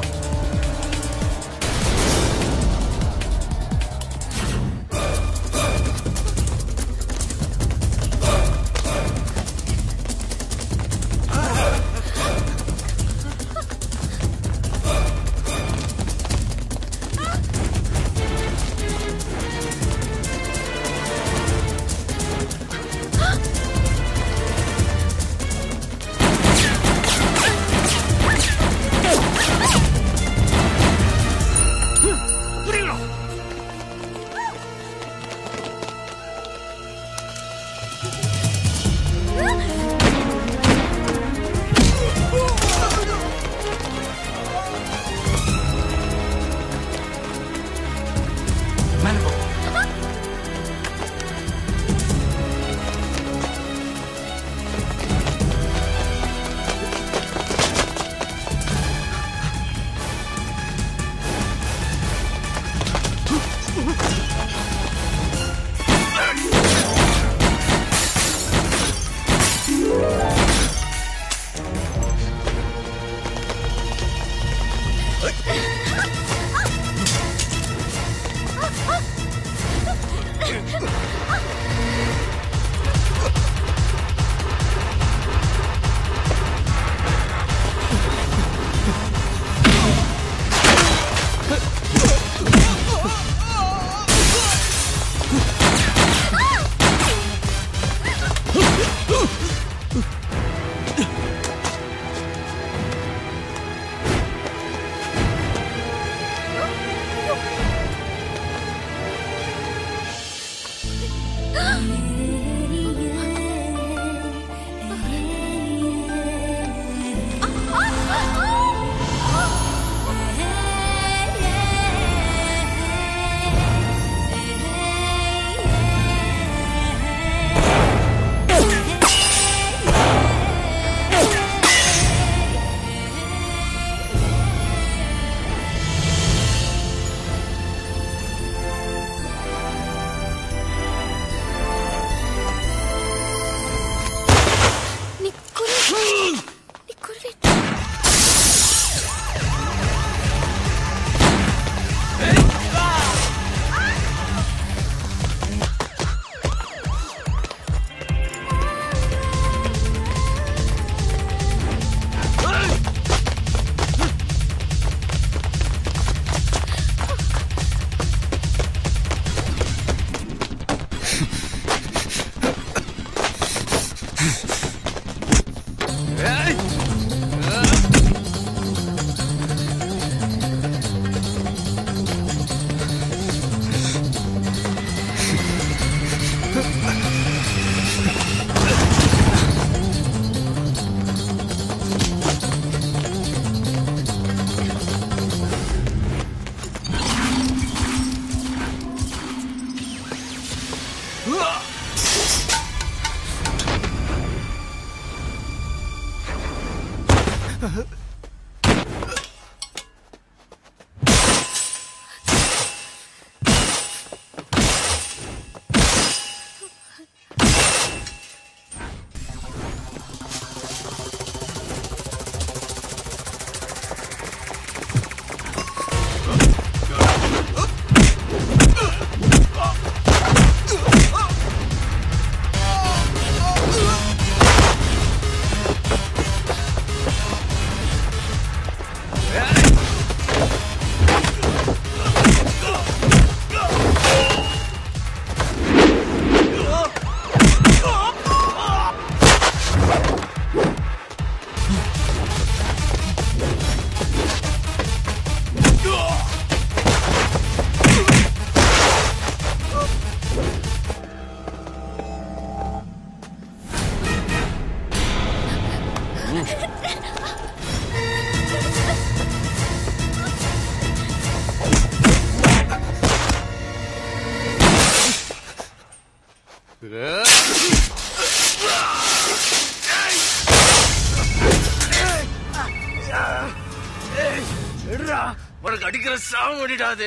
S5: உனக்கு அடிக்கிற சாவு ஓடிடாது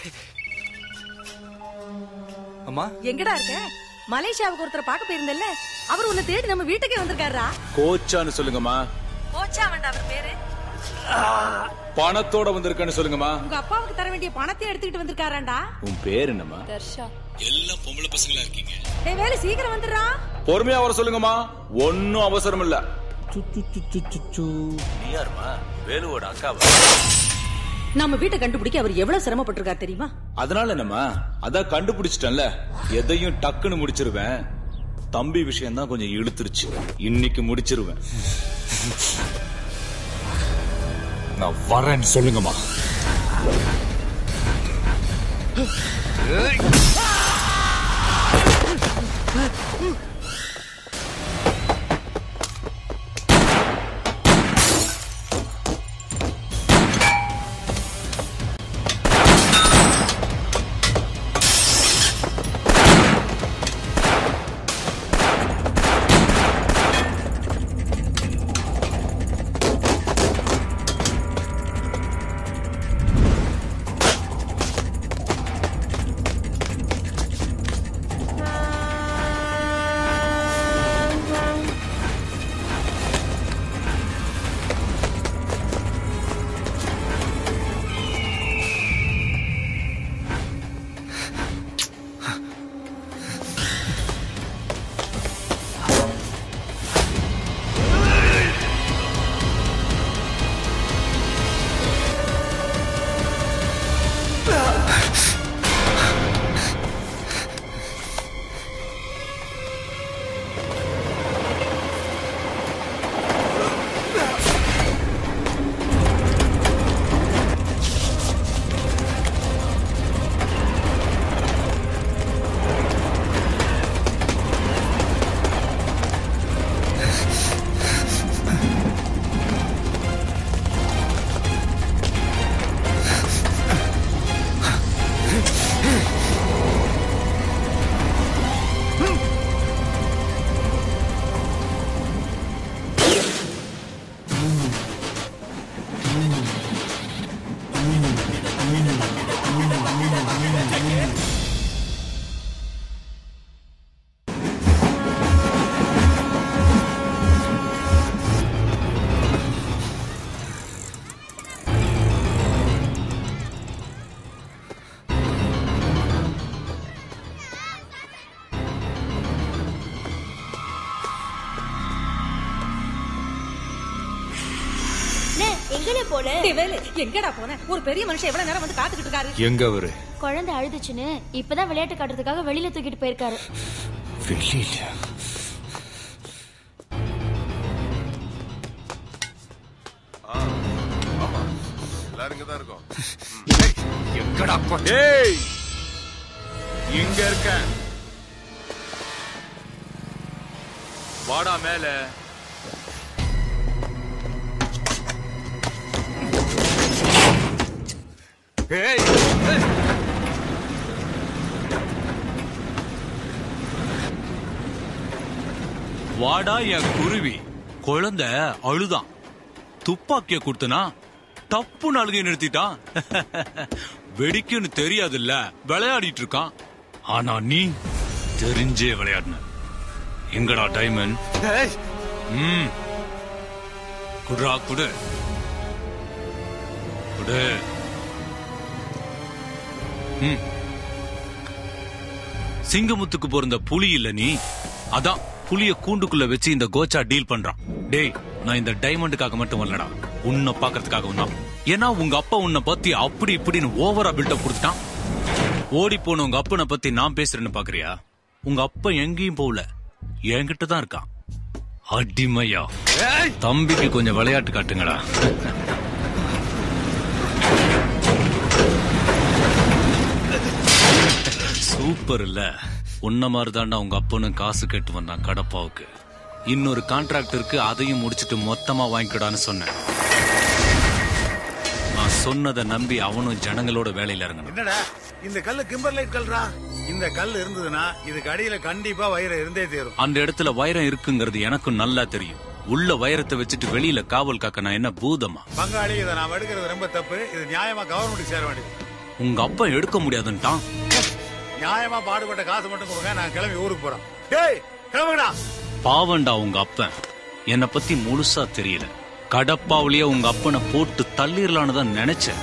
S13: அம்மா
S1: எங்கடா இருக்க மலேசியாவுக்கு ஒருத்தரை பார்க்க போயிருந்தல்ல அவர் உன்னை தேடி நம்ம வீட்டுக்கே வந்திருக்காரா
S9: கோச்சான்னு சொல்லுங்கம்மா
S1: போச்சா வேண்டாம் அவர் பேரு
S9: பணத்தோட வந்திருக்கேன்னு சொல்லுங்கம்மா
S1: உங்க அப்பாவுக்கு தர வேண்டிய பணத்தை எடுத்துக்கிட்டு வந்திருக்காராண்டா
S9: உன் பேர் என்னம்மா
S1: தர்ஷா
S9: எல்லாம் பொம்பளை பசங்களா இருக்கீங்க
S1: டேய் வேலை சீக்கிரம் வந்துடுறா
S9: பொறுமையா வர சொல்லுங்கம்மா ஒன்னும் அவசரம் இல்ல
S3: நீ யாருமா வேலுவோட அக்காவா
S1: நம்ம வீட்டை கண்டுபிடிக்க அவர் எவ்வளவு சிரமப்பட்டிருக்கார் தெரியுமா
S9: அதனால என்னம்மா அதான் கண்டுபிடிச்சிட்டேன்ல எதையும் டக்குன்னு முடிச்சிருவேன் தம்பி விஷயம் தான் கொஞ்சம் இழுத்துருச்சு இன்னைக்கு முடிச்சிருவேன் நான் வரேன்னு சொல்லுங்கம்மா
S1: எங்கடா போன வேலை எங்கடா போன ஒரு பெரிய மனுஷன் எவ்வளவு நேரம் வந்து காத்துக்கிட்டு இருக்காரு
S13: எங்க அவரு
S22: குழந்தை அழுதுச்சுன்னு இப்பதான் விளையாட்டு காட்டுறதுக்காக வெளியில தூக்கிட்டு போயிருக்காரு
S13: வெளியில
S2: எல்லாரும் இங்கதான் இருக்கோம்
S9: எங்கடா ஏய் இங்க இருக்கேன் வாடா மேல ஏய் ஏய்.
S3: வாடா என் குருவி குழந்தை அழுதான்
S9: துப்பாக்கிய கொடுத்தனா தப்புன்னு அழுகைய நிறுத்திட்டான் வெடிக்குன்னு தெரியாதுல்ல விளையாடிட்டு இருக்கான் ஆனா நீ தெரிஞ்சே விளையாடின எங்கடா டைமண்ட் ம் குடுறா குடு குடு ம் சிங்கமுத்துக்கு பிறந்த புலி இல்ல நீ அதான் புலிய கூண்டுக்குள்ள வச்சு இந்த கோச்சா டீல் பண்றான் டேய் நான் இந்த டைமண்டுக்காக மட்டும் வரலடா உன்னை பாக்குறதுக்காகவும் தான் ஏன்னா உங்க அப்பா உன்னை பத்தி அப்படி இப்படின்னு ஓவரா பில்டப் கொடுத்துட்டான் ஓடி போன உங்க அப்பனை பத்தி நான் பேசுறேன்னு பாக்குறியா உங்க அப்பா எங்கேயும் போகல என்கிட்ட தான் இருக்கான் அடிமையா தம்பிக்கு கொஞ்சம் விளையாட்டு காட்டுங்கடா சூப்பர் இல்ல உன்ன மாதிரி தாண்டா உங்க அப்பனும் காசு கேட்டு வந்தான் கடப்பாவுக்கு இன்னொரு கான்ட்ராக்ட் இருக்கு அதையும் முடிச்சிட்டு மொத்தமா வாங்கிக்கடான்னு சொன்னேன் நான் சொன்னதை நம்பி அவனும் ஜனங்களோட வேலையில இறங்கணும்
S10: என்னடா இந்த கல்லு கிம்பர்லைட் கல்றா இந்த கல் இருந்ததுன்னா இதுக்கு அடியில கண்டிப்பா வயிறு இருந்தே தீரும்
S9: அந்த இடத்துல வைரம் இருக்குங்கிறது எனக்கும் நல்லா தெரியும் உள்ள வைரத்தை வச்சுட்டு வெளியில காவல் காக்க நான் என்ன பூதமா
S10: பங்காளி இதை நாம எடுக்கிறது ரொம்ப தப்பு இது நியாயமா கவர்மெண்ட்டுக்கு சேர வேண்டியது
S9: உங்க அப்பா எடுக்க முடியாதுன்ட்டான்
S10: நியாயமா பாடுபட்ட காசு மட்டும் கொடுங்க நான் கிளம்பி ஊருக்கு போறோம் டேய் கிளம்புடா
S9: பாவண்டா உங்க அப்பன் என்னை பத்தி முழுசா தெரியல கடப்பாவிலேயே உங்க அப்பனை போட்டு தள்ளிரலான்னு தான் நினைச்சேன்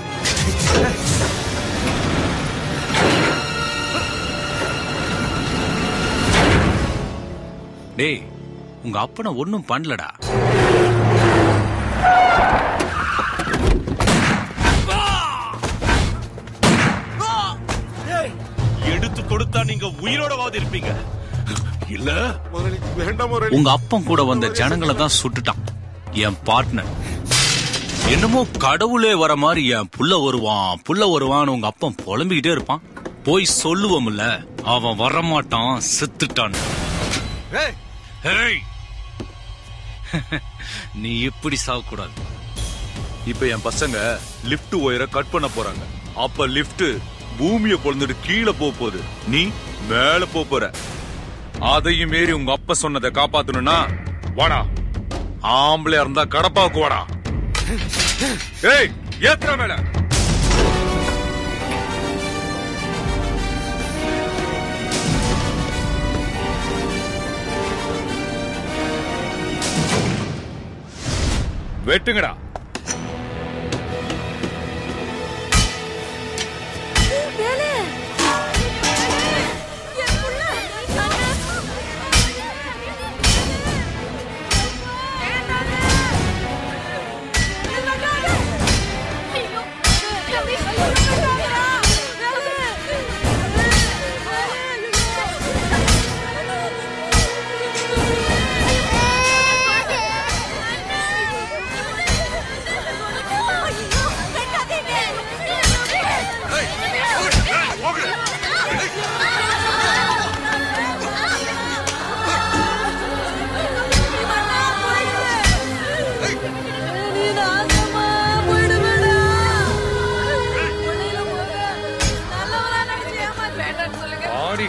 S9: டேய் உங்க அப்பனை ஒன்னும் பண்ணலடா
S20: எடுத்து கொடுத்தா நீங்க உயிரோடவாது இருப்பீங்க இல்ல
S2: வேண்டாம்
S9: உங்க அப்பன் கூட வந்த ஜனங்களை தான் சுட்டுட்டான் என் பார்ட்னர் என்னமோ கடவுளே வர மாதிரி என் புள்ள வருவான் புள்ள வருவான்னு உங்க அப்பன் புலம்பிக்கிட்டே இருப்பான் போய் சொல்லுவோம்ல அவன் வரமாட்டான் செத்துட்டான் ஹேய்! நீ இப்படி சாகக்கூடாது
S11: இப்ப என் பசங்க லிஃப்ட் ஒயரை கட் பண்ண போறாங்க அப்ப லிஃப்ட் பூமிய பொழுந்துட்டு கீழே போக போகுது நீ மேல போக போற அதையும் மீறி உங்க அப்பா சொன்னதை காப்பாத்தணும்னா வாடா ஆம்பளையா இருந்தா கடப்பாவுக்கு வாடா ஏய் ஏத்துற மேல வெட்டுங்கடா ஆடி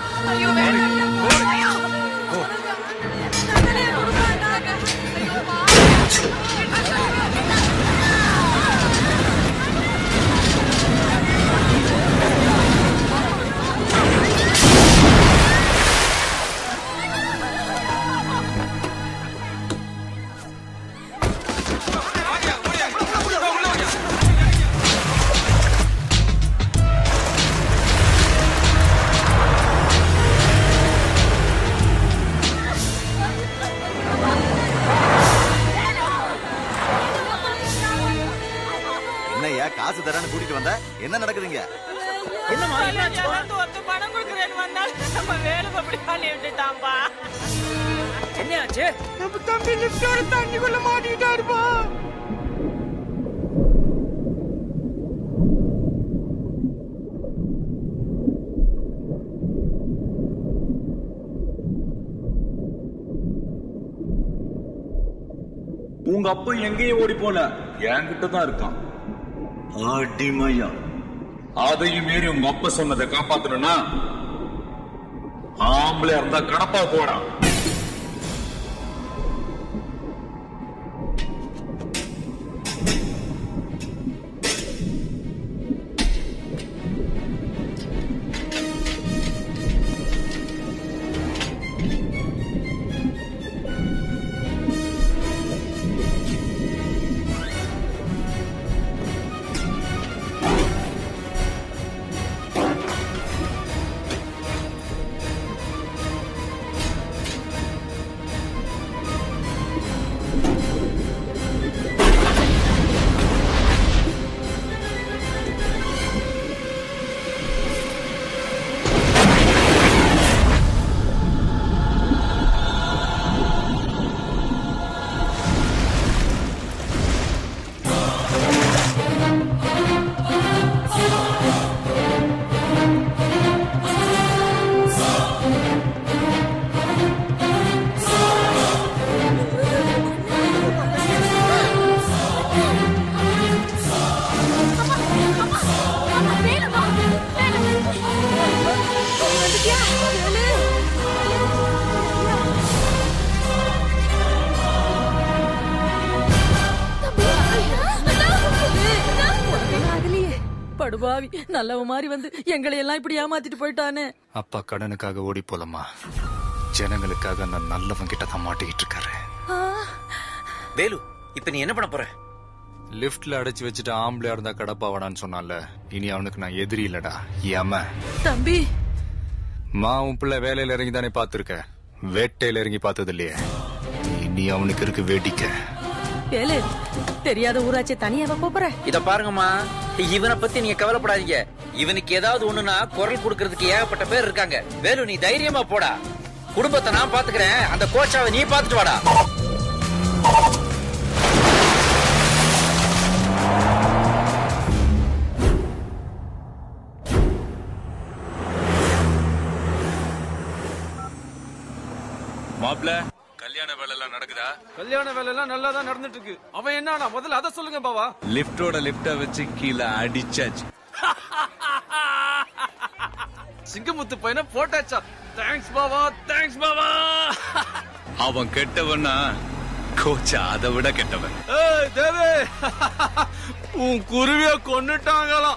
S17: என்னய்யா காசு தரேன்னு கூட்டிட்டு வந்த என்ன நடக்குதுங்க
S24: பணம் கொடுக்குறேன்னு வந்தால் நம்ம வேலை அப்படி பண்ணி விட்டுட்டான்பா
S3: என்னாச்சு
S24: நம்ம தம்பி லிப்டோட தண்ணிக்குள்ள மாட்டிக்கிட்டாருப்பா
S11: உங்க அப்பா எங்கேயும் ஓடி போல என்கிட்ட தான் இருக்கான் அடிமையா அதையும் மீறி உங்க அப்பா சொன்னதை காப்பாத்தணும்னா ஆம்பளை இருந்தா கடப்பா போடா
S1: படுபாவி நல்லவ மாதிரி வந்து எங்களை எல்லாம் இப்படி ஏமாத்திட்டு போயிட்டானே
S13: அப்பா கடனுக்காக ஓடி போலமா ஜனங்களுக்காக நான் நல்லவன் கிட்ட தான் மாட்டிக்கிட்டு இருக்காரு
S3: வேலு இப்ப நீ என்ன பண்ண போற
S13: லிஃப்ட்ல அடைச்சு வச்சுட்டு ஆம்பளையா இருந்தா கடப்பாவடான்னு சொன்னான்ல இனி அவனுக்கு நான் எதிரி இல்லடா ஏம
S1: தம்பி
S13: மா உன் பிள்ளை வேலையில இறங்கி தானே பாத்துருக்க வேட்டையில இறங்கி பார்த்தது இல்லையே இனி அவனுக்கு இருக்கு வேடிக்கை
S1: வேலு தெரியாத ஊராச்சே தனியாவ போற
S3: இத பாருங்கம்மா இவனை பத்தி நீங்க கவலைப்படாதீங்க இவனுக்கு ஏதாவது ஒண்ணுனா குரல் கொடுக்கறதுக்கு ஏகப்பட்ட பேர் இருக்காங்க வேலு நீ தைரியமா போடா குடும்பத்தை நான் பாத்துக்கிறேன் அந்த கோச்சாவை நீ பாத்துட்டு வாடா
S9: மாப்ள கல்யாண வேலை எல்லாம் நடக்குதா
S5: கல்யாண வேலை எல்லாம் நல்லா தான் நடந்துட்டு இருக்கு அவன் என்ன முதல்ல அதை சொல்லுங்க பாவா
S9: லிப்டோட லிப்ட வச்சு கீழே அடிச்சாச்சு
S5: சிங்கமுத்து பையனை போட்டாச்சா தேங்க்ஸ் பாவா தேங்க்ஸ் பாவா
S9: அவன் கெட்டவனா கோச்சா அதை விட கெட்டவன்
S5: ஏய் தேவே உன் குருவிய கொன்னுட்டாங்களாம்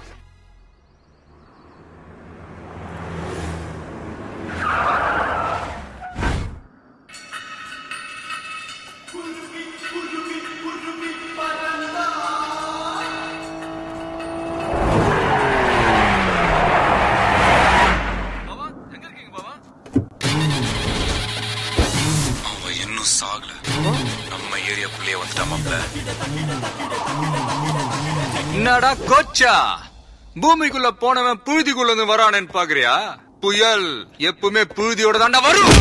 S9: அவன் இன்னும் சாகல நம்ம ஏரியாக்குள்ளேயே வந்துட்டான் மாப்ள
S13: என்னடா கோச்சா பூமிக்குள்ள போனவன் புழுதிக்குள்ள இருந்து வரானேன்னு பாக்குறியா புயல் எப்பவுமே புழுதியோட தாண்டா வரும்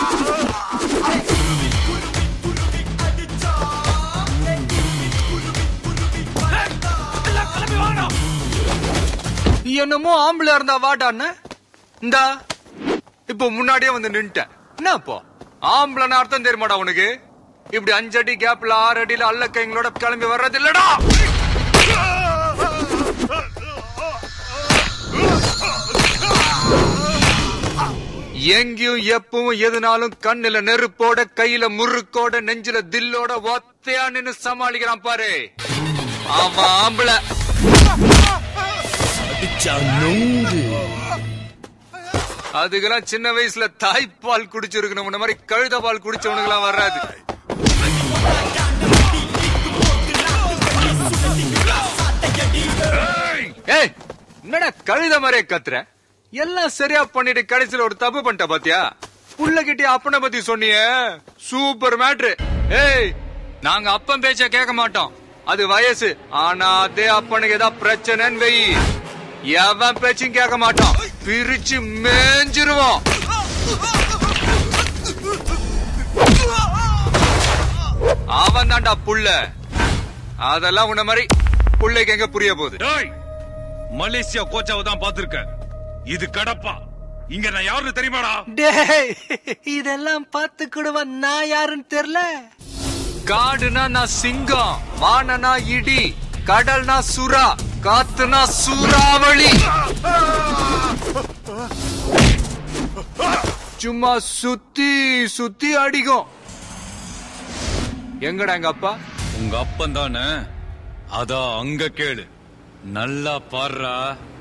S13: என்னமோ ஆம்பளை இருந்தா வாடான்னு இந்தா இப்போ முன்னாடியே வந்து நின்ட்டேன் என்ன அப்போ ஆம்பளைன்னு அர்த்தம் தெரியுமாடா உனக்கு இப்படி அஞ்சடி கேப்ல ஆறு அடியில அல்ல கைங்களோட கிளம்பி வர்றது இல்லடா எங்கேயும் எப்பவும் எதுனாலும் கண்ணுல நெருப்போட கையில முறுக்கோட நெஞ்சில தில்லோட ஒத்தையா நின்னு சமாளிக்கிறான் பாரு அவன் ஆம்பளை அதுக்கெல்லாம் சின்ன வயசுல தாய்ப்பால் குடிச்சிருக்கணும் இந்த மாதிரி கழுத பால் குடிச்சவனுங்களாம் வராது ஏய் என்னடா கழுத மாதிரியே கத்துற எல்லாம் சரியா பண்ணிட்டு கடைசியில ஒரு தப்பு பண்ணிட்ட பாத்தியா புள்ள கிட்டே அப்பனை பத்தி சொன்னியே சூப்பர் மேட்ரு ஏய் நாங்க அப்பன் பேச்ச கேட்க மாட்டோம் அது வயசு ஆனா அதே அப்பனுக்கு ஏதாவது பிரச்சனைன்னு வெயி எவன் பேச்சும் கேட்க மாட்டோம் பிரிச்சு மேஞ்சிருவோம் அவன் தான்டா புள்ள அதெல்லாம் உன்ன மாதிரி புள்ளைக்கு எங்க புரிய போகுது
S9: மலேசியா கோச்சாவை தான் பாத்திருக்க இது கடப்பா இங்க நான் யாருன்னு தெரியுமாடா
S13: டேய் இதெல்லாம் பார்த்து கூடவா நான் யாருன்னு தெரியல காடுனா நான் சிங்கம் வானனா இடி கடல்னா சுறா காத்துனா சூறாவளி சும்மா சுத்தி சுத்தி அடிக்கும் எங்கடா எங்க அப்பா
S9: உங்க அப்பன் தானே அதான் அங்க கேளு நல்லா பாடுறா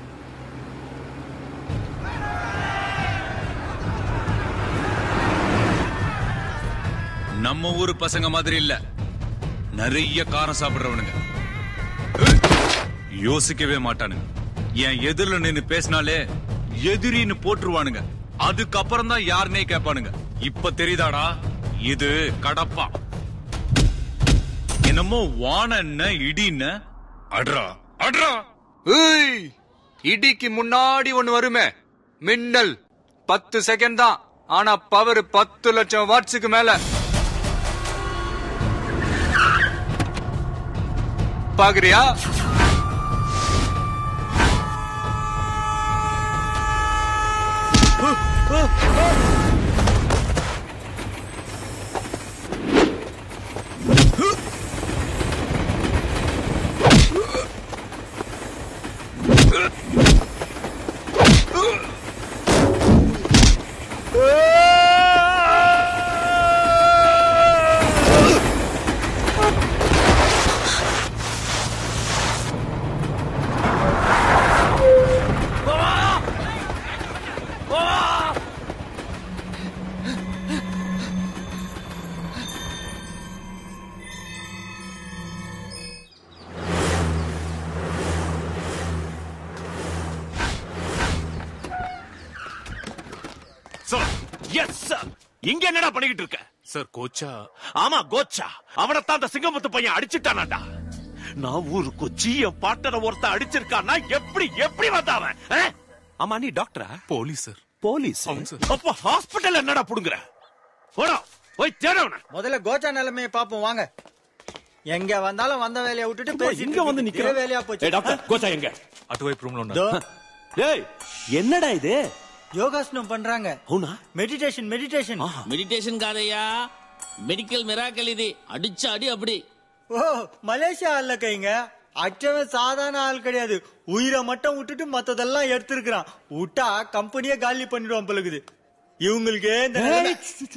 S9: நம்ம ஊரு பசங்க மாதிரி இல்ல நிறைய காரம் சாப்பிடுறவனுங்க யோசிக்கவே மாட்டானுங்க என் எதிரில நின்னு பேசினாலே எதிரின்னு போட்டுருவானுங்க அதுக்கப்புறம் தான் யாருனே கேட்பானுங்க இப்ப தெரியுதாடா இது கடப்பா என்னமோ வான இடின்னு அட்ரா அட்ரா
S13: ஏய் இடிக்கு முன்னாடி ஒண்ணு வருமே மின்னல் பத்து செகண்ட் தான் ஆனா பவர் பத்து லட்சம் வாட்ஸுக்கு மேல பாக்குறியா
S4: எஸ் சார் இங்க என்னடா பண்ணிக்கிட்டு இருக்க
S9: சார் கோச்சா
S4: ஆமா கோச்சா அவனைத்தான் அந்த சிங்கமுத்து பையன் அடிச்சுட்டானாடா நான் ஊருக்கு ஜிஎம் பாட்டரை ஒருத்த அடிச்சிருக்கான்னா எப்படி எப்படி வந்தாவன் ஆ? ஆமா நீ டாக்டரா
S9: போலீஸ் சார்
S4: போலீஸ் அப்ப ஹாஸ்பிடல் என்னடா புடுங்குற போடா போய் தேடவன
S8: முதல்ல கோச்சா நிலைமையை பாப்போம் வாங்க எங்க வந்தாலும் வந்த வேலையை விட்டுட்டு
S4: சும்மா
S8: பேசிட்டு
S4: இங்க வந்து
S8: இருக்கீங்க.
S4: நிக்கிற
S8: இதே வேலையா போச்சு
S4: ஏய் டாக்டர் கோச்சா எங்க
S9: అటువైపు రూమ్ లో
S8: தோ,
S4: டேய் என்னடா இது
S8: யோகாசனம் பண்றாங்க
S4: అవునా
S8: மெடிடேஷன் மெடிடேஷன்
S5: மெடிடேஷன் காதையா மெடிக்கல் மிராக்கல் இது அடிச்ச அடி அப்படி
S8: ஓ மலேசியா ஆள்ல கைங்க அச்சவன் சாதாரண ஆள் கிடையாது உயிரை மட்டும் விட்டுட்டு மத்ததெல்லாம் எடுத்திருக்கிறான் விட்டா கம்பெனியே காலி பண்ணிடுவான் பழுகுது இவங்களுக்கு இந்த நிலைமை.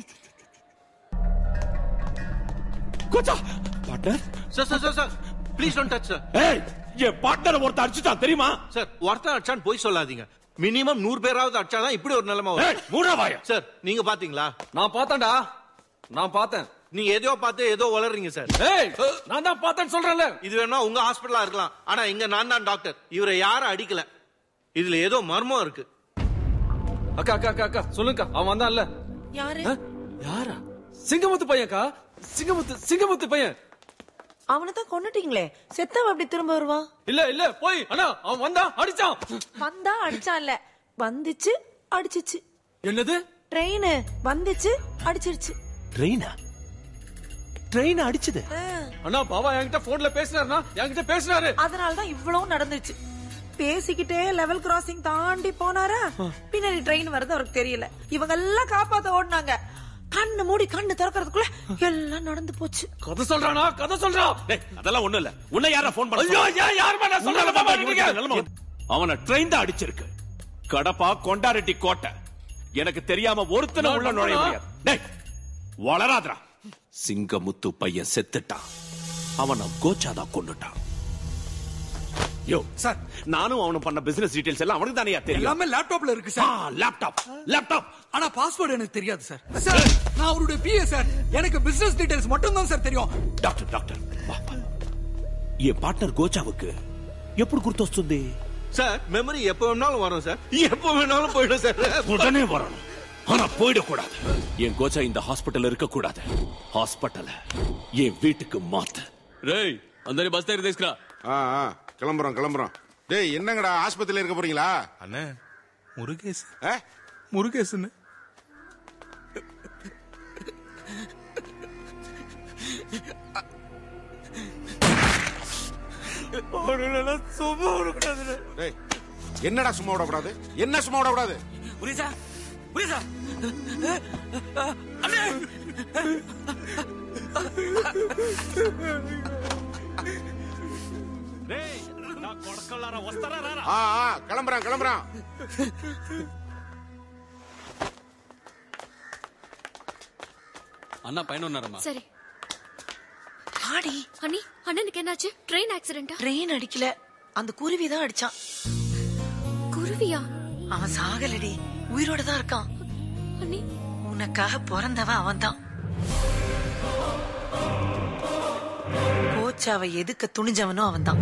S4: கோச்சா பாட்டர்
S12: sir sir sir sir please don't touch sir
S4: ஏய் என் பார்ட்னர் ஒருத்த அடிச்சுட்டான் தெரியுமா
S12: சார் ஒருத்தன் அடிச்சான்னு போய் சொல்லாதீங்க மினிமம் நூறு பேராவது அடிச்சாதான் இப்படி ஒரு நிலைமை
S4: ஏய், மூடா வாயா.
S12: சார் நீங்க பாத்தீங்களா
S5: நான் பார்த்தேன்டா நான் பார்த்தேன்
S12: நீங்க ஏதோ பார்த்து ஏதோ வளர்றீங்க சார்
S5: ஏய் நான் தான் பார்த்தேன்னு சொல்றேன்ல
S12: இது வேணா உங்க ஹாஸ்பிடலா இருக்கலாம் ஆனா இங்க நான் தான் டாக்டர் இவரை யாரும் அடிக்கல இதுல ஏதோ மர்மம் இருக்கு
S5: அக்கா அக்கா அக்கா அக்கா சொல்லுங்கக்கா அவன் வந்தான்ல
S19: யாரு
S5: யாரா சிங்கமுத்து பையன்க்கா சிங்கமுத்து சிங்கமுத்து பையன்
S19: அவனை தான் கொன்னுட்டீங்களே செத்தவன் அப்படி திரும்ப வருவான்
S5: இல்ல இல்ல போய் அண்ணா அவன் வந்தான் அடிச்சான்
S19: வந்தா அடிச்சான்ல வந்துச்சு அடிச்சிச்சு
S5: என்னது
S19: ட்ரெயின் வந்துச்சு அடிச்சிருச்சு
S4: ட்ரெயினா ட்ரெயின் அடிச்சது
S5: அண்ணா பாவா என்கிட்ட போன்ல பேசினாருனா என்கிட்ட பேசினாரு
S19: அதனால தான் இவ்வளவு நடந்துச்சு பேசிக்கிட்டே லெவல் கிராசிங் தாண்டி போனாரா பின்னாடி ட்ரெயின் வருது அவருக்கு தெரியல இவங்க எல்லாம் காப்பாத்த ஓடினாங்க கண்ணு மூடி கண்ணு திறக்கிறதுக்குள்ள எல்லாம் நடந்து போச்சு
S5: கதை சொல்றானா கதை சொல்றான்
S4: டேய், அதெல்லாம் ஒண்ணு இல்ல உன்னை யாரா போன் பண்ண
S5: ஐயோ,
S4: சொன்னா?
S5: ஏன் யாரும்மா நான் சொல்றத
S4: உன்னால
S5: பாப்பா
S4: தான்
S5: இருக்கீங்க?
S4: இவனுக்கு நிலைமை வந்து- அவனை ட்ரெயின் தான் அடிச்சிருக்கு கடப்பா கொண்டாரெட்டி கோட்டை எனக்கு தெரியாம ஒருத்தனை
S5: நான்
S4: உள்ள நுழைய
S5: நம்புனா?
S4: முடியாது டேய் வளராதடா சிங்கமுத்து பையன் செத்துட்டான் அவனை கோச்சாதான் கொண்டுட்டான் யோ சார் நானும் அவனும் பண்ண பிசினஸ் டீடைல்ஸ் எல்லாம் அவனுக்கு தானே தெரியும்
S14: எல்லாமே லேப்டாப்ல இருக்கு சார்
S4: லேப்டாப் லேப்டாப்
S14: ஆனா பாஸ்வேர்டு எனக்கு தெரியாது சார் சார் நான் அவருடைய பிஏ சார் எனக்கு பிசினஸ் டீடைல்ஸ் மட்டும் தான் சார் தெரியும்
S4: డాక్టర్ డాక్టర్ వా, వా. ఈ పార్ట్నర్ గోచావుకు ఎప్పుడు గుర్తొస్తుంది
S12: சார் மெமரி எப்ப வேணாலும் வரும் சார் எப்ப வேணாலும் போயிடும் சார்
S4: உடனே வரணும் ஆனா போயிடக்கூடாது என் கோச்சா இந்த ஹாஸ்பிட்டல் இருக்க கூடாது ஹாஸ்பிட்டல என் வீட்டுக்கு மாத்து
S5: ரேய் அந்த பஸ் தயாரி தேஸ்கரா
S10: ஆ ஆ, கிளம்புறோம் கிளம்புறோம் டேய் என்னங்கடா ஆஸ்பத்திரியில இருக்க போறீங்களா
S9: அண்ணே முருகேஷ்
S10: ஆ?
S9: முருகேஷ்னு
S12: சும்மா விடக்கூடாது
S10: டேய் என்னடா சும்மா விடக்கூடாது என்ன சும்மா விடக்கூடாது
S5: புரியுதா புரியுதா
S4: டேய் நான் கொடக்கல்லார வஸ்தரா ராரா
S10: ஆ ஆ கிளம்புறான் கிளம்புறான்
S5: அண்ணா பயணம்
S22: சரி ஆடி அண்ணி அண்ணனுக்கு என்னாச்சு ட்ரெயின் ஆக்சிடென்டா
S19: ட்ரெயின் அடிக்கல அந்த குருவி தான் அடிச்சான்
S22: குருவியா
S19: அவன் சாகலடி உயிரோட தான் இருக்கான்
S22: அண்ணி
S19: உனக்காக பிறந்தவன் அவன்தான் கோச்சாவை எதுக்க துணிஞ்சவனும் அவன்தான்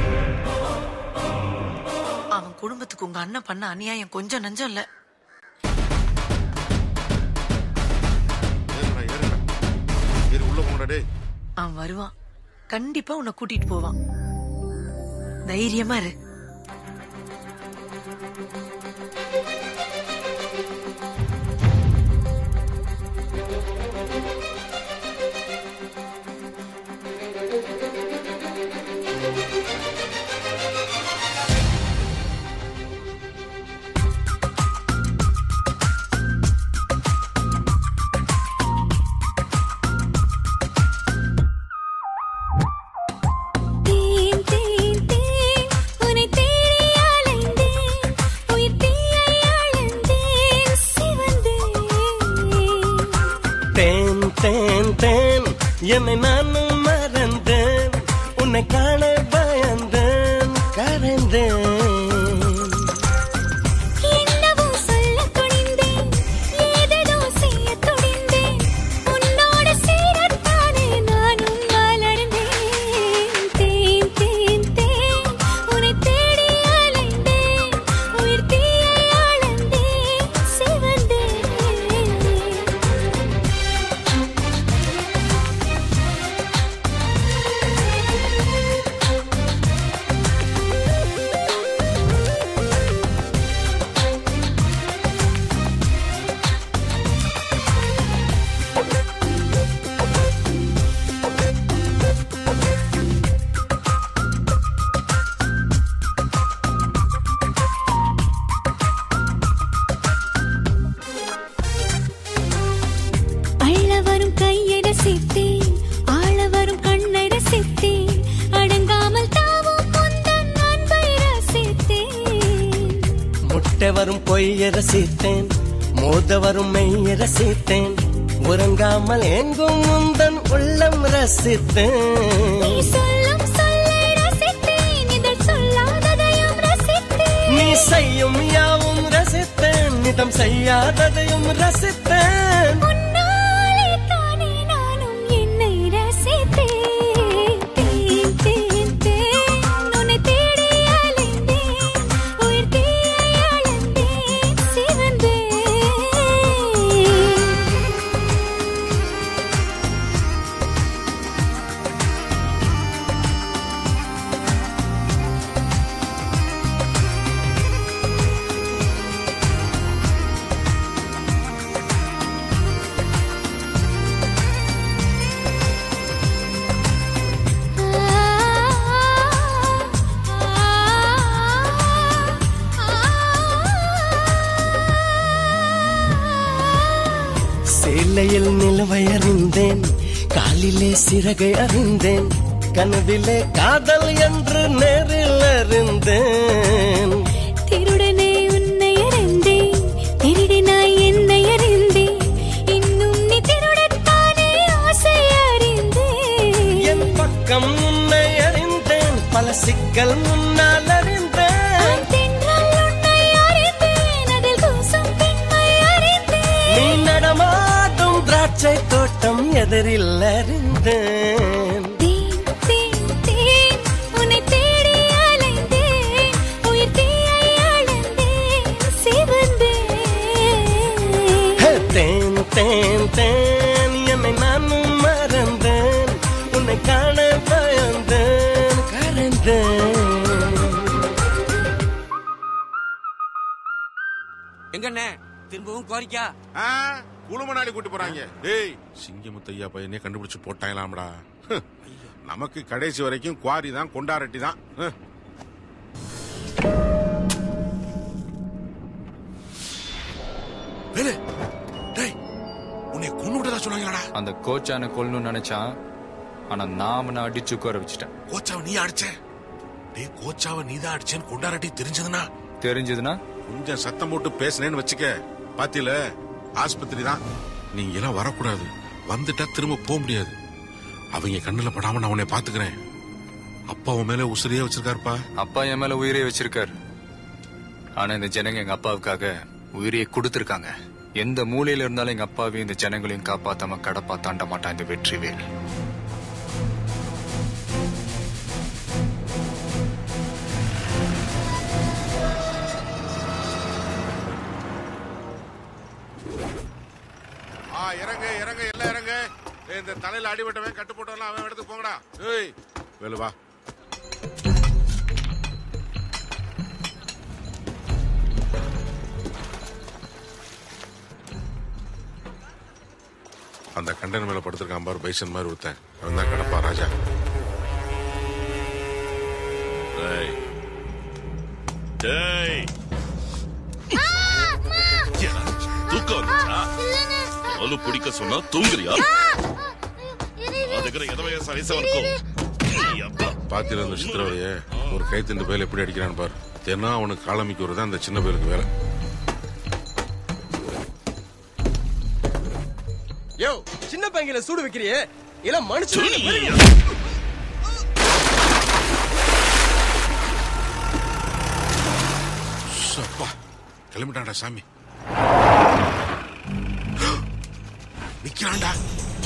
S19: அவன் குடும்பத்துக்கு உங்க அண்ணன் பண்ண அநியாயம் கொஞ்சம் நஞ்சம் இல்ல
S10: ஏறுடா ஏறுடா ஏறு உள்ள போங்கடா டேய்
S19: அவன் வருவான் கண்டிப்பா உன்னை கூட்டிட்டு போவான் தைரியமா இரு
S21: தேன் தேன் தேன் உன்னை தேடி அலைந்தேன் உயிர் தீயை அழந்தேன் சிவந்தேன்
S15: தேன் தேன் தேன் என்னை நானும் மறந்தேன் உன்னை காண பயந்தேன் கரைந்தேன்
S21: என்னவோ சொல்லத் துணிந்தேன் ஏதேதோ செய்யத் துணிந்தேன் உன்னோடு சேரத்தானே நானும் மலர்ந்தேன் தேன் தேன் தேன் உன்னை தேடி அலைந்தேன் உயிர் தீயை அழந்தேன் சிவந்தேன்
S6: வரும் பொய்ய ரசித்தேன் மோத வரும் மெய்ய ரசித்தேன் உறங்காமல் எங்கும் முந்தன் உள்ளம் ரசித்தேன்
S21: சொல்லும் சொல்லை ரசித்தேன் இதழ் சொல்லாததையும் ரசித்தேன்
S6: நீ செய்யும் யாவும் ரசித்தேன் நிதம் செய்யாததையும் ரசித்தேன்
S21: உன்னாலே தானே நானும் என்னை ரசித்தேன் தேன், தேன், தேன். உன்னை தேடி அலைந்தேன். உயிர் தீயை அளந்தேன். சிவந்தேன்.
S6: சேலையில் நிலவை அறிந்தேன் காலிலே சிறகை அறிந்தேன் கனவிலே காதல் என்று நேரில் அறிந்தேன்
S21: திருடனே உன்னை அறிந்தேன் திருடினாய் என்னை அறிந்தேன் இன்னும் நீ திருடத்தானே ஆசை அறிந்தேன்
S6: என் பக்கம் உன்னை அறிந்தேன் பல சிக்கல் முன்னால் அறிந்தேன்
S21: தென்றல் உன்னை அறிந்தேன் அதில் கூசும் பெண்மை அறிந்தேன்
S6: நீ நடமாடும் திராட்சை தோட்டம் எதிரில் அறிந்தேன்
S21: தேன், தேன், தேன். உன்னை தேடி அலைந்தேன். உயிர் தீயை அளந்தேன். சிவந்தேன்.
S6: ஹே, தேன் தேன் தேன் என்னை நானும் மறந்தேன் உன்னை காண பயந்தேன் கரைந்தேன்
S12: எங்கண்ணே திரும்பவும் கோரிக்கா
S2: குழுமநாடி கூட்டி போறாங்க டேய் சிங்கமுத்தையா பையனே கண்டுபிடிச்சு போட்டாங்களாம்டா ஹ். நமக்கு கடைசி வரைக்கும் குவாரி தான் கொண்டாரட்டி தான் ஹ். வேலு, டேய், உன்னை கொண்டு விட்டதா சொன்னாங்களாடா
S13: அந்த கோச்சான கொல்லணும்னு நினைச்சான் ஆனா நான் அவனை அடிச்சு உட்கார வச்சுட்டேன்
S2: கோச்சாவை நீ அடிச்ச டேய் கோச்சாவை நீ தான் அடிச்சேன்னு கொண்டாரட்டி தெரிஞ்சதுன்னா
S13: தெரிஞ்சதுன்னா
S2: கொஞ்சம் சத்தம் போட்டு பேசுனேன்னு வச்சுக்க பாத்தியில ஆஸ்பத்திரி தான் நீங்க எல்லாம் வரக்கூடாது வந்துட்டா திரும்ப போக முடியாது அவங்க கண்ணுல படாம நான் உன்னை பாத்துக்கிறேன் அப்பா உன் மேல உசிரியே வச்சிருக்காருப்பா
S13: அப்பா என் மேல உயிரே வச்சிருக்காரு ஆனா இந்த ஜனங்க எங்க அப்பாவுக்காக உயிரையே கொடுத்திருக்காங்க எந்த மூலையில இருந்தாலும் எங்க அப்பாவையும் இந்த ஜனங்களையும் காப்பாத்தாம கடப்பா தாண்ட மாட்டான் இந்த வெற்றிவேல்
S2: ஆ இறங்க இறங்க எல்லாம் இறங்க ஏய், இந்த தலையில அடிபட்டவன் கட்டு போட்டவன் அவன் இடத்துக்கு போங்கடா ஏய் வேலு வா அந்த கண்டன மேல படுத்திருக்கான் பாரு பைசன் மாதிரி ஒருத்தன் அவன் தான் கடப்பா ராஜா
S7: டேய் டேய் ஏன், தூக்கம் வந்துச்சா அலு பிடிக்க சொன்னா தூங்குறியா அதுக்கிற எதவைய சைசா இருக்கும்
S2: பாத்தியில அந்த சித்திரவதைய ஒரு கைத்திண்டு பேர் எப்படி அடிக்கிறான்னு பாரு தென்னா அவனுக்கு காலமிக்கு வருது அந்த சின்ன பேருக்கு வேலை
S18: யோ சின்ன பையங்கள சூடு வைக்கிறியே இல்ல மனுஷன்
S2: அப்பா கிளம்பிட்டான்டா சாமி நிக்கிறான்டா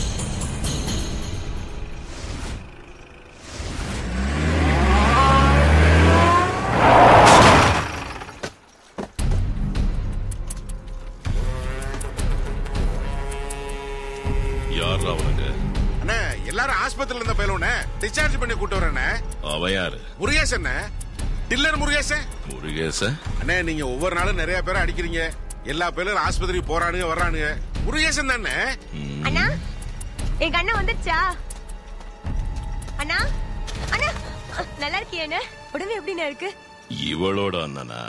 S7: யார் அவனுக்கு
S2: அண்ணே எல்லாரும் ஆஸ்பத்திரியில இருந்த பயிலுனே டிஸ்சார்ஜ் பண்ணி கூட்டு வரேண்ணே
S7: அவன் யாரு
S2: முருகேசன் டில்லர் முருகேசன்
S7: முருகேச
S2: அண்ணே நீங்க ஒவ்வொரு நாளும் நிறைய பேரை அடிக்கிறீங்க எல்லா பேரும் ஆஸ்பத்திரிக்கு போறானுங்க வர்றானுங்க முருகேசன் தானே
S23: அண்ணா எங்க அண்ணன் வந்துருச்சா அண்ணா அண்ணா நல்லா இருக்கியா அண்ணா உடம்பு எப்படிண்ணா இருக்கு
S7: இவளோட அண்ணனா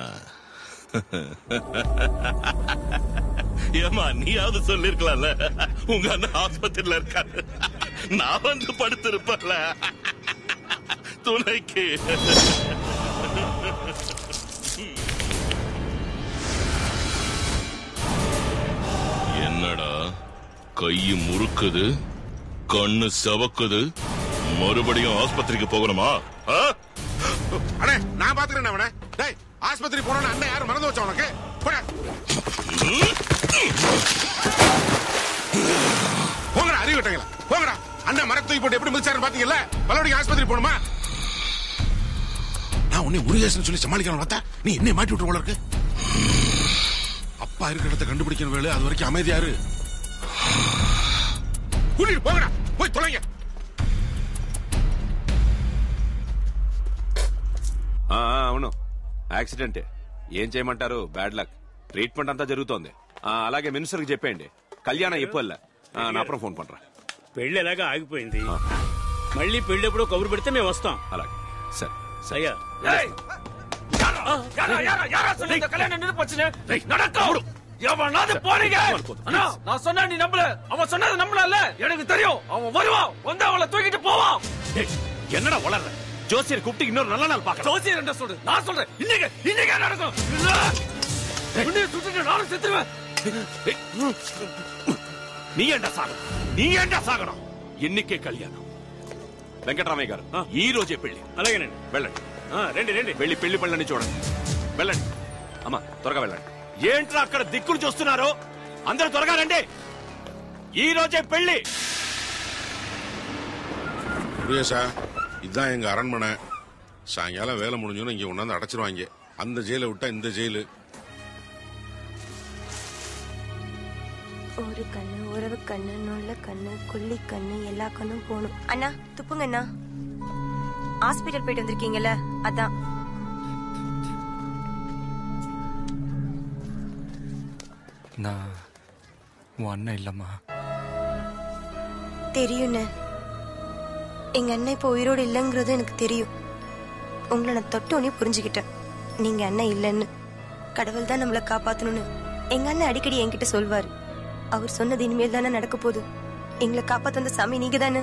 S7: ஏமா நீயாவது சொல்லிருக்கலாம்ல உங்க அண்ணன் ஆஸ்பத்திரியில இருக்காரு நான் வந்து படுத்திருப்பேன்ல துணைக்கு என்னடா கை முறுக்குது கண்ணு செவக்குது மறுபடியும் ஆஸ்பத்திரிக்கு போகணுமா ஆ?
S2: அண்ணே நான் பாத்துக்கிறேன் அவனை டேய் ஆஸ்பத்திரி போனோம்னு அண்ணன் யாரும் மறந்து வச்சா உனக்கு போடா. போங்கடா அறிவு விட்டங்களா போங்கடா அண்ணன் மரத்தை தூக்கி போட்டு எப்படி மிதிச்சாருன்னு பாத்தீங்கல்ல பலபடிக்கு ஆஸ்பத்திரி போகணுமா நான் உன்னை முருகேசன் சொல்லி சமாளிக்கணும் பார்த்தா நீ என்ன மாட்டி விட்டு போல இருக்கு அப்பா இருக்கிற இடத்த கண்டுபிடிக்கணும் வேலை அது வரைக்கும் அமைதியாரு கூட்டிட்டு போங்கடா போய் தொலைங்க
S4: ఆ, ఆ, అవును యాక్సిడెంట్ ఏం చేయమంటారు బ్యాడ్ లక్ ట్రీట్మెంట్ అంతా జరుగుతోంది ఆ, అలాగే మినిస్టర్ కి చెప్పేయండి కళ్యాణ ఎప్పువల్ల నా అப்புறம் ఫోన్ పண்றா
S16: పెళ్లి ఎలాగా ఆగిపోయింది మళ్ళీ పెళ్లి ఎప్పుడో కబురు పెడితే మేము వస్తాం
S4: అలాగే సరే
S16: అయ్యా
S5: யாரா யாரா யாரா சொல்லி இந்த கல்யாணம் நின்னு போச்சுன்னு நடக்கும் எவனாவது போறீங்க அண்ணா நான் சொன்னா நீ நம்பல அவன் சொன்னது நம்பல எனக்கு தெரியும் அவன் வருவான் வந்து அவளை தூக்கிட்டு போவான்
S4: என்னடா வளர்ற ஜோசியர் கூப்பிட்டு இன்னொரு நல்ல நாள் பாக்கலாம்
S5: ஜோசியர் என்ன சொல்ற நான் சொல்றேன் இன்னைக்கு இன்னைக்கு நடக்கும் இல்ல உன்னைய சுட்டுட்டு நானும் செத்துருவேன்
S4: నీ ఏంటా సాగడం నీ ఏంటా సాగడం ఎన్నికే కళ్యాణం వెంకటరామయ్య గారు ఈ రోజే పెళ్లి
S16: అలాగేనండి
S4: వెళ్ళండి
S16: రండి రండి
S4: వెళ్ళి పెళ్లి పళ్ళని చూడండి వెళ్ళండి అమ్మా త్వరగా వెళ్ళండి ఏంట్రా అక్కడ దిక్కులు చూస్తున్నారు అందరూ త్వరగా రండి ఈ రోజే పెళ్లి
S2: முருகேசா இதுதான் எங்க அரண்மனை சாயங்காலம் வேலை முடிஞ்சோன்னு இங்க கொண்டாந்து அடைச்சிருவாங்க அந்த ஜெயில விட்டா இந்த ஜெயிலு
S23: ஒரு கண்ணு உறவு கண்ணு நுள்ள கண்ணு கொல்லி கண்ணு எல்லா கண்ணும் போகணும் அண்ணா துப்புங்க அண்ணா ஹாஸ்பிட்டல் போயிட்டு வந்திருக்கீங்கல்ல அதான்
S13: நான் உன் அண்ணன் இல்லம்மா
S23: தெரியும்ண்ணே எங்க அண்ணன் இப்போ உயிரோடு இல்லைங்கிறது எனக்கு தெரியும் உங்களை நான் தொட்டோன்னே புரிஞ்சுக்கிட்டேன் நீங்க அண்ணன் இல்லைன்னு கடவுள் தான் நம்மளை காப்பாத்தணும்னு எங்க அண்ணன் அடிக்கடி என்கிட்ட சொல்வாரு அவர் சொன்னது இனிமேல் தானே நடக்க போகுது எங்களை காப்பாத்த வந்த சாமி நீங்க தானே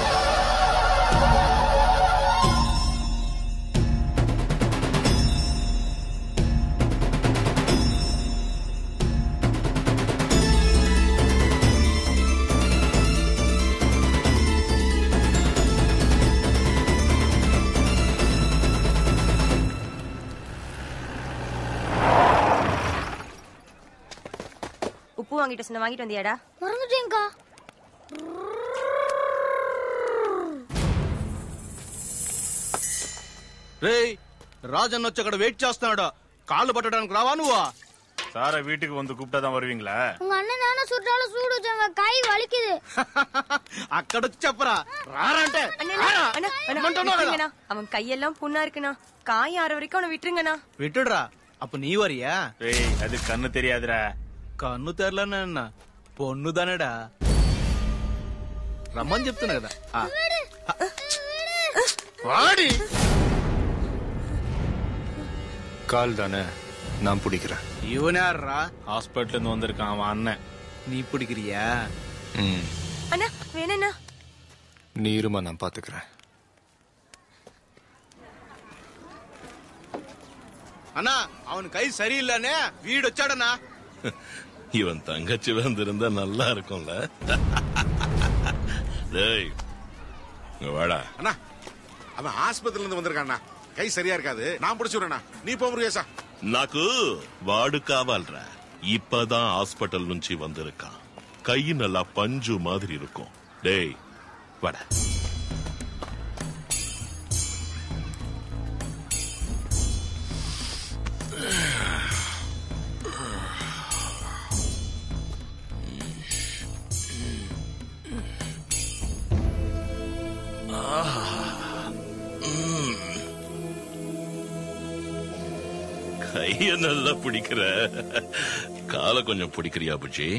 S23: உப்பு வாங்கிட்டு சொன்ன வாங்கிட்டு வந்தியாடா
S22: மறந்துட்டேங்க்கா
S12: రేయ్ రాజన్న వచ్చి అక్కడ వెయిట్ చేస్తున్నాడు కాళ్ళు పట్టడానికి రావా నువ్వు
S17: சார வீட்டுக்கு வந்து கூப்பிட்டா தான் வருவீங்களா
S22: உங்க அண்ணன் தானே சுட்டாலும் சூடு வச்சாங்க கை வலிக்குது
S12: అక్కడ వచ్చి చెప్పరా రారంటే
S23: அண்ணா, அண்ணா, அண்ணா, விட்டுருங்கண்ணா. அவன் கையெல்லாம் புண்ணா இருக்குண்ணா காய் ஆற வரைக்கும் அவனை விட்டுருங்கண்ணா
S12: విట్టుడ్రా అప్పుడు నీ వరియా
S17: ஏய் அது கண்ணு தெரியாதுடா
S12: కన్ను తెరలన్న పొన్ను దానేడా రమ్మని చెప్తున్నా కదా ఆ. వాడి
S13: கால் தானே நான் பிடிக்கிறேன்
S12: ఇవనారా
S17: ஹாஸ்பிட்டல் இருந்து வந்திருக்கான் அவன் அண்ணன்
S12: நீ பிடிக்கிறியா
S13: ம்
S23: அண்ணா வேணண்ணா
S13: நீ இருமா நான் பாத்துக்கிறேன்
S12: అన్నా அவன் கை சரியில்லைன்னு வீடு వచ్చాడన్నా
S7: இவன் தங்கச்சி வந்திருந்தா நல்லா இருக்கும்ல டேய் இங்க வாடா
S2: அண்ணா அவன் ஆஸ்பத்திரில இருந்து வந்திருக்காண்ணா கை சரியா இருக்காது நான் பிடிச்சு விடுறேண்ணா நீ போ முருகேசா
S7: నాకు వాడు కావాలరా இப்பதான் ஹாஸ்பிட்டல் నుంచి வந்திருக்கான் கை நல்லா பஞ்சு மாதிரி இருக்கும் டேய் வாடா கைய நல்லா பிடிக்கிற காலை கொஞ்சம் பிடிக்கிறியா புஜி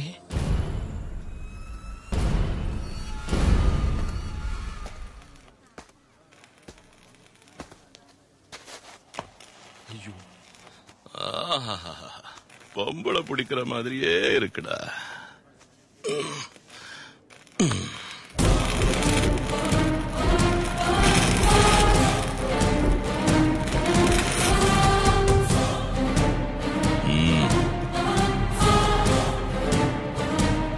S7: ஆஹா பொம்பளை பிடிக்கிற மாதிரியே இருக்குடா ம்.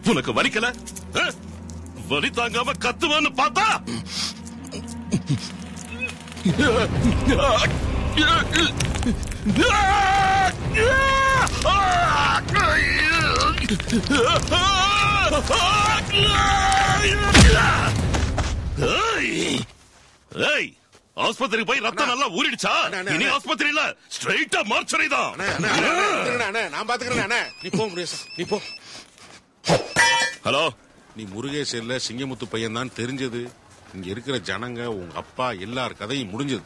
S7: உனக்கு வலிக்கல ஆ? வலி தாங்காம கத்துவான்னு பார்த்தா ஏய், ஏய், ஆஸ்பத்திரி போய் ரத்தம் நல்லா ஊறிடுச்சா இனி ஆஸ்பத்திரி இல்ல ஸ்ட்ரைட்டா மார்ச்சரி தான்
S2: நான் பாத்துக்கிறேன் அண்ணே நீ போ முருகேசா நீ போ
S7: ஹலோ
S2: நீ முருகேஷ் இல்ல சிங்கமுத்து பையன் தான் தெரிஞ்சது இங்க இருக்கிற ஜனங்க உங்க அப்பா எல்லார் கதையும் முடிஞ்சது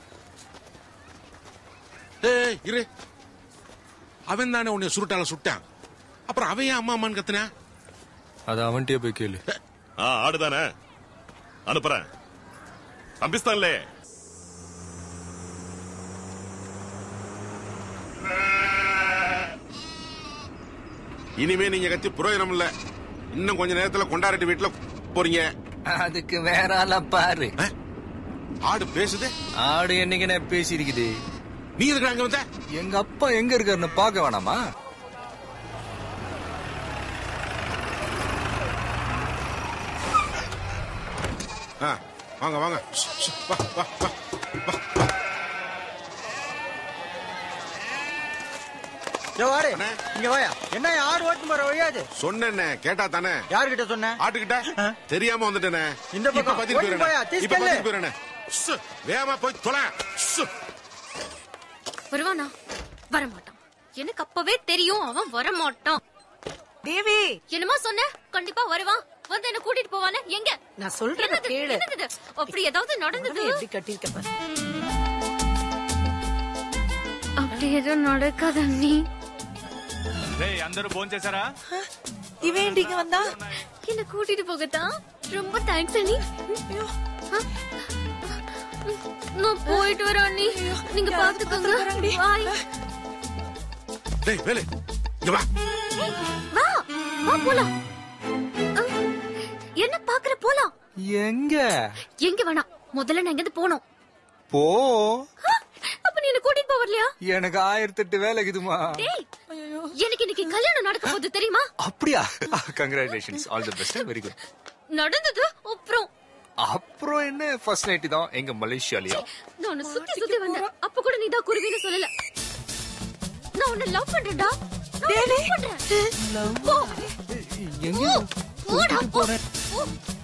S2: ஏய் இரு அவன் தானே உன்னை சுருட்டால சுட்டான் அப்புறம் அவன் ஏன் அம்மா அம்மான்னு கத்துனா
S13: அது அவன்கிட்டயே போய் கேளு
S7: ஆ ஆடுதானே அனுப்புறேன் పంపిస్తానులే
S2: இனிமே நீங்க கத்தி பிரயோஜனம் இல்ல இன்னும் கொஞ்ச நேரத்துல கொண்டாடிட்டு வீட்டுல போறீங்க
S13: அதுக்கு வேற ஆளா பாரு
S2: ஆடு பேசுது
S13: ஆடு என்னைக்கு நான் பேசி இருக்குது
S2: நீ எதுக்கு அங்க வந்த
S13: எங்க அப்பா எங்க இருக்காருன்னு பார்க்க வேணாமா
S2: ஆ, வாங்க வாங்க ஷ், ஷ், வா வா வா
S8: யோ வாரு இங்க வாயா என்ன ஆடு ஓட்டு போற வழியாது
S2: சொன்னேன்னே கேட்டா தானே
S8: யாருகிட்ட சொன்ன
S2: ஆட்டுக்கிட்ட தெரியாம வந்துட்டேனே
S8: இந்த பக்கம்.
S2: இப்ப பதில்
S8: ஓட்டு போயா,
S2: போயிடுறேன்
S8: தீஸ்
S2: இப்ப
S8: கல்லு.
S2: பதில் போயிடுறேன் ஷ், வேகமா போய் தொலை ஷ்.
S22: வருவானா வரமாட்டான் எனக்கு அப்பவே தெரியும் அவன் வரமாட்டான்
S19: தேவி
S22: என்னமா சொன்ன கண்டிப்பா வருவான் வந்து என்ன கூட்டிட்டு போவானே எங்க
S19: நான் சொல்றத
S22: என்னது?
S19: கேளு.
S22: என்னது இது? அப்படி ஏதாவது நடந்தது
S19: எப்படி கட்டியிருக்க பாரு.
S22: அப்படி எதுவும் நடக்காத நீ
S9: రేయ్ అందరూ ఫోన్ చేశారా
S19: இவன் ஏன்டி இங்க வந்தா
S22: என்ன கூட்டிட்டு போகத்தான் ரொம்ப தேங்க்ஸ் அண்ணி ஆ? நான் போயிட்டு வரேன் அண்ணி நீங்க பாத்துக்கோங்க பாய்
S2: டேய் வேலு இங்க வா
S22: வா வா போலாம் ஆ, என்ன பாக்குற போலாம்
S13: எங்க
S22: எங்க வேணாம் முதல்ல நான் இங்கிருந்து போனோம்
S13: போ
S22: அப்ப நீ என்ன கூட்டிட்டு போவலையா
S13: எனக்கு ஆயிரத்தி எட்டு வேலை இருக்குதுமா
S22: டேய் எனக்கு இன்னைக்கு கல்யாணம் நடக்க போகுது தெரியுமா
S13: அப்படியா congratulations all the best very good
S22: நடந்தது அப்புறம்
S13: அப்புறம் என்ன ஃபர்ஸ்ட் நைட் தான் எங்க மலேசியாலயா
S22: நான் உன்னை சுத்தி சுத்தி வந்தேன் அப்ப கூட நீ தான் குருவின்னு சொல்லல நான் உன்னை லவ் பண்றேன்டா நான் உன்னை love பண்றேன் போ.
S13: எங்க
S22: போடா, போ. போ.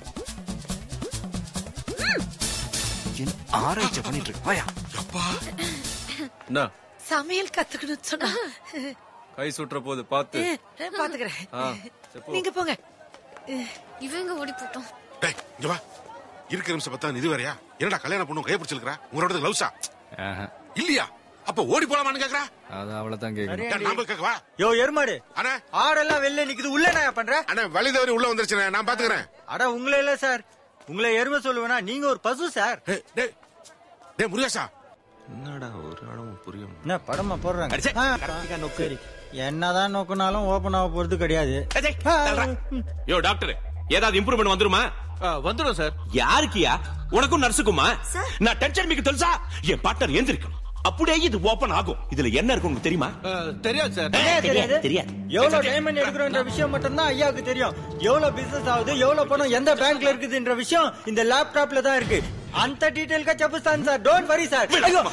S13: என் ஆராய்ச்சி பண்ணிட்டு இருக்கு வாயா
S4: என்ன
S19: சமையல் கத்துக்கணும்னு சொன்னா
S13: கை சுட்டுற போது பார்த்து
S19: ஏ, பாத்துக்கிறேன்
S13: ஆ, சரி, போ.
S19: நீங்க போங்க
S22: இவங்க ஓடி போட்டோம்
S2: டேய் இங்க வா இருக்கிற நிமிஷம் பார்த்தா இது வேறயா என்னடா கல்யாணம் பொண்ணு கை பிடிச்சிருக்கா உங்களோட லவ்ஸா
S13: ஆஹா,
S2: இல்லையா அப்ப ஓடி போலாமான்னு கேக்குறா
S13: அது அவ்வளவுதான் கேட்கணும்
S2: ஏன் நாம கேட்கவா
S8: யோ எருமாடு
S2: அண்ணா
S8: ஆடெல்லாம் வெளில நிக்குது உள்ள என்ன பண்ற
S2: அண்ணா வழி தவறி உள்ள வந்துருச்சுண்ணே நான் பாத்துக்கிறேன்
S8: அட உங்களே இல்ல சார் உங்களை எருமை சொல்லுவேனா நீங்க ஒரு பசு சார்
S2: டேய் டேய் முருகேஷா
S4: என்னடா ஒரு இடமும் புரியும்
S8: என்ன படமா போடுறாங்க
S4: அடிச்சே,
S8: ஆ,
S4: கரெக்டா நோக்கு.
S8: சரி என்னதான் நோக்குனாலும் ஓபன் ஆக போறது கிடையாது
S4: யோ டாக்டர் ஏதாவது இம்ப்ரூவ்மெண்ட் வந்துருமா
S12: வந்துடும் சார்
S4: யாருக்கியா உனக்கும் நர்ஸுக்குமா நான் டென்ஷன் மிக்க తెలుసా என் பார்ட்னர் எந்திரிக்கணும் அப்படியே இது ஓபன் ஆகும் இதுல என்ன இருக்கு உங்களுக்கு தெரியுமா
S12: தெரியாது சார்
S8: என்ன தெரியாது
S4: தெரியாது
S8: எவ்வளவு டைமண்ட் எடுக்கிறோன்ற விஷயம் மட்டும் தான் ஐயாவுக்கு தெரியும் எவ்வளவு பிசினஸ் ஆகுது எவ்வளவு பணம் எந்த பேங்க்ல இருக்குதுன்ற விஷயம் இந்த லேப்டாப்ல தான் இருக்கு அந்த டீடைல்கா చెప్పిస్తాను சார் டோன்ட் வரி சார்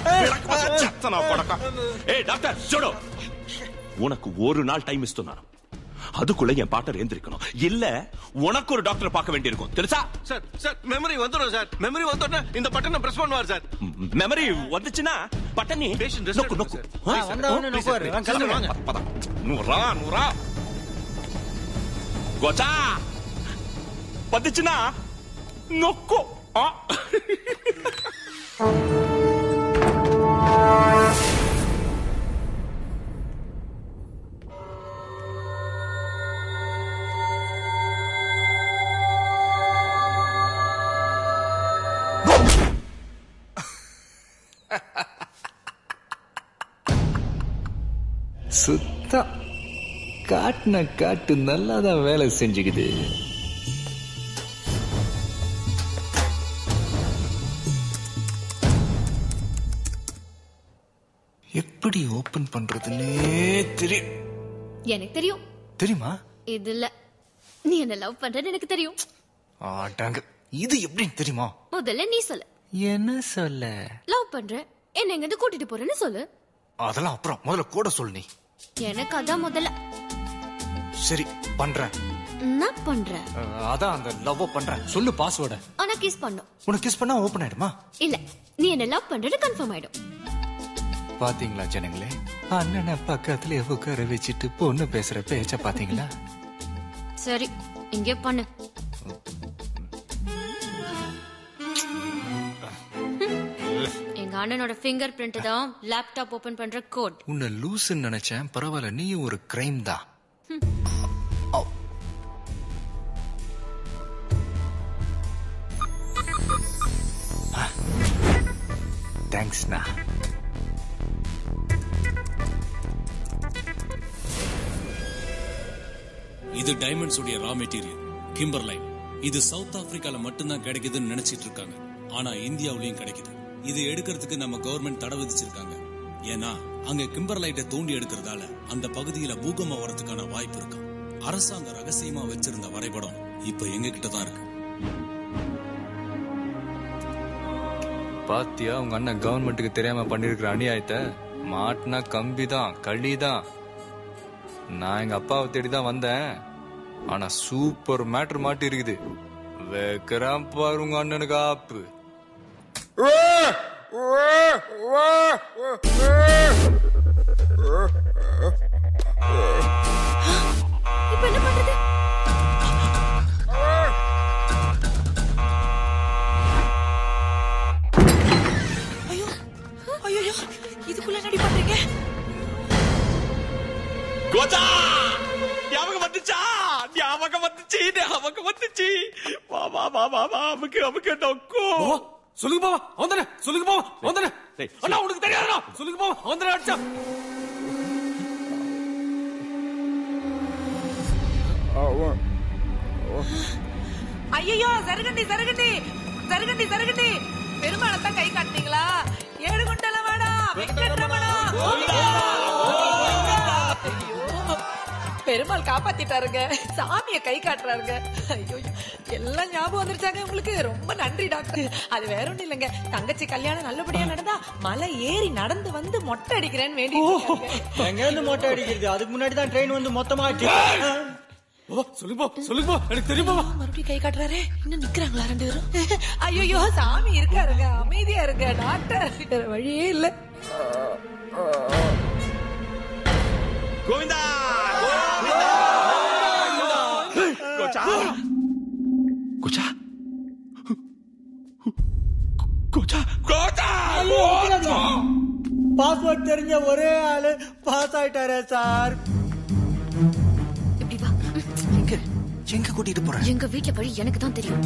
S4: ఏ డాక్టర్ చూడు உனக்கு ஒரு நாள் டைம் ఇస్తున్నాను அதுக்குள்ள என் பார்ட்னர் எந்திரிக்கணும் இல்ல உனக்கு ஒரு டாக்டர் பார்க்க வேண்டியிருக்கும் தெரிசா
S12: சார் சார் மெமரி வந்துடும் சார் மெமரி வந்தோடனே இந்த பட்டனை பிரஸ் பண்ணுவார் சார்
S4: மெமரி வந்துச்சுன்னா பட்டனி நொக்கு நொக்கு
S8: ஆ, வந்தா உடனே நொக்குவாரு. வாங்க, கிளம்புங்க.
S4: பத, பத. நூறா நூறா கோச்சா வந்துச்சுன்னா நொக்கு ஆ.
S13: சுத்தம் காட்டுன காட்டு நல்லாதான் வேலை செஞ்சுக்குது எப்படி ஓபன் பண்றதுன்னே தெரியும்
S22: எனக்கு தெரியும்
S13: தெரியுமா
S22: இது இல்ல நீ என்ன லவ் பண்றன்னு எனக்கு தெரியும்
S1: ஆட்டாங்க இது எப்படின்னு தெரியுமா
S22: முதல்ல நீ சொல்லு
S1: என்ன சொல்ல
S22: லவ் பண்ற என்ன எங்க இருந்து கூட்டிட்டு போறேன்னு சொல்லு
S1: அதெல்லாம் அப்புறம் முதல்ல கூட சொல் நீ
S22: எனக்கு அதான் முதல்ல
S1: சரி பண்றேன்
S22: என்ன பண்ற
S1: அஹ், அதான் அந்த லவ் பண்றேன் சொல்லு பாஸ்வேர்ட
S22: ஆனா கிஸ் பண்ணும்
S1: உனக்கு கிஸ் பண்ணா ஓபன் ஆயிடுமா
S22: இல்ல நீ என்ன லவ் பண்றது கன்ஃபார்ம் ஆயிடும்
S1: பாத்தீங்களா ஜனங்களே அண்ணனை பக்கத்துல உட்கார வச்சுட்டு பொண்ணு பேசுற பேச்ச பாத்தீங்களா
S22: சரி இங்கே பண்ணு எங்க அண்ணனோட ஃபிங்கர் பிரிண்ட் தான் லேப்டாப் ஓபன் பண்ற கோட்
S1: உன்னை லூசுன்னு நினைச்சேன் பரவாயில்ல நீயும் ஒரு கிரைம் தான் தேங்க்ஸ்ண்ணா
S9: இது டைமண்ட்ஸ் உடைய ரா மெட்டீரியல் கிம்பர்லைன் இது சவுத் ஆப்பிரிக்கால மட்டும்தான் கிடைக்குதுன்னு நினைச்சிட்டு இருக்காங்க ஆனா இந்தியாவுலயும் கிடைக்குது இது எடுக்கிறதுக்கு நம்ம கவர்மெண்ட் தடை விதிச்சிருக்காங்க ஏன்னா அங்க கிம்பர்லைட்டை தோண்டி எடுக்கிறதால அந்த பகுதியில பூகம்பம் வரதுக்கான வாய்ப்பு இருக்கு அரசாங்கம் ரகசியமா வச்சிருந்த வரைபடம் இப்ப எங்க கிட்ட தான் இருக்கு
S13: பாத்தியா உங்க அண்ணன் கவர்மெண்ட்டுக்கு தெரியாம பண்ணிருக்கிற அநியாயத்தை மாட்டினா கம்பி தான் களி தான் நான் எங்க அப்பாவை தேடி தான் வந்தேன் ஆனா சூப்பர் மேட்டர் மாட்டி இருக்குது வைக்கிறான் பாரு உங்க அண்ணனுக்கு ஆப்பு
S22: இப்ப என்ன பண்றது
S19: ஐயோ இதுக்குள்ள நடி பண்றீங்க
S4: கோச்சா ஞாபகம் வந்துச்சா ஞாபகம் வந்துச்சு ஞாபகம் வந்துச்சு வா வா வா வா வா அமுக்கு அமுக்கு டொக்கு
S5: சொல்லுங்க பாவா அவன் தானே சொல்லுங்க பாவா அவன் தானே அண்ணா உனக்கு தெரியாதா சொல்லுங்க பாவா அவன் தானே அடிச்சா
S19: ஐயோ சருகண்டி சருகண்டி சருகண்டி சருகண்டி பெருமாளத்தான் கை காட்டுனீங்களா ஏழு குண்டல வேணாம் வெங்கட்ரமணா பெருமாள் காப்பாத்திட்டாருங்க சாமிய கை காட்டுறாருங்க ஐயோ எல்லாம் ஞாபகம் வந்துருச்சாங்க உங்களுக்கு ரொம்ப நன்றி டாக்டர் அது வேற ஒண்ணும் இல்லைங்க தங்கச்சி கல்யாணம் நல்லபடியா நடந்தா மலை ஏறி நடந்து வந்து மொட்டை அடிக்கிறேன்னு வேண்டி
S8: எங்க இருந்து மொட்டை அடிக்கிறது அதுக்கு முன்னாடி தான் ட்ரெயின் வந்து மொத்தமா
S5: சொல்லுங்க சொல்லுங்க எனக்கு தெரியுமா
S19: மறுபடியும் கை காட்டுறாரே இன்னும் நிக்கிறாங்களா ரெண்டு பேரும் ஐயோ சாமி இருக்காருங்க அமைதியா இருங்க டாக்டர் வேற வழியே இல்ல
S4: கோவிந்தா கோச்சா கோச்சா கோச்சா கோச்சா
S8: பாஸ்வேர்ட் தெரிஞ்ச ஒரே ஆளு பாஸ் ஆயிட்டாரே சார்
S1: எங்க எங்க கூட்டிட்டு போற
S22: எங்க வீட்ல பழி எனக்கு தான் தெரியும்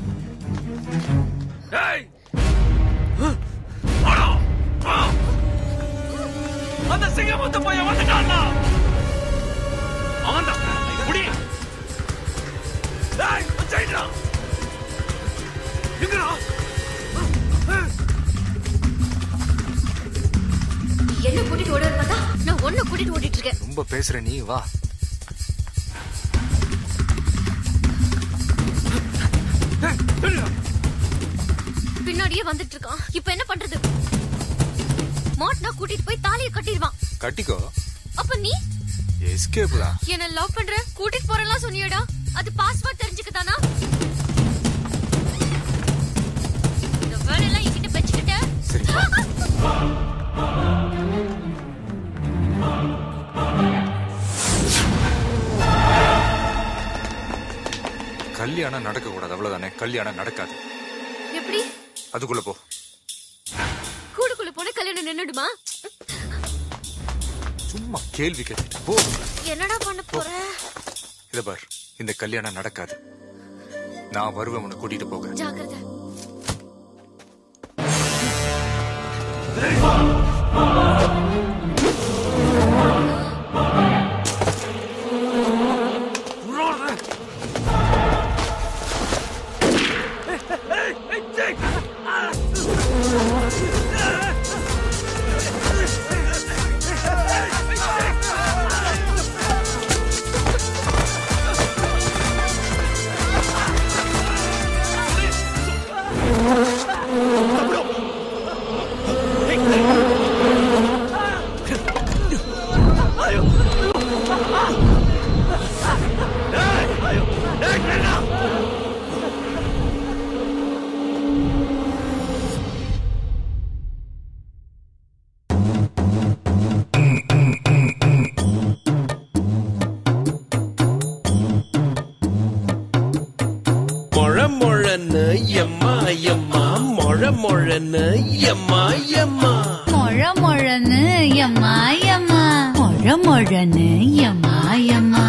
S5: அந்த சிங்கமுத்து பையன் வந்துட்டான்டா அவன் தான் முடி டேய் வச்சிடா எங்கடா
S22: நீ என்ன கூட்டிட்டு ஓடுறது பார்த்தா நான் ஒன்னு கூட்டிட்டு ஓடிட்டு இருக்கேன்
S1: ரொம்ப பேசுற நீ வா
S22: பின்னாடியே வந்துட்டு இருக்கான் இப்ப என்ன பண்றது மாட்னா கூட்டிட்டு போய் தாலிய கட்டிடுவான்
S1: கட்டிக்கோ
S22: அப்ப நீ
S1: எஸ்கேப் தான்
S22: என்ன லவ் பண்ற கூட்டிட்டு போறலாம் சொன்னியடா அது பாஸ்வேர்ட் தெரிஞ்சுக்கதானா இந்த வேலையெல்லாம் என்கிட்ட வச்சுக்கிட்ட
S13: கல்யாணம் நடக்க கூடாது அவ்வளவுதானே கல்யாணம் நடக்காது
S22: எப்படி
S13: அதுக்குள்ள போ
S22: கூடுக்குள்ள போன கல்யாணம் நின்னுடுமா
S1: சும்மா கேள்வி கேட்டுட்டு போ
S22: என்னடா பண்ண போற
S1: இத பார் இந்த கல்யாணம் நடக்காது நான் வருவேன் உன்னை கூட்டிட்டு போக
S22: ஜாக்கிரதை
S5: ஏய்
S6: மொழன்னு எம்மா எம்மா
S21: மொழ மொழன்னு எம்மா எம்மா மொழ மொழன்னு எம்மா எம்மா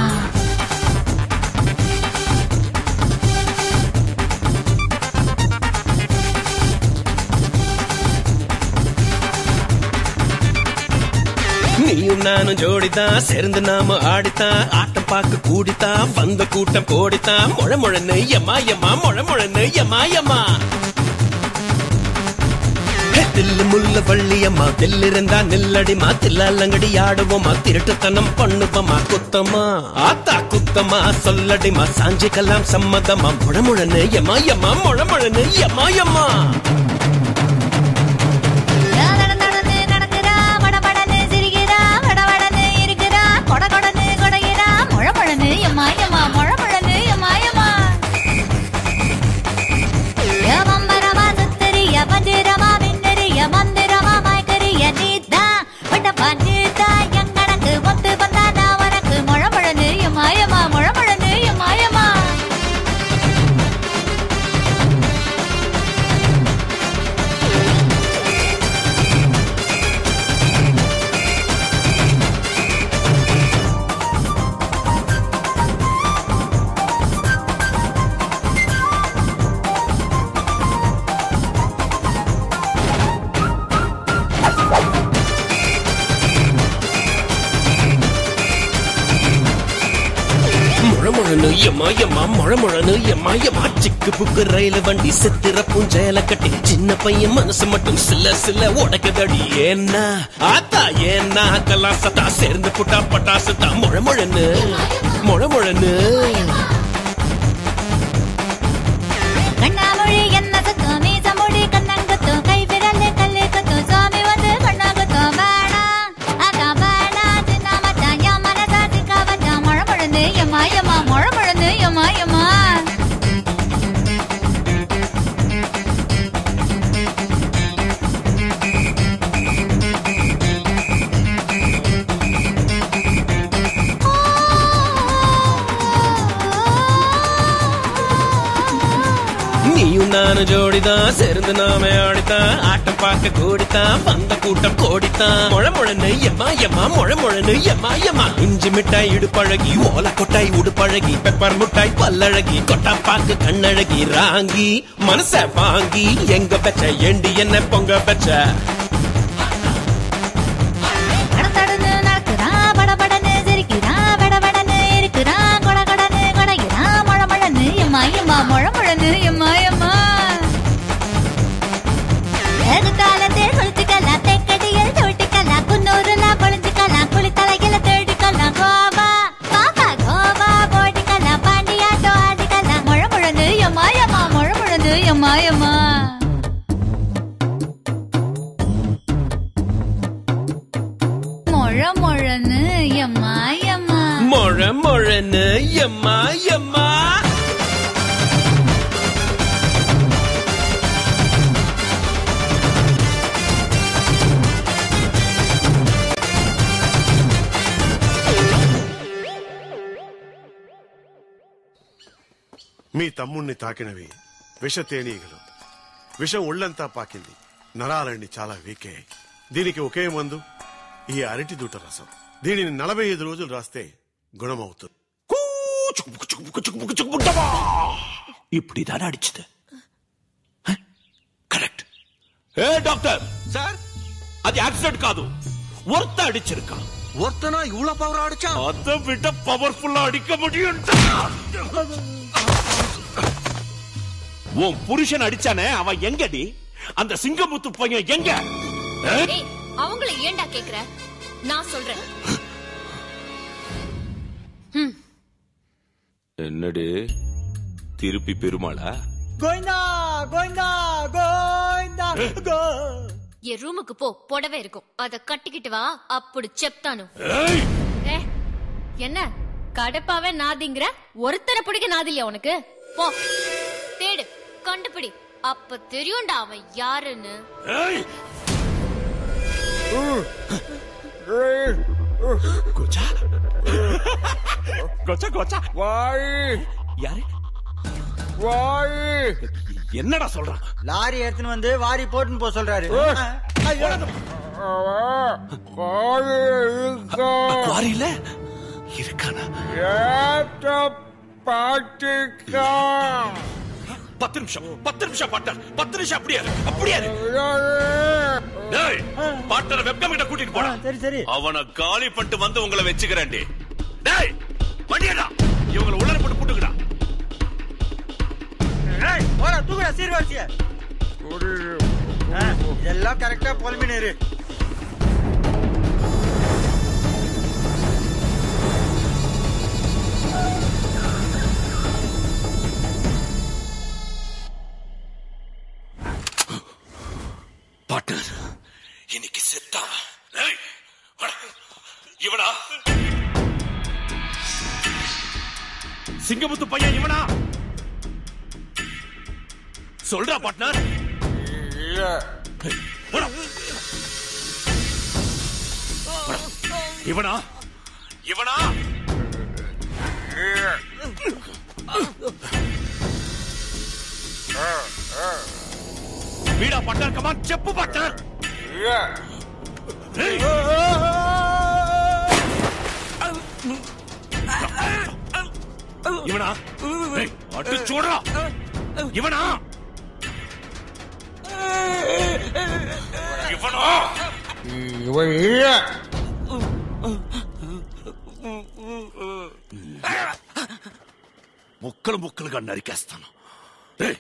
S6: நீயும் நானும் ஜோடித்தான் சேர்ந்து நாம ஆடித்தான் ஆட்டம் பார்க்க கூடித்தான் வந்த கூட்டம் கோடித்தான் மொழ மொழன்னு எம்மா எம்மா மொழ மொழன்னு எம்மா எம்மா ஹே, தில்லு முள்ள வள்ளியம்மா தில்லிருந்தா நில்லடிமா தில்லாலங்கடி ஆடுவோமா திருட்டுத்தனம் பண்ணுவோமா குத்தமா ஆத்தா குத்தமா சொல்லடிமா சாஞ்சிக்கலாம் சம்மதமா முழமுழன்னு எம்மா எம்மா முழமுழன்னு எம்மா எம்மா
S21: நடந்து நடக்குறா மடமடன்னு சிரிக்கிறா வடவடன்னு இருக்கிறா கொட கொடன்னு கொடைகிறா மொழ மொழன்னு எம்மா எம்மா மொழ மொழன்னு எம்மா எம்மா யமம்பரமா சுத்தரிய பஞ்சிரமா மின்னரிய மந்திரமா மயக்கரிய நீதா வட்ட பஞ்சிதா எங்கனக்கு ஒத்து வந்தா நான் உனக்கு மொழ மொழன்னு எம்மா எம்மா மொழ மொழன்னு எம்மா எம்மா
S6: முழமுழனு எம்மா எம்மா முழமுழனு எம்மா எம்மா சிக்கு புக்கு ரயில் வண்டி சித்திர பூஞ்சையில கட்டி சின்ன பையன் மனசு மட்டும் சில சில உடைக்குதடி ஏன்னா ஆத்தா ஏன்னா கலாசத்தா சேர்ந்து புட்டா பட்டாசுத்தா முழமுழனு முழமுழனு
S21: கண்ணாமொழி என்ன சத்தம் மீசமொழி கண்ணங்கத்தும் கை விரல் கல்லு கத்தும் சுவாமி வந்து கண்ணாங்கத்தும் வேணாம் அதான் வேணாம் சின்ன மச்சான் என் மனசா சிக்கா வச்சான் மழை முழந்து எம்மா எம்மா மழை முழந்து எம்மா எம்மா
S6: நீயும் நானும் ஜோடிதான் சேர்ந்து நாம ஆடித்தான் ஆட்டம் பார்க்க கூடித்தான் வந்த கூட்டம் கோடித்தான் முழமுழனு எம்மா எம்மா முழமுழனு எம்மா எம்மா இஞ்சி மிட்டாய் இடுப்பழகி ஓலை கொட்டாய் உடுப்பழகி பெப்பர் முட்டாய் பல்லழகி கொட்டா பாக்கு கண்ணழகி ராங்கி மனச வாங்கி எங்க பெச்ச ஏண்டி என்ன பொங்க பெச்ச
S21: நடந்து நடக்குறான் படபடன்னு சிரிக்கிறான் வடவடன்னு இருக்கிறான் கொட கொடன்னு கொடைகிறான் மழை மழன்னு எம்மா எம்மா மழை மழன்னு எம்மா எம்மா எதுக்காலத்தே குளிச்சுக்கலாம் தெக்கடியில் தொட்டுக்கலாம் குன்னூருலாம் பொழிஞ்சுக்கலாம் குளித்தலையில தேடிக்கலாம் கோவா பாப்பா கோவா போட்டிக்கலாம் பாண்டியாட்டோ ஆடிக்கலாம் மழை மழன்னு எம்மா எம்மா மழை மழன்னு எம்மா எம்மா மொழ மொழன்னு எம்மா எம்மா
S6: மொழ மொழனு எம்மா எம்மா
S3: మీ తమ్ముణ్ణి తాకినవి విష తేనీగలు విషం ఒళ్ళంతా పాకింది నరాలన్నీ చాలా వీకే దీనికి ఒకే మందు ఈ అరటి దూట రసం దీనిని నలభై ఐదు రోజులు రాస్తే గుణమవుతుంది
S4: இப்படிதானே அடிச்சது கரெக்ட் ఏ డాక్టర్ సార్ అది యాక్సిడెంట్ కాదు ஒருத்த அடிச்சிருக்கான்
S12: ஒருத்தனா இவ்வளவு பவர் அடிச்சா
S4: அதை விட பவர்ஃபுல்லா அடிக்க முடியும் உன் புருஷன் அடிச்சானே அவன் எங்கடி அந்த சிங்கமுத்து பையன் எங்க ஆ?
S11: ஏய் அவங்கள ஏன்டா கேக்குற நான் சொல்றேன்
S4: என்னடி திருப்பி பெருமாளா
S8: கோவிந்தா கோவிந்தா கோவிந்தா கோ
S11: என் ரூமுக்கு போ புடவை இருக்கும் அத கட்டிக்கிட்டு வா அப்படி செப்தானு ஏ, என்ன கடப்பாவே நாதிங்கிற ஒருத்தனை பிடிக்க நாதில்லையா உனக்கு போ தேடு கண்டுபிடி அப்ப தெரியும்டா அவன் யாருன்னு
S4: கோச்சா கோச்சா கோச்சா
S13: வாய்
S4: யாரு
S13: வாய்
S4: என்னடா சொல்றான்
S8: லாரி எடுத்துன்னு வந்து வாரி போட்டுன்னு போக சொல்றாரு
S4: குவாரியில இருக்கானா
S10: பாட்டுக்கா
S4: பத்து நிமிஷம் பத்து நிமிஷம் பாட்டர் பத்து நிமிஷம் அப்படியே இரு, அப்படியே இரு. டேய் பாட்டரை வெப்கம் கிட்ட கூட்டிட்டு போடா
S8: சரி சரி
S4: அவனை காலி பண்ணிட்டு வந்து உங்களை வச்சுக்கிறேன் டேய் வண்டியடா இவங்களை உள்ள போட்டு புட்டுக்கடா
S8: ஏய் போடா தூக்குடா சீர்வரிசைய இதெல்லாம் கரெக்டா பொல்மினு இரு
S4: பாட்டர் இன்னைக்கு செத்தா டேய், வாடா. இவனா சிங்கமுத்து பையன் இவனா சொல்றா பாட்னர் போடா. போடா. இவனா இவனா வீடா பட்டர் கமான் செப்பு பட்டர் இவனா ஏய், அடி சூடுறா இவனா இவனா
S10: இவன் இல்ல
S4: ముక్కలు ముక్కలుగా నరికేస్తాను ఏయ్!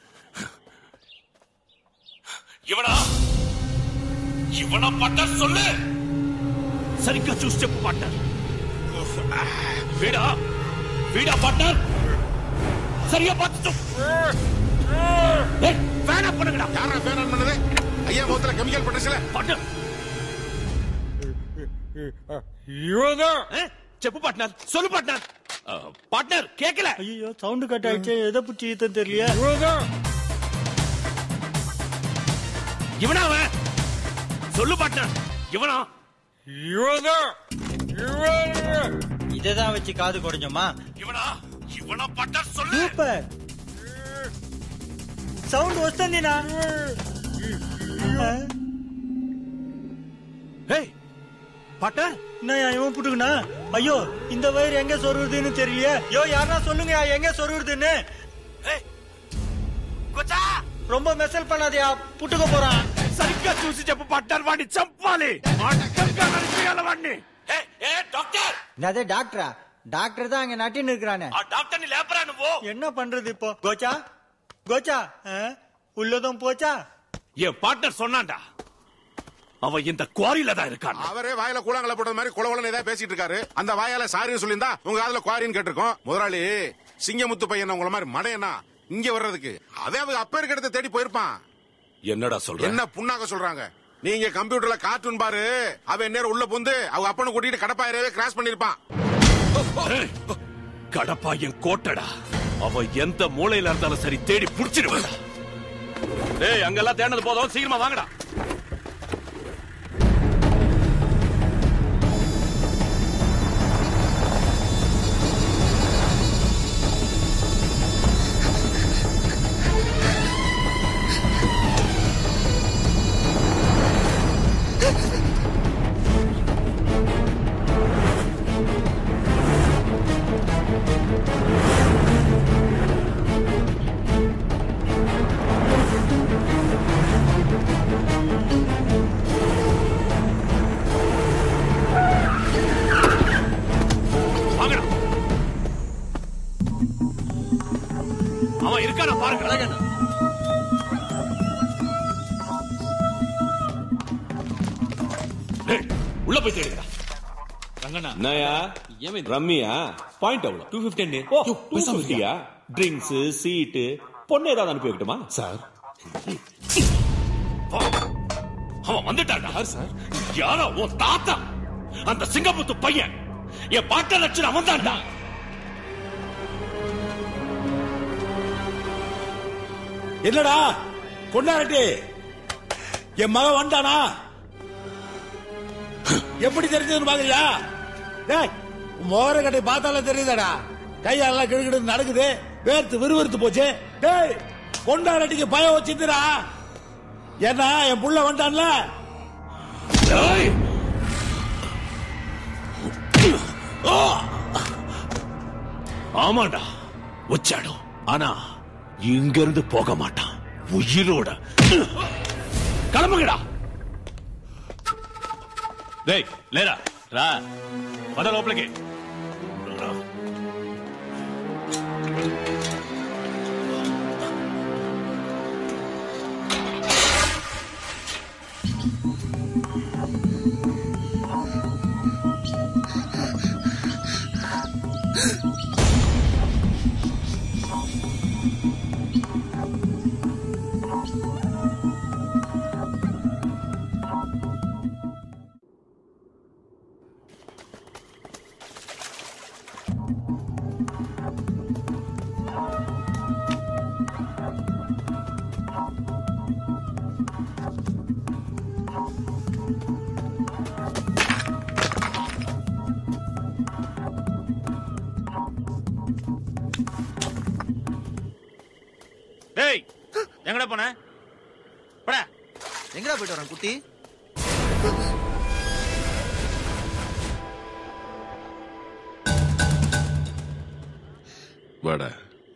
S4: ఇవనా ఇవనా పట్టర్ సొల్లు సరిగ్గా చూసి చెప్పు పట్టర్ వీడా వీడా పట్టర్ சரியா பார்த்து ஃபேன் ஆஃப் பண்ணுங்கடா
S2: யாரா ஃபேன் ஆன் பண்ணது ஐயா முகத்துல கெமிக்கல் பட்டுச்சுல
S4: பட்டர்
S10: இவன்தான்
S4: చెప్పు పార్ట్నర్ సొల్లు పార్ట్నర్ పార్ట్నర్ కేకల
S8: ஐயோ சவுண்ட் கட் ஆயிடுச்சு எதை பிடிச்சி ஈத்தன்னு தெரியலையே
S4: இவனா அவன் சொல்லு பாட்னர் இவனா
S10: இவன்தான் இவன்
S8: இததான் வச்சு காது குறைஞ்சோமா
S4: இவனா இவனா பாட்னர் சொல்லு
S8: சூப்பர் సౌండ్ వస్తుంది నా
S4: ஏய் பாட்னர்
S8: நான் இவன் புட்டுக்குண்ணா ஐயோ இந்த வயிறு எங்க சொருகுதுன்னு தெரியலையே யோ யாரா சொல்லுங்க எங்க சொருகுதுன்னு ரொம்ப மெசல் பண்ணாதயா புட்டுக்க போறான்
S4: సరిగ్గా చూసి చెప్పు పార్ట్నర్ వాడిని చంపాలి అడ్డంగా నడిపేయాలి వాడిని ఏ ఏ డాక్టర్
S8: அதே டாக்டரா டாக்டர் தான் அங்க நட்டின்னு இருக்கிறானே
S4: ఆ డాక్టర్ని లేపరా నువ్వు
S8: என்ன பண்றது இப்போ கோச்சா கோச்சா ஆ? உள்ளதும் போச்சா
S4: என் பார்ட்னர் சொன்னான்டா அவன் இந்த குவாரியில தான் இருக்கான்
S2: அவரே வாயில கூழாங்கல போட்டது மாதிரி குளவளன்னு ஏதாவது பேசிட்டு இருக்காரு அந்த வாயால சாரின்னு சொல்லியிருந்தா உங்க காதுல குவாரின்னு கேட்டிருக்கோம் முதலாளி சிங்கமுத்து பையன் உங்கள மாதிரி மடையனா இங்க வர்றதுக்கு அதே அவங்க அப்ப இருக்க இடத்த தேடி போயிருப்பான்
S4: என்னடா சொல்ற
S2: என்ன புண்ணாக்க சொல்றாங்க நீங்க கம்ப்யூட்டர்ல கார்ட்டூன் பாரு அவன் நேரம் உள்ள புந்து அவங்க அப்பனை கூட்டிட்டு கடப்பாயிரவே கிராஸ் பண்ணிருப்பான்
S4: ஏய், கடப்பா என் கோட்டடா அவன் எந்த மூலையில இருந்தாலும் சரி தேடி புடிச்சிடுவேன் டேய் அங்கெல்லாம் தேடினது போதும் சீக்கிரமா வாங்கடா வாங்கடா அவன் இருக்கானா பாருங்க டேய், உள்ள போய் தேடுங்கடா
S6: என்னயா ரம்மியா பாயிண்ட் அவ்வளோ டூ ஃபிஃப்டி ஓ டூ ஃபிஃப்டியா ட்ரிங்க்ஸ் சீட்டு பொண்ணு ஏதாவது அனுப்பி வைக்கட்டுமா சார்
S4: அவன் வந்துட்டான்டா சார் யாரோ உன் தாத்தா அந்த சிங்கமுத்து பையன் என் பாட்ட லட்சணம் அவன் தான்டா
S14: என்னடா கொண்டாரட்டி என் மகன் வந்தானா எப்படி தெரிஞ்சதுன்னு பாக்குறியா டேய் மோர கட்டை பார்த்தாலே தெரியுதாடா கையாலெல்லாம் கிடுகிடு நடக்குது வேர்த்து விறுவிறுத்து போச்சு டேய் பொண்டாரட்டிக்கு பயம் வச்சிருந்துடா ஏன்னா என் புள்ள வந்தான்ல
S4: ஏய்! ஆ! ஆமாண்டா உச்சாடும் ஆனா இங்க இருந்து போக மாட்டான் உயிரோட கிளம்புங்கடா
S9: டேய் లేరా రా పద లోపలికి
S15: டேய் எங்கடா போன போடா
S12: எங்கடா போயிட்டு வரேன் குட்டி
S7: வாடா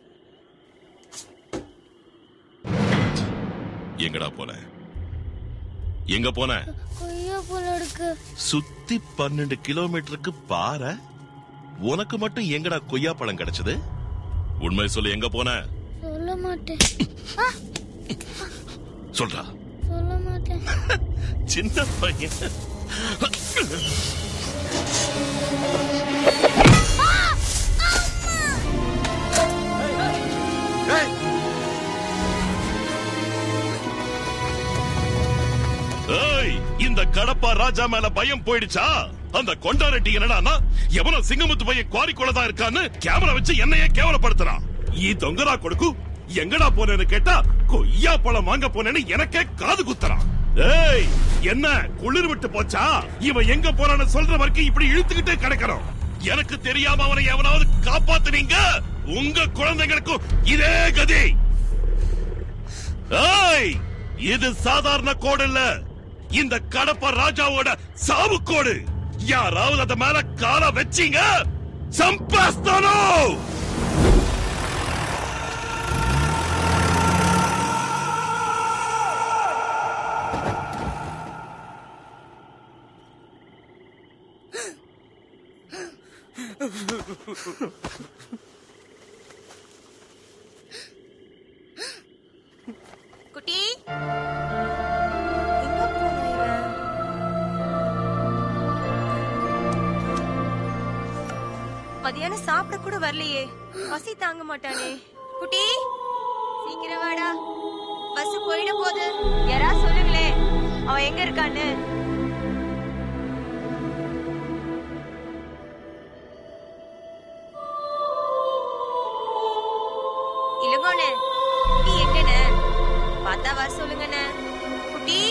S7: எங்கடா போன எங்க போன
S21: கொய்யா போல இருக்கு
S7: சுத்தி பன்னெண்டு கிலோமீட்டருக்கு பாற உனக்கு மட்டும் எங்கடா கொய்யா பழம் கிடைச்சது உண்மை சொல்லு எங்க போன
S21: சொல்ல மாட்டேன் ஆ,
S7: சொல்றா
S21: சொல்ல மாட்டேன்
S7: சின்ன பையன் ஏய் இந்த கடப்பா ராஜா மேல பயம் போயிடுச்சா அந்த கொண்டாரெட்டி என்னடான்னா எவனோ சிங்கமுத்து பையன் குவாரிக்குள்ள தான் இருக்கான்னு கேமரா வச்சு என்னையே கேவலப்படுத்துறான் ஈ தொங்கரா கொடுக்கு எங்கடா போனேன்னு கேட்டா கொய்யா பழம் வாங்க போனேன்னு எனக்கே காது குத்துறான் ஏய் என்ன குளிர் விட்டு போச்சா இவன் எங்க போறான்னு சொல்ற வரைக்கும் இப்படி இழுத்துக்கிட்டே கிடக்கணும் எனக்கு தெரியாம அவனை எவனாவது காப்பாத்துனீங்க உங்க குழந்தைகளுக்கும் இதே கதி ஏய் இது சாதாரண கோடு இல்ல இந்த கடப்ப ராஜாவோட சாவு கோடு யாராவது அத மேல கால வச்சீங்க சம்பாஸ்தானோ
S23: குட்டி எங்க போனா இவன்? மதியானம் சாப்பிட கூட வரலையே பசி தாங்க மாட்டானே குட்டி சீக்கிரம் வாடா பஸ் போயிட போகுது யாரா சொல்லுங்களே அவன் எங்க இருக்கான்னு இளங்கோண்ணே குட்டி எங்கண்ணே பார்த்தா வர சொல்லுங்கண்ணே குட்டி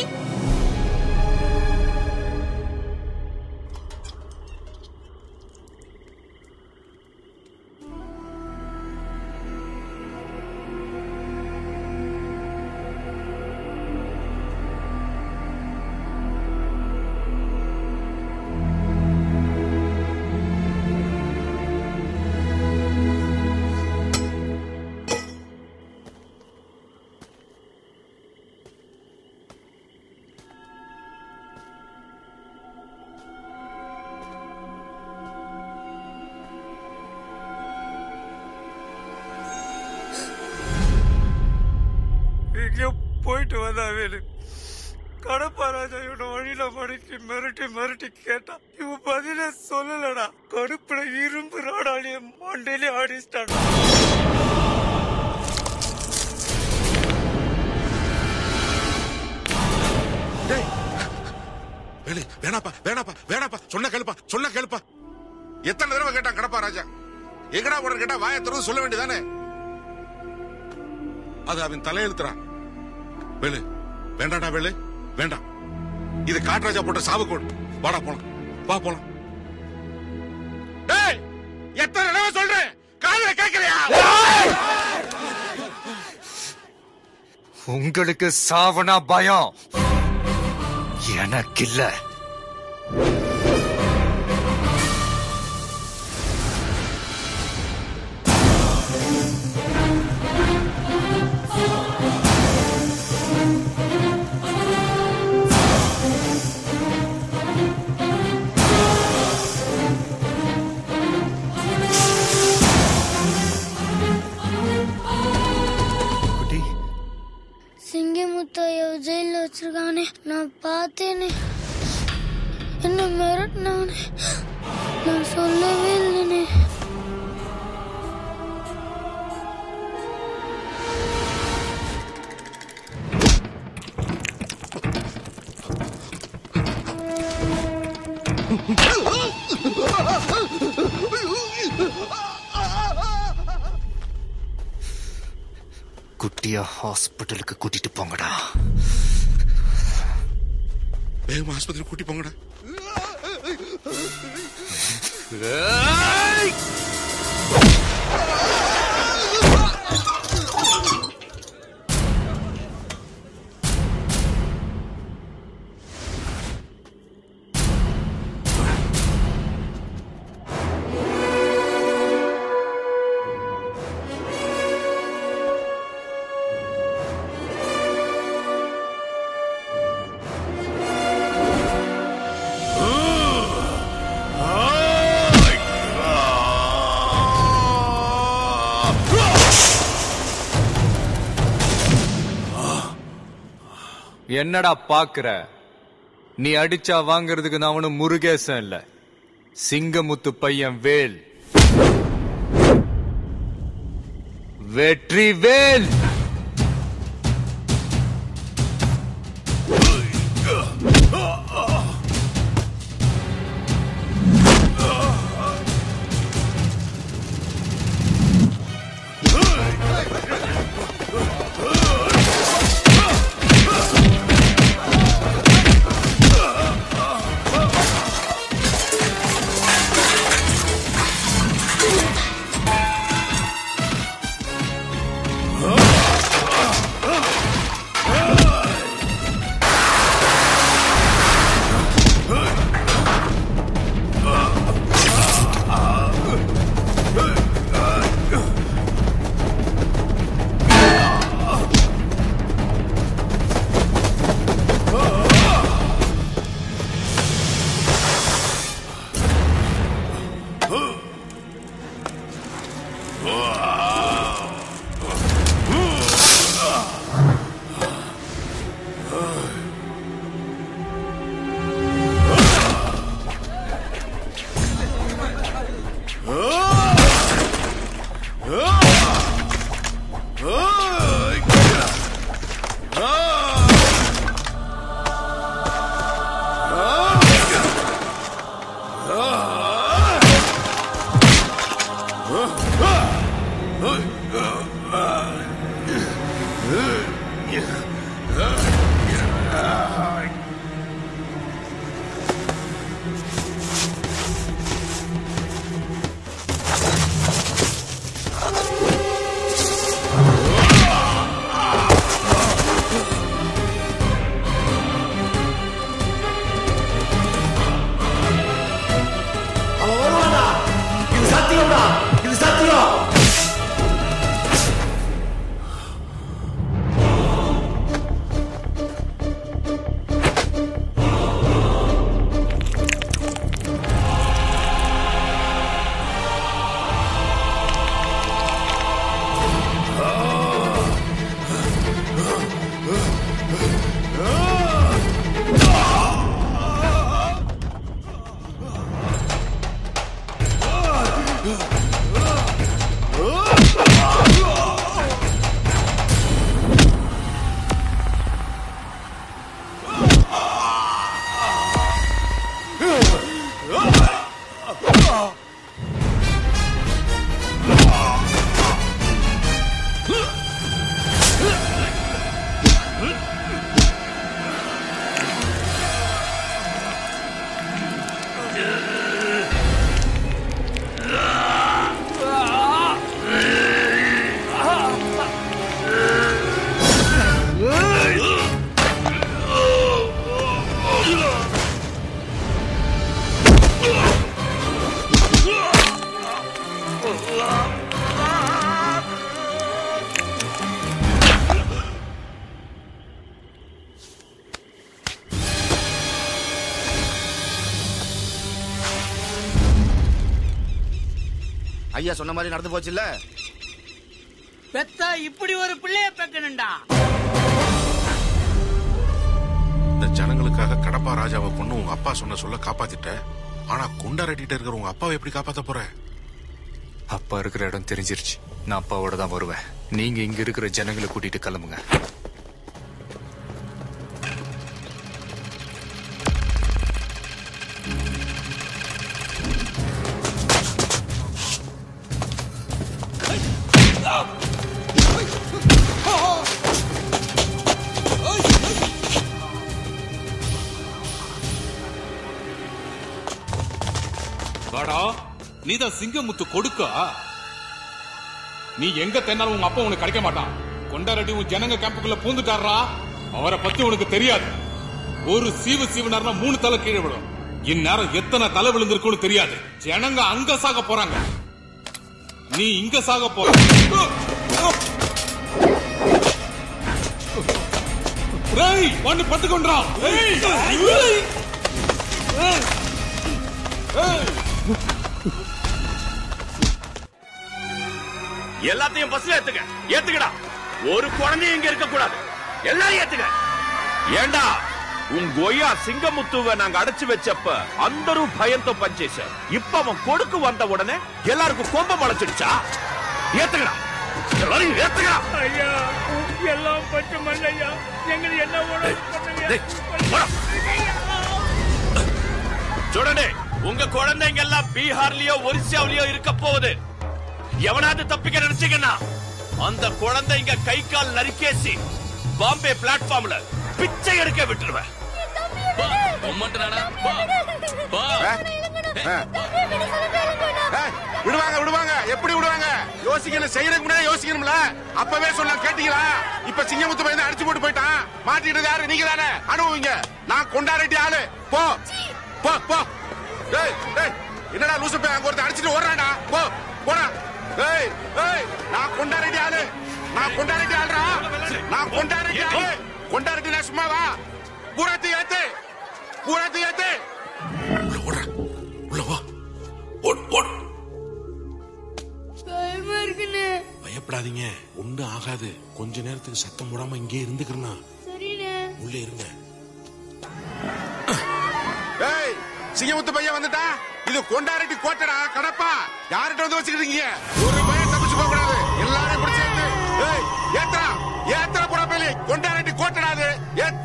S8: எங்கேயோ போயிட்டு வந்தா வேலு கடப்பா ராஜா இவனை வழியில மடக்கி மிரட்டி மிரட்டி கேட்டான் இவன் பதில சொல்லலடா கடுப்புல இரும்பு ராடாலிய மண்டையிலே ஆடிச்சிட்டான்
S2: வேலு வேணாப்பா வேணாப்பா வேணாப்பா சொன்ன கேளுப்பா சொன்ன கேளுப்பா எத்தனை தடவை கேட்டான் கடப்பா ராஜா எங்கடா போன கேட்டா வாயை திறந்து சொல்ல வேண்டியதானே அது அவன் தலையெழுத்துறான் வேலு வேண்டாம்டா வேலு வேண்டாம் இது காட்ராஜா போட்ட சாவுக்கோடு வாடா போலாம் வா போலாம் டேய் எத்தனை தடவை சொல்றேன் காதுல கேட்கலையா
S1: உங்களுக்கு சாவனா பயம் எனக்கு இல்ல
S16: சிங்கமுத்தைய ஜெயில வச்சிருக்கானே நான் பார்த்தேனே என்ன மிரட்டினானே நான் சொல்லவே இல்லைனே
S1: குட்டியா ஹாஸ்பிட்டலுக்கு கூட்டிட்டு போங்கடா
S2: வேகமா ஆஸ்பத்திரி கூட்டி போங்கடா
S13: என்னடா பாக்குற நீ அடிச்சா வாங்குறதுக்கு நான் அவனு முருகேசன் இல்ல சிங்கமுத்து பையன் வேல் வெற்றி வேல்
S7: Ah!
S17: ஐயா சொன்ன மாதிரி நடந்து போச்சுல்ல
S14: பெத்தா இப்படி ஒரு பிள்ளைய பெக்கணும்டா
S2: இந்த ஜனங்களுக்காக கடப்பா ராஜாவை கொண்டு உங்க அப்பா சொன்ன சொல்ல காப்பாத்திட்ட ஆனா கொண்டாடிட்டு இருக்கிற உங்க அப்பாவை எப்படி காப்பாத்த போற
S1: அப்பா இருக்கிற இடம் தெரிஞ்சிருச்சு நான் அப்பாவோட தான் வருவேன் நீங்க இங்க இருக்கிற ஜனங்களை கூட்டிட்டு கிளம்புங்க
S9: வாடா நீதான் சிங்கமுத்து கொடுக்கா நீ எங்க தென்னாலும் உங்க அப்பா உனக்கு கிடைக்க மாட்டான் கொண்டாரடி உன் ஜனங்க கேம்புக்குள்ள பூந்துட்டாரா அவரை பத்தி உனக்கு தெரியாது ஒரு சீவு சீவுனார்னா மூணு தலை கீழே விடும் இந்நேரம் எத்தனை தலை விழுந்திருக்குன்னு தெரியாது ஜனங்க அங்க சாக போறாங்க நீ இங்க சாக போற ரேய் ஒன்னு பட்டுக்கொண்டா
S4: எல்லாத்தையும் பஸ்ல ஏத்துக்க ஏத்துக்கடா ஒரு குழந்தையும் இங்க இருக்க கூடாது எல்லாரும் ஏத்துக்க ஏண்டா உன் கொய்யா சிங்கமுத்துவ நாங்க அடைச்சு வச்சப்ப అందరూ భయంతో పనిచేశారు இப்ப அவன் கொடுக்கு வந்த உடனே எல்லாருக்கும் கோபம் முளைச்சிடுச்சா ஏத்துக்கடா எல்லாரும் ஏத்துக்கடா
S10: ஐயா எல்லாம் பச்சை மண்ணையா எங்களை என்ன
S4: டேய், போடா. చూడండి உங்க குழந்தைங்க எல்லாம் பீகார்லயோ ஒரிசாவிலயோ இருக்க போகுது எவனாவது தப்பிக்க நினைச்சீங்கன்னா அந்த குழந்தைங்க கை கால் நறுக்கேசி பாம்பே பிளாட்ஃபார்ம்ல பிச்சை எடுக்க விட்டுருவேன்
S2: விடுவாங்க விடுவாங்க எப்படி விடுவாங்க யோசிக்கணும் செய்யறதுக்கு முன்னாடி யோசிக்கணும்ல அப்பவே சொல்ல கேட்டீங்களா இப்ப சிங்கமுத்து பையன் அடிச்சு போட்டு போயிட்டான் மாட்டிட்டு யாரு நீங்க தானே அனுபவிங்க நான் கொண்டாடிட்டு ஆளு போ போ போ டேய் டேய் என்னடா லூசு பையன் அங்க ஒருத்தன் அடிச்சிட்டு ஓடுறாடா போ போடா டேய் டேய் நான் கொண்டாடிட்டு ஆளு நான் கொண்டாடிட்டு ஆளுடா நான் கொண்டாடிட்டு ஆளு கொண்டாடிட்டு நான் சும்மா வா பூராத்தி ஏத்து பூராத்தி ஏத்து உள்ள ஓடுற உள்ள வா ஓடு ஓடு
S16: பயமா இருக்குண்ணே
S2: பயப்படாதீங்க ஒண்ணும் ஆகாது கொஞ்ச நேரத்துக்கு சத்தம் போடாம இங்கே இருந்துக்கிறனா
S16: சரிண்ணே
S2: உள்ள இருங்க ஏய் சிங்கமுத்து பையன் வந்துட்டா இது கொண்டாரட்டி கோட்டடா கடப்பா யார்கிட்ட வந்து வச்சுக்கிட்டீங்க ஒரு பையன் தப்பிச்சு போக கூடாது எல்லாரும் பிடிச்சு ஏத்து ஏய் ஏத்தா ஏத்தற போற பேலி கொண்டாரட்டி கோட்டடா அது ஏத்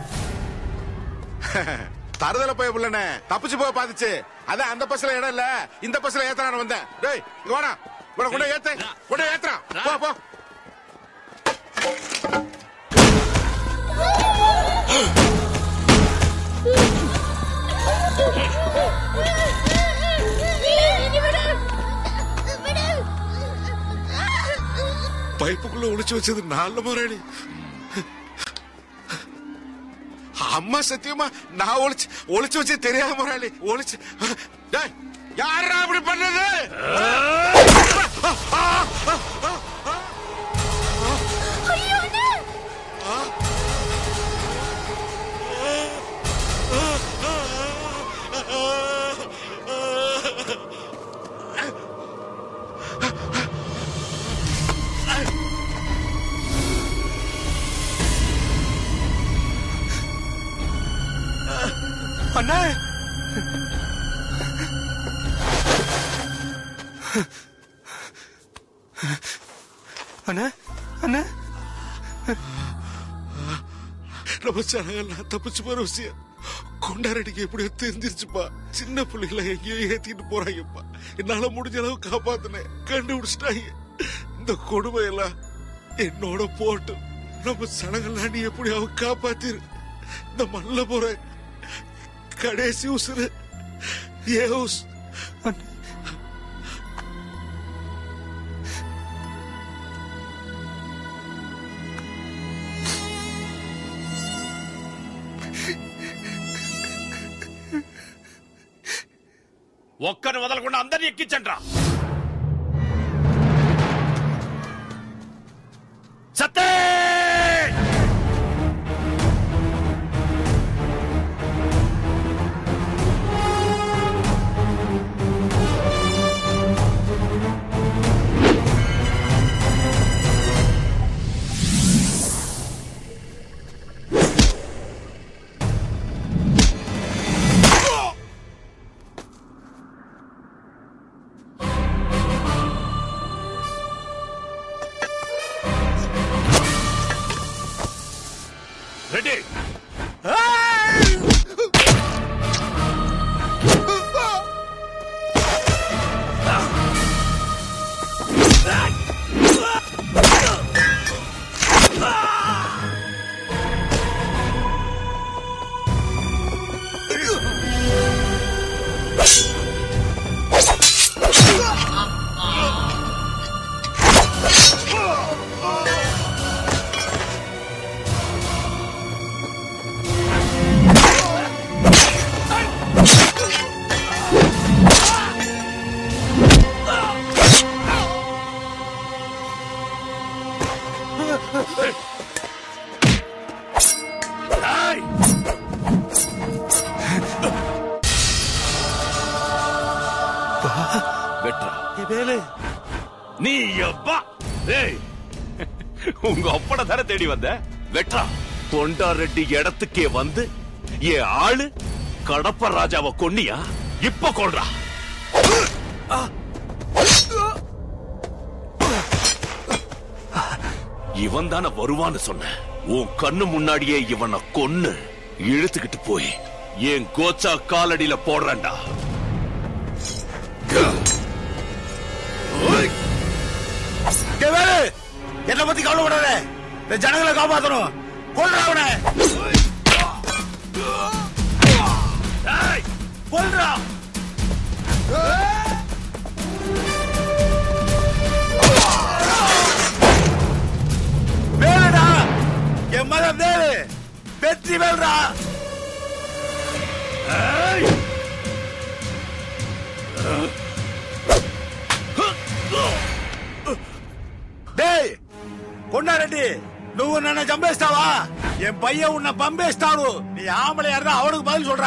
S2: தருதல போய் புள்ளனே தப்பிச்சு போக பாத்துச்சு அதான் அந்த பஸ்ல இடம் இல்ல இந்த பஸ்ல ஏத்தறான வந்தேன் டேய் இங்க வாடா இவனை கொண்டு ஏத்து கொண்டு ஏத்துறான் போ போ பைப்புக்குள்ள ஒளிச்சு வச்சது நல்ல முறையடி அம்மா சத்தியமா நான் ஒளிச்சு ஒளிச்சு வச்சு தெரியாத முறையாளி ஒளிச்சு டேய் யாரா அப்படி பண்ணது அண்ணா அண்ணா அண்ணா நம்ம ஜனங்கள்லாம் தப்பிச்சு போற விஷயம் கொண்டாரடிக்கு எப்படியோ தெரிஞ்சிருச்சுப்பா சின்ன பிள்ளைகளை எங்கேயோ ஏத்திட்டு போறாங்கப்பா என்னால முடிஞ்ச அளவு காப்பாத்தினேன் கண்டுபிடிச்சிட்டாங்க இந்த கொடுமை எல்லாம் என்னோட போட்டு நம்ம சனங்கள்லாம் நீ எப்படியாவது காப்பாத்திரு இந்த மல்ல போற கடைசி உசுறு ஏ உஸ்
S4: ఒక్కని వదలకుండా అందరిని ఎక్కించండ్రా సత్తే
S7: ரெடி வெட்ரா
S4: வேலு நீ எப்பா டேய் உங்க அப்பட தானே தேடி வந்த வெட்ரா தொண்டா ரெட்டி இடத்துக்கே வந்து என் ஆளு கடப்ப ராஜாவை கொன்னியா இப்ப கொல்றா இவன் தானே வருவான்னு சொன்ன உன் கண்ணு முன்னாடியே இவனை கொன்னு இழுத்துக்கிட்டு போய் என் கோச்சா காலடியில போடுறேன்டா
S14: வேலு என்ன பத்தி கவலைப்படாத இந்த ஜனங்களை காப்பாத்தணும் கொல்றா அவனை கொல்றா வேலுடா என் மகன் வேலு வெற்றி வேல்றா டேய் கொண்டாரெட்டி నువ్వు నన్ను చంపేస్తావా ఎం పయ్య ఉన్న పంపేస్తాడు నీ ఆమల యారా అవడికి బదులు చూడరా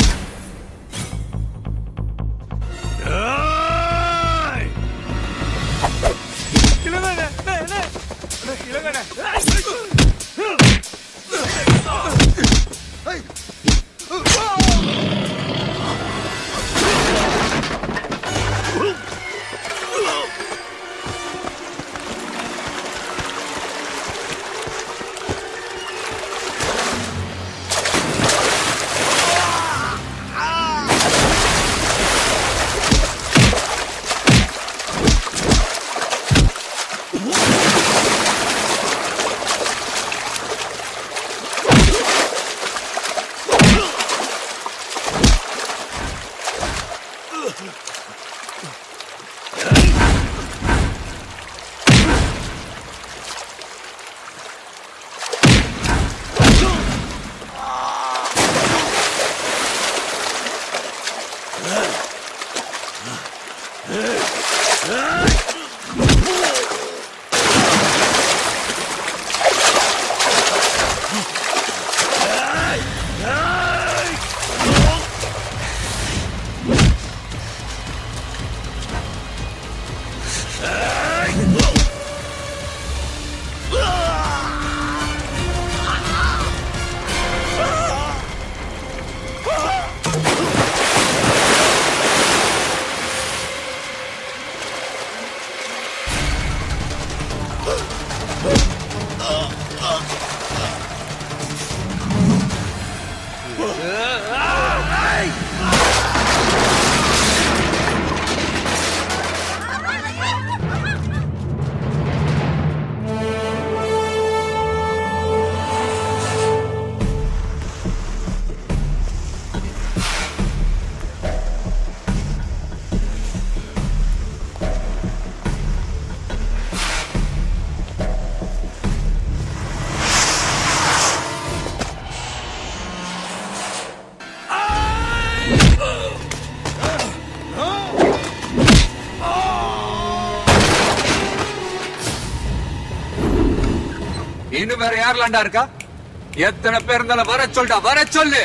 S13: இன்னும் வேற யாரெல்லாம்டா இருக்கா எத்தனை பேர் இருந்தாலும் வர சொல்டா வர சொல்லு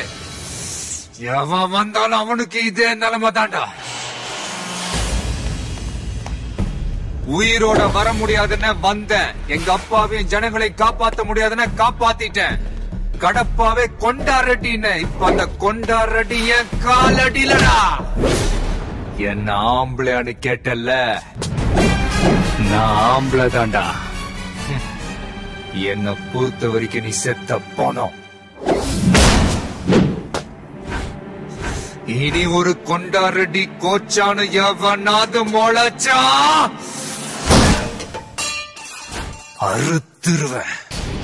S13: எவன் வந்தாலும் அவனுக்கு இதே நிலைமை தான்டா உயிரோட வர முடியாதுன்னு வந்தேன் எங்க அப்பாவையும் ஜனங்களை காப்பாத்த முடியாதுன்னு காப்பாத்திட்டேன் கடப்பாவே கொண்டாரட்டின்னு இப்ப அந்த கொண்டாரட்டி என் காலடிலடா என்ன ஆம்பளையான்னு கேட்டல்ல நான் ஆம்பளை தான்டா என்னை பொறுத்த வரைக்கும் நீ செத்த போனோம் இனி ஒரு கொண்டாரடி கோச்சான எவனாவது முளைச்சா அறுத்துருவேன்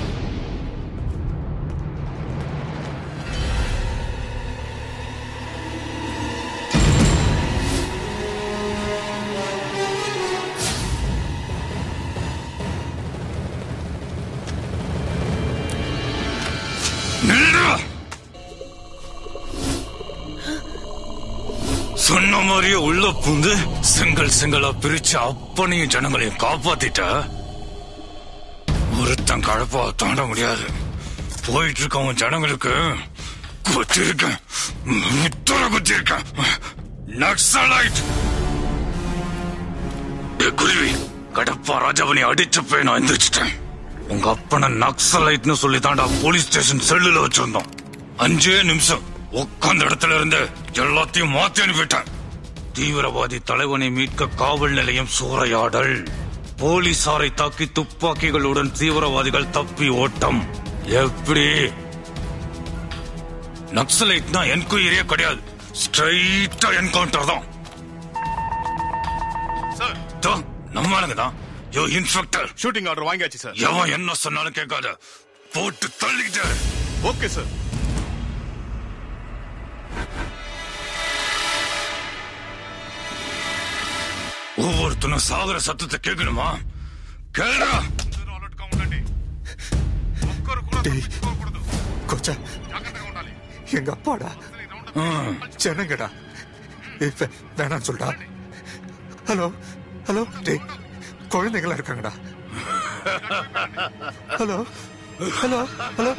S7: நில்லுடா. சொன்ன மாதிரியே உள்ள பூந்து செங்கல் செங்கலா பிரிச்சு அப்பனையும் ஜனங்களையும் காப்பாத்திட்ட ஒருத்தன் கழப்பா தாண்ட முடியாது போயிட்டு இருக்கவன் ஜனங்களுக்கு குத்திருக்கேன் முத்தர குத்திருக்கேன் நக்சலைட் ஏய், குருவி கடப்பா ராஜாவனை அடிச்சப்ப நான் எந்திரிச்சிட்டேன் உங்க அப்பனை நக்சலைட்னு சொல்லி தாண்டா போலீஸ் ஸ்டேஷன் செல்லுல வச்சிருந்தோம் அஞ்சே நிமிஷம் உட்கார்ந்த இடத்துல இருந்து எல்லாத்தையும் மாத்தி அனுப்பிட்டேன் தீவிரவாதி தலைவனை மீட்க காவல் நிலையம் சூறையாடல் போலீசாரை தாக்கி துப்பாக்கிகளுடன் தீவிரவாதிகள் தப்பி ஓட்டம் எப்படி நக்சலைட்னா என்கொயரியே கிடையாது ஸ்ட்ரைட்டா என்கவுண்டர் தான் தோ, நம்ம ஆளுங்க தான் யோ இன்ஸ்பெக்டர்
S17: ஷூட்டிங் ஆர்டர் வாங்கியாச்சு சார்
S7: எவன் என்ன சொன்னாலும் கேட்காத போட்டு தள்ளிக்கிட்டாரு
S17: ஓகே சார்
S7: ஒவ்வொருத்தனும் சாகர சத்தத்தை கேட்கணுமா கேளுடா
S1: கொச்சா எங்க அப்பாடா ஜனங்கடா இப்ப வேணாம் சொல்டா ஹலோ ஹலோ டேய் குழந்தைங்களா இருக்காங்கடா ஹலோ ஹலோ ஹலோ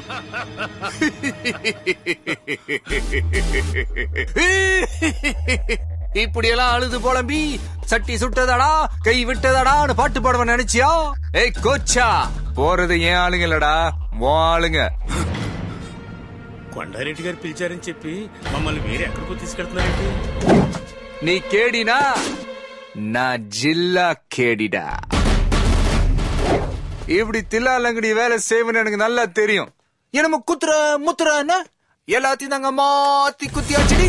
S13: இப்படியெல்லாம் அழுது புலம்பி சட்டி சுட்டதடா கை விட்டதடான்னு பாட்டு பாடுவ நினைச்சியா ஏய் கோச்சா போறது ஏன் ஆளுங்க இல்லடா உன் ஆளுங்க
S15: కొండారెడ్డి గారు పిలిచారని చెప్పి మమ్మల్ని వేరే ఎక్కడికో తీసుకెళ్తున్నారేంటి
S13: நீ கேடினா நான் ஜில்லா கேடிடா இப்படி தில்லாலங்கடி வேலை செய்வேன்னு எனக்கு நல்லா தெரியும் என்னமோ குத்துற முத்துற என்ன எல்லாத்தையும் நாங்க மாத்தி குத்தியாச்சுடி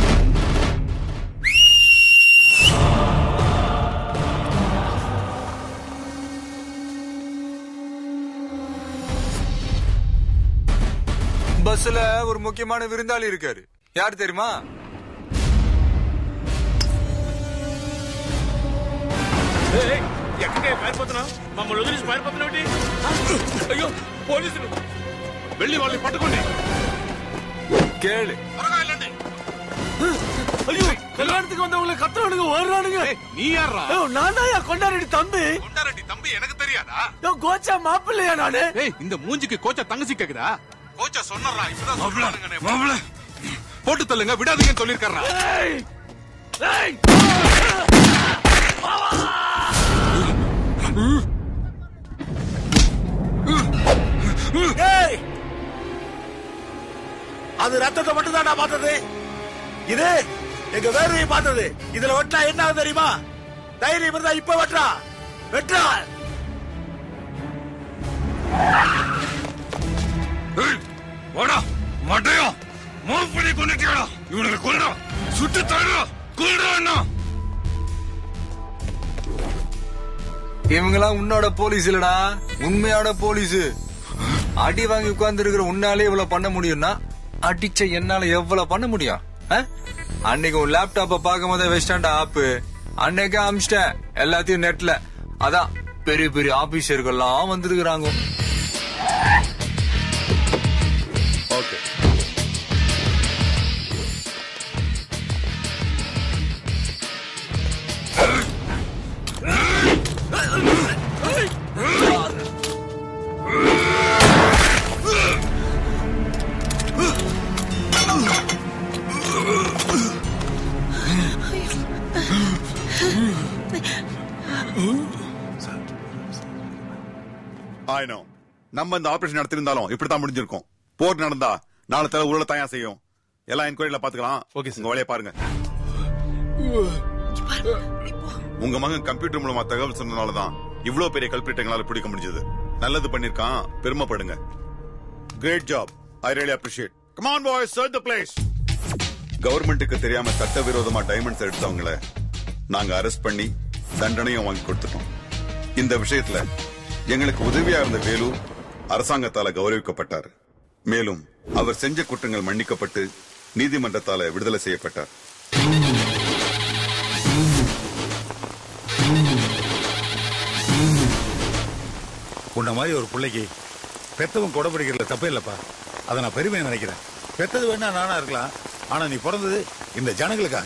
S13: பஸ்ல ஒரு முக்கியமான விருந்தாளி இருக்காரு யார் தெரியுமா
S15: ఎక్కడికే పారిపోతున్నావు మమ్మల్ని వదిలేసి పారిపోతున్నావు అయ్యో పోలీసులు వెళ్ళి వాళ్ళని పట్టుకోండి
S13: கேளு
S8: ஐயோ கல்யாணத்துக்கு வந்தவங்களை கத்துறானுங்க ஓடுறானுங்க
S17: நீ யாரா
S8: நான் தான் கொண்டாடி தம்பி
S17: கொண்டாரட்டி தம்பி எனக்கு தெரியாதா
S8: யோ, கோச்சா மாப்பிள்ளையா நானு
S17: ஏய் இந்த மூஞ்சிக்கு கோச்சா தங்கச்சி கேக்குதா கோச்சா சொன்னறா இப்பதான் சொல்றானுங்க போட்டு தள்ளுங்க விடாதீங்கன்னு சொல்லிருக்கறா
S8: ஏய்! ஏய்!
S14: ஏய்! அது ரத்தத்தை மட்டும் தான் நான் பார்த்தது இது எங்க வேர்வையை பார்த்தது இதுல வெட்டா என்ன ஆகும் தெரியுமா தைரியம் இருந்தா இப்ப வெட்டா வெட்டா
S7: ஏய், வாடா மட்டையா மூவ் கொண்டுட்டியாடா இவனுக்கு கொல்றா சுட்டு தள்ளுறா கொல்றா அண்ணா
S13: இவங்கெல்லாம் உன்னோட போலீஸ் இல்லடா உண்மையான போலீஸ் அடி வாங்கி உட்கார்ந்து இருக்கிற உன்னாலே இவ்வளவு பண்ண முடியும்னா அடிச்ச என்னால எவ்வளவு பண்ண முடியும் ஆ? அன்னைக்கு உன் லேப்டாப்ப பார்க்கும் போதே வச்சிட்டான்டா ஆப்பு அன்னைக்கே அமிச்சிட்டேன் எல்லாத்தையும் நெட்ல அதான் பெரிய பெரிய ஆபீசர்கள்லாம் வந்திருக்கிறாங்க
S17: ஓகே
S14: ஆயினும் நம்ம இந்த ஆபரேஷன் நடத்திருந்தாலும் இப்படித்தான் முடிஞ்சிருக்கும் போர் நடந்தா நாலு தலை உருள தயார் செய்யும் எல்லாம் என்கொயரியில பாத்துக்கலாம் ஓகே உங்க வேலையை பாருங்க உங்க மகன் கம்ப்யூட்டர் மூலமா தகவல் சொன்னதுனாலதான் இவ்வளவு பெரிய கல்பிரிட் எங்களால பிடிக்க முடிஞ்சது
S18: நல்லது பண்ணிருக்கான் பெருமைப்படுங்க great job I really appreciate come on boys search the place கவர்மெண்ட்டுக்கு தெரியாம சட்டவிரோதமா டைமண்ட்ஸ் எடுத்தவங்கள நாங்க அரெஸ்ட் பண்ணி தண்டனையும் வாங்கி கொடுத்துட்டோம் இந்த விஷயத்துல எங்களுக்கு உதவியா இருந்த வேலு அரசாங்கத்தால கௌரவிக்கப்பட்டார் மேலும் அவர் செஞ்ச குற்றங்கள் மன்னிக்கப்பட்டு நீதிமன்றத்தால விடுதலை செய்யப்பட்டார்
S14: உன்ன மாதிரி ஒரு பிள்ளைக்கு பெத்தவன் கொடை பிடிக்கிறதுல தப்பே இல்லப்பா அதை நான் பெருமையா நினைக்கிறேன் பெத்தது வேணா நானா இருக்கலாம் ஆனா நீ பிறந்தது இந்த ஜனங்களுக்காக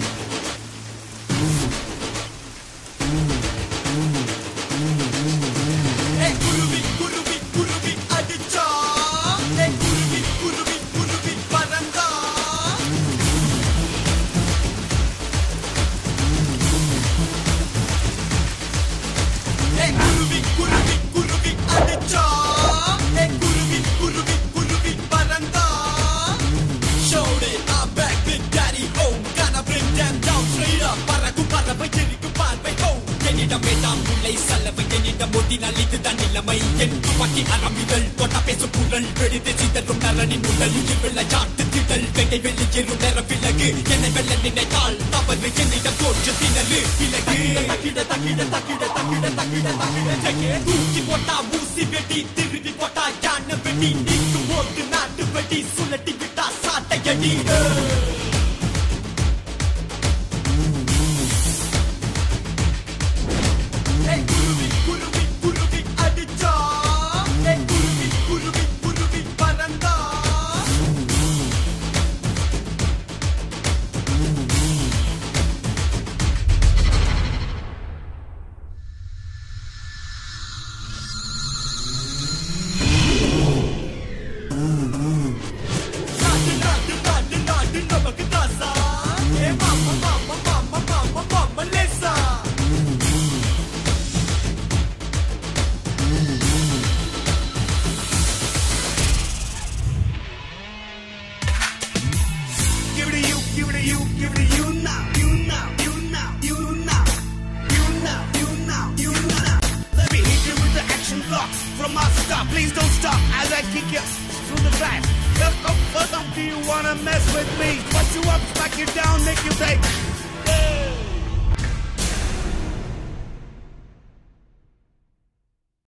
S19: குருவி குருவி குருவி அடிச்சா ஏய், குருவி குருவி குருவி பறந்தா ஏய், குருவி குருவி குருவி அடிச்சா ஏய், குருவி குருவி குருவி பறந்தா Showed it, I'm back, Big Daddy, oh Gonna bring them down straight up பறக்கும் பறவை எரிக்கும் பார்வை oh என்னிடம் வேண்டாம் முல்லை சல்லவை என்னிடம் ஓட்டினால் இதுதான் நிலைமை என் துப்பாக்கி அரம்பிகள் தொட்ட பேசும் குரல் வெடித்து சிதறும் நரனின் உடல் உயிர் விளையாட்டு திடல் வெங்கை வெளியேறும் நேர விலகு என்னை வெல்ல நினைத்தால் தவறு என்னிடம் தோற்று திணறு விலகு தக்கிட தக்கிட தக்கிட தக்கிட தக்கிட தக்கிட ஜெகே தூக்கி போட்டா ஊசி வெடி திருடி போட்டா யானை வெடி நீக்கும் போது நாட்டு வெடி சுழட்டி விட்டா சாட்டையடி ஏய், குருவி குருவி குருவி அடிச்சா ஏய், குருவி குருவி குருவி பறந்தா நாடு நாடு நாடு நாடு நமக்கு தாசா ஏ மாமா மாமா மாமா மாமா மாமா லேசா Give it to you, give it to you, give it to you now, you now, you now, you now, you now, you now, you now. Let me hit you with the action block from my stop. Please don't stop as I kick you through the glass. Look, oh, oh, do you wanna mess with me? Bust you up, smack you down, make you say,